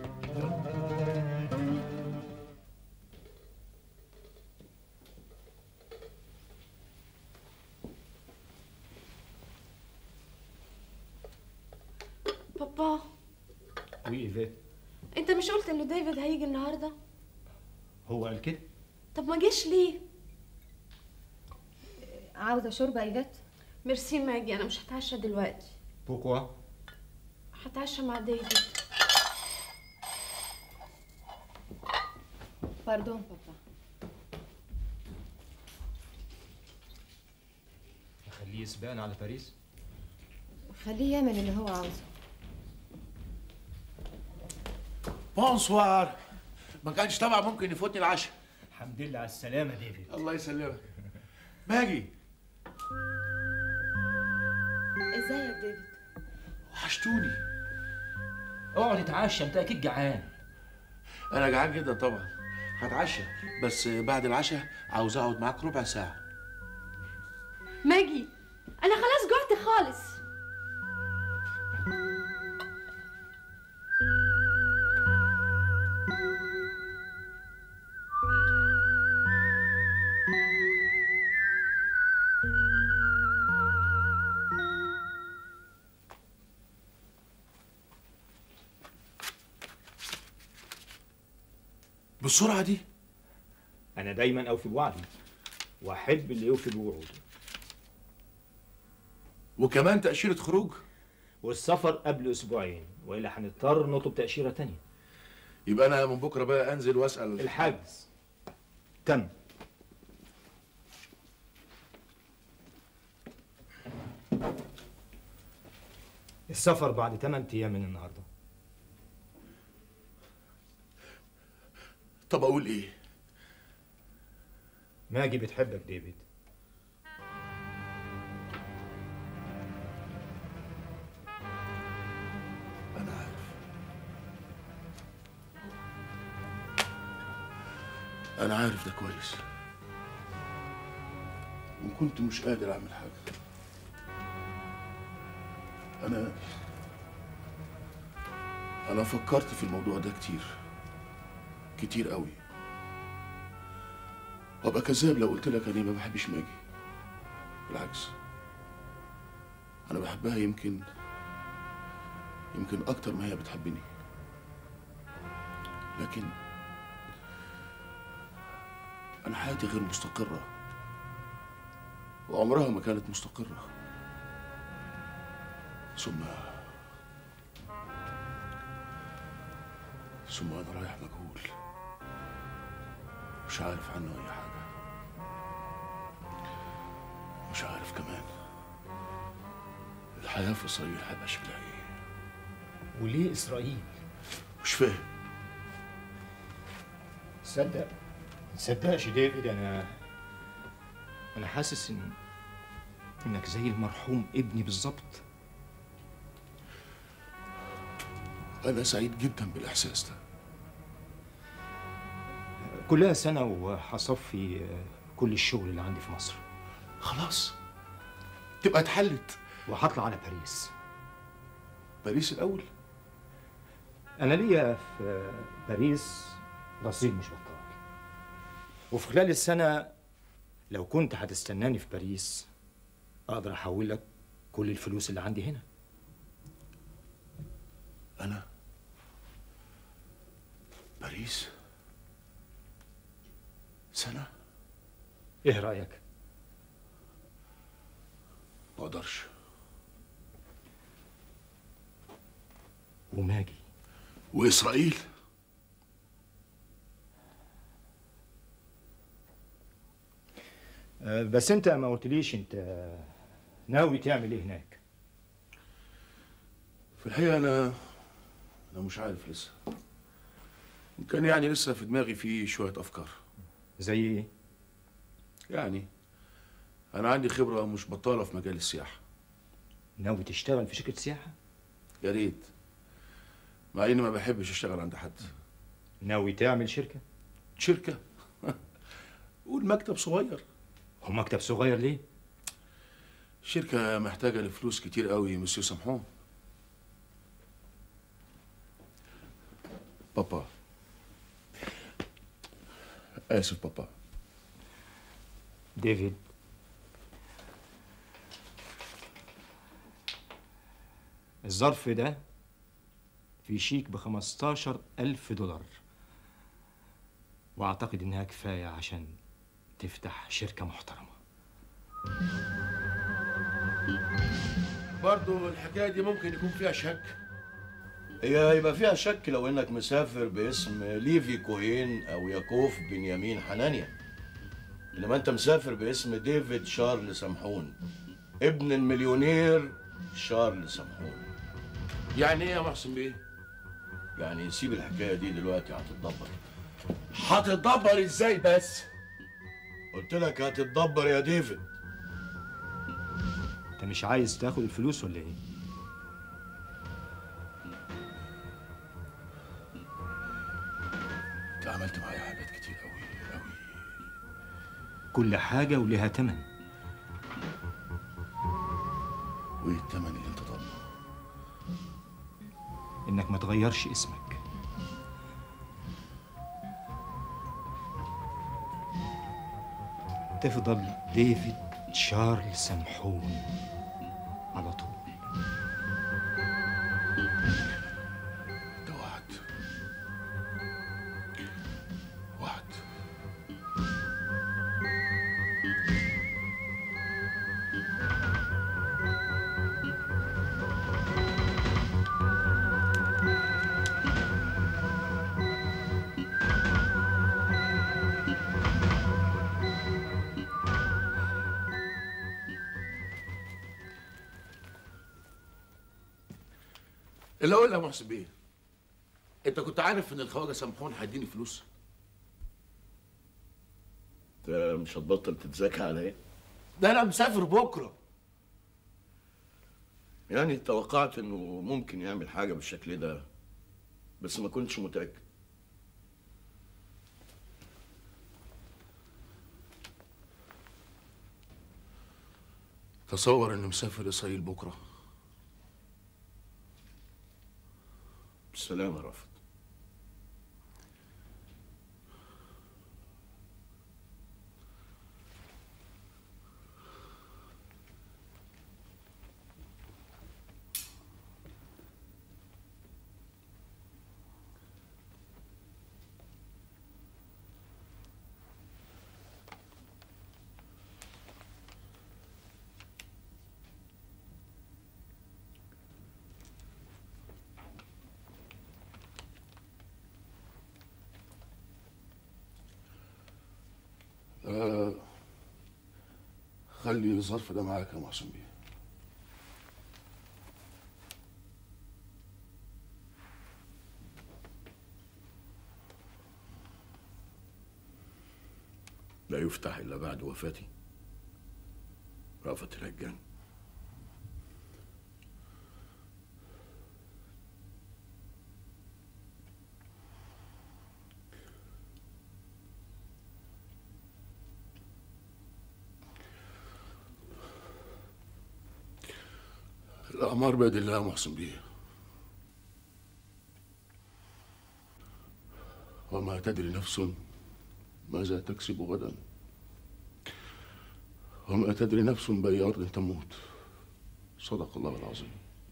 Speaker 20: بابا
Speaker 19: وي ايفات
Speaker 20: انت مش قلت انه ديفيد هيجي النهارده
Speaker 19: هو قال كده
Speaker 20: طب ما جيش ليه
Speaker 21: عاوزه شوربه ايفات
Speaker 20: ميرسي ماجي انا مش هتعشى دلوقتي
Speaker 19: بوكوا
Speaker 20: هتعشى مع ديفيد
Speaker 21: باردون بابا
Speaker 19: اخليه يسبقنا على باريس
Speaker 21: خليه يعمل اللي هو عاوزه
Speaker 11: بونسوار ما كانش طبعا ممكن يفوتني العشاء
Speaker 6: الحمد لله على السلامة ديفيد
Speaker 11: الله يسلمك ماجي
Speaker 20: ازيك ديفيد
Speaker 11: وحشتوني
Speaker 6: اقعد اتعشى انت اكيد جعان
Speaker 11: انا جعان جدا طبعا هتعشى بس بعد العشاء عاوز اقعد معاك ربع ساعه
Speaker 20: ماجي انا خلاص جعت خالص
Speaker 11: بالسرعه دي
Speaker 19: انا دايما اوفي بوعدي واحب اللي يوفي بوعوده
Speaker 11: وكمان تاشيره خروج
Speaker 19: والسفر قبل اسبوعين والا هنضطر نطلب تاشيره تانية
Speaker 11: يبقى انا من بكره بقى انزل واسال
Speaker 19: الحجز تم السفر بعد 8 ايام من النهارده
Speaker 11: طب اقول ايه
Speaker 19: ماجي بتحبك ديفيد
Speaker 11: انا عارف انا عارف ده كويس وكنت مش قادر اعمل حاجه انا انا فكرت في الموضوع ده كتير كتير قوي وابقى كذاب لو قلت لك اني ما بحبش ماجي بالعكس انا بحبها يمكن يمكن اكتر ما هي بتحبني لكن انا حياتي غير مستقره وعمرها ما كانت مستقره ثم ثم انا رايح مجهول مش عارف عنه اي حاجه مش عارف كمان الحياه في اسرائيل هيبقى شكلها ايه
Speaker 19: وليه اسرائيل
Speaker 11: مش فاهم
Speaker 19: تصدق تصدقش ديفيد انا انا حاسس ان انك زي المرحوم ابني بالظبط
Speaker 11: انا سعيد جدا بالاحساس ده
Speaker 19: كلها سنه وهصفي كل الشغل اللي عندي في مصر
Speaker 11: خلاص تبقى اتحلت
Speaker 19: وهطلع على باريس
Speaker 11: باريس الاول
Speaker 19: انا ليا في باريس رصيد مش بطال وفي خلال السنه لو كنت هتستناني في باريس اقدر احول لك كل الفلوس اللي عندي هنا
Speaker 11: انا باريس سنه
Speaker 19: ايه رايك
Speaker 11: ما اقدرش
Speaker 19: وماجي
Speaker 11: واسرائيل
Speaker 19: آه، بس انت ما قلتليش انت ناوي تعمل ايه هناك
Speaker 11: في الحقيقه انا انا مش عارف لسه كان يعني لسه في دماغي في شويه افكار
Speaker 19: زي ايه
Speaker 11: يعني انا عندي خبره مش بطاله في مجال السياحه
Speaker 19: ناوي تشتغل في شركه سياحه
Speaker 11: يا ريت مع اني ما بحبش اشتغل عند حد
Speaker 19: ناوي تعمل شركه
Speaker 11: شركه قول مكتب صغير
Speaker 19: هو مكتب صغير ليه
Speaker 11: شركه محتاجه لفلوس كتير قوي مسيو سامحون بابا اسف بابا
Speaker 19: ديفيد الظرف ده في شيك بخمستاشر ألف دولار وأعتقد إنها كفاية عشان تفتح شركة محترمة
Speaker 11: برضو الحكايه دي ممكن يكون فيها شك
Speaker 13: هي هيبقى فيها شك لو انك مسافر باسم ليفي كوهين او ياكوف بنيامين حنانيا انما انت مسافر باسم ديفيد شارل سمحون ابن المليونير شارل سمحون
Speaker 11: يعني ايه يا محسن بيه
Speaker 13: يعني سيب الحكايه دي دلوقتي هتتدبر
Speaker 11: هتتدبر ازاي بس
Speaker 13: قلت لك هتتدبر يا ديفيد
Speaker 19: أنت مش عايز تاخد الفلوس ولا إيه؟
Speaker 11: انت عملت معايا حاجات كتير قوي قوي
Speaker 19: كل حاجة ولها تمن
Speaker 11: وايه الثمن اللي انت طالبه
Speaker 19: إنك ما تغيرش اسمك تفضل ديفيد شارل سمحون على طول
Speaker 11: ده وعد وعد اللي اقول يا محسن بيه انت كنت عارف ان الخواجه سامحون هيديني فلوس
Speaker 13: انت مش هتبطل تتذاكى على ايه
Speaker 11: ده انا مسافر بكره
Speaker 13: يعني توقعت انه ممكن يعمل حاجه بالشكل ده بس ما كنتش متاكد
Speaker 11: تصور اني مسافر اسرائيل بكره
Speaker 13: بالسلامه رافض
Speaker 11: آه خلي الظرف ده معاك يا محسن بيه
Speaker 7: لا يفتح إلا بعد وفاتي رأفت الهجان الأعمار بيد الله يا محسن بيه وما تدري نفس ماذا تكسب غدا وما تدري نفس بأي أرض تموت صدق الله العظيم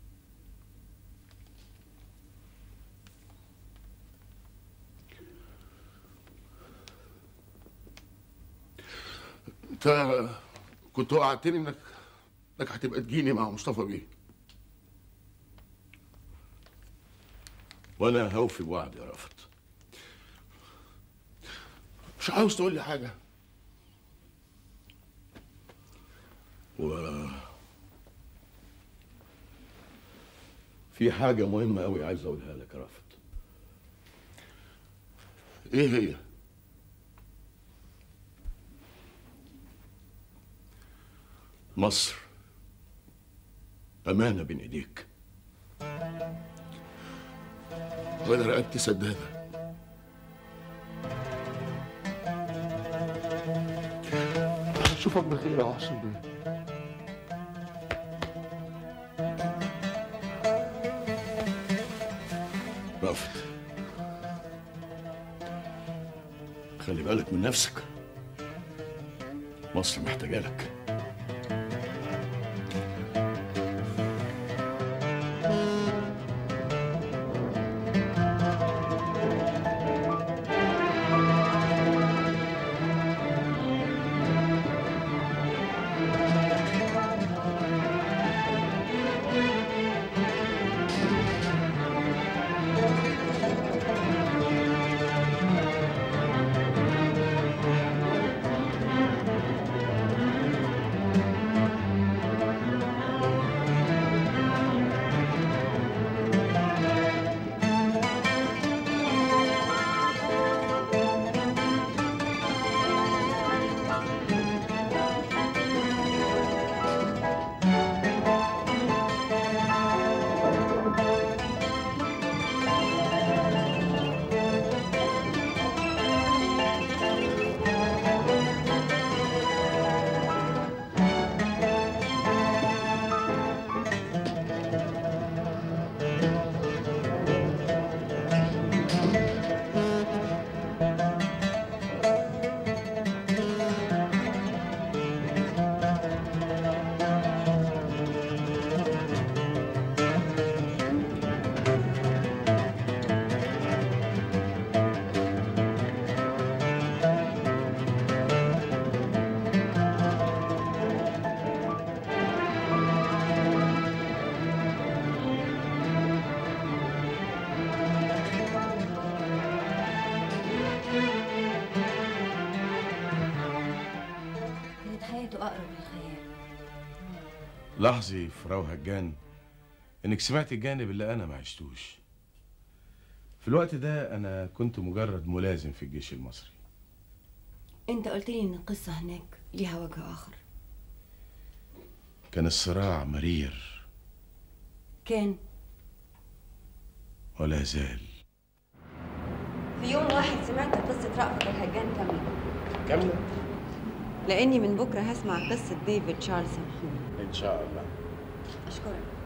Speaker 7: انت كنت وقعتني انك انك هتبقى تجيني مع مصطفى بيه وانا هوفي بوعدي يا رافت مش عاوز تقول لي حاجه و في حاجة مهمة أوي عايز أقولها لك يا رافت إيه هي؟ مصر أمانة بين إيديك وأنا رقبتي سدادة أشوفك بخير يا حسن بيه رافت خلي بالك من نفسك مصر محتاجة لك
Speaker 18: كانت حياته أقرب للخيال
Speaker 10: لاحظي فراو هجان انك سمعت الجانب اللي انا ما عشتوش في الوقت ده انا كنت مجرد ملازم في الجيش المصري
Speaker 18: أنت قلت لي إن القصة هناك ليها وجه آخر
Speaker 10: كان الصراع مرير
Speaker 18: كان
Speaker 10: ولا زال
Speaker 18: في يوم واحد سمعت قصة رأفت الهجان كاملة
Speaker 10: كاملة
Speaker 18: لأني من بكرة هسمع قصة ديفيد تشارلز محمود
Speaker 10: ان شاء الله
Speaker 18: أشكرك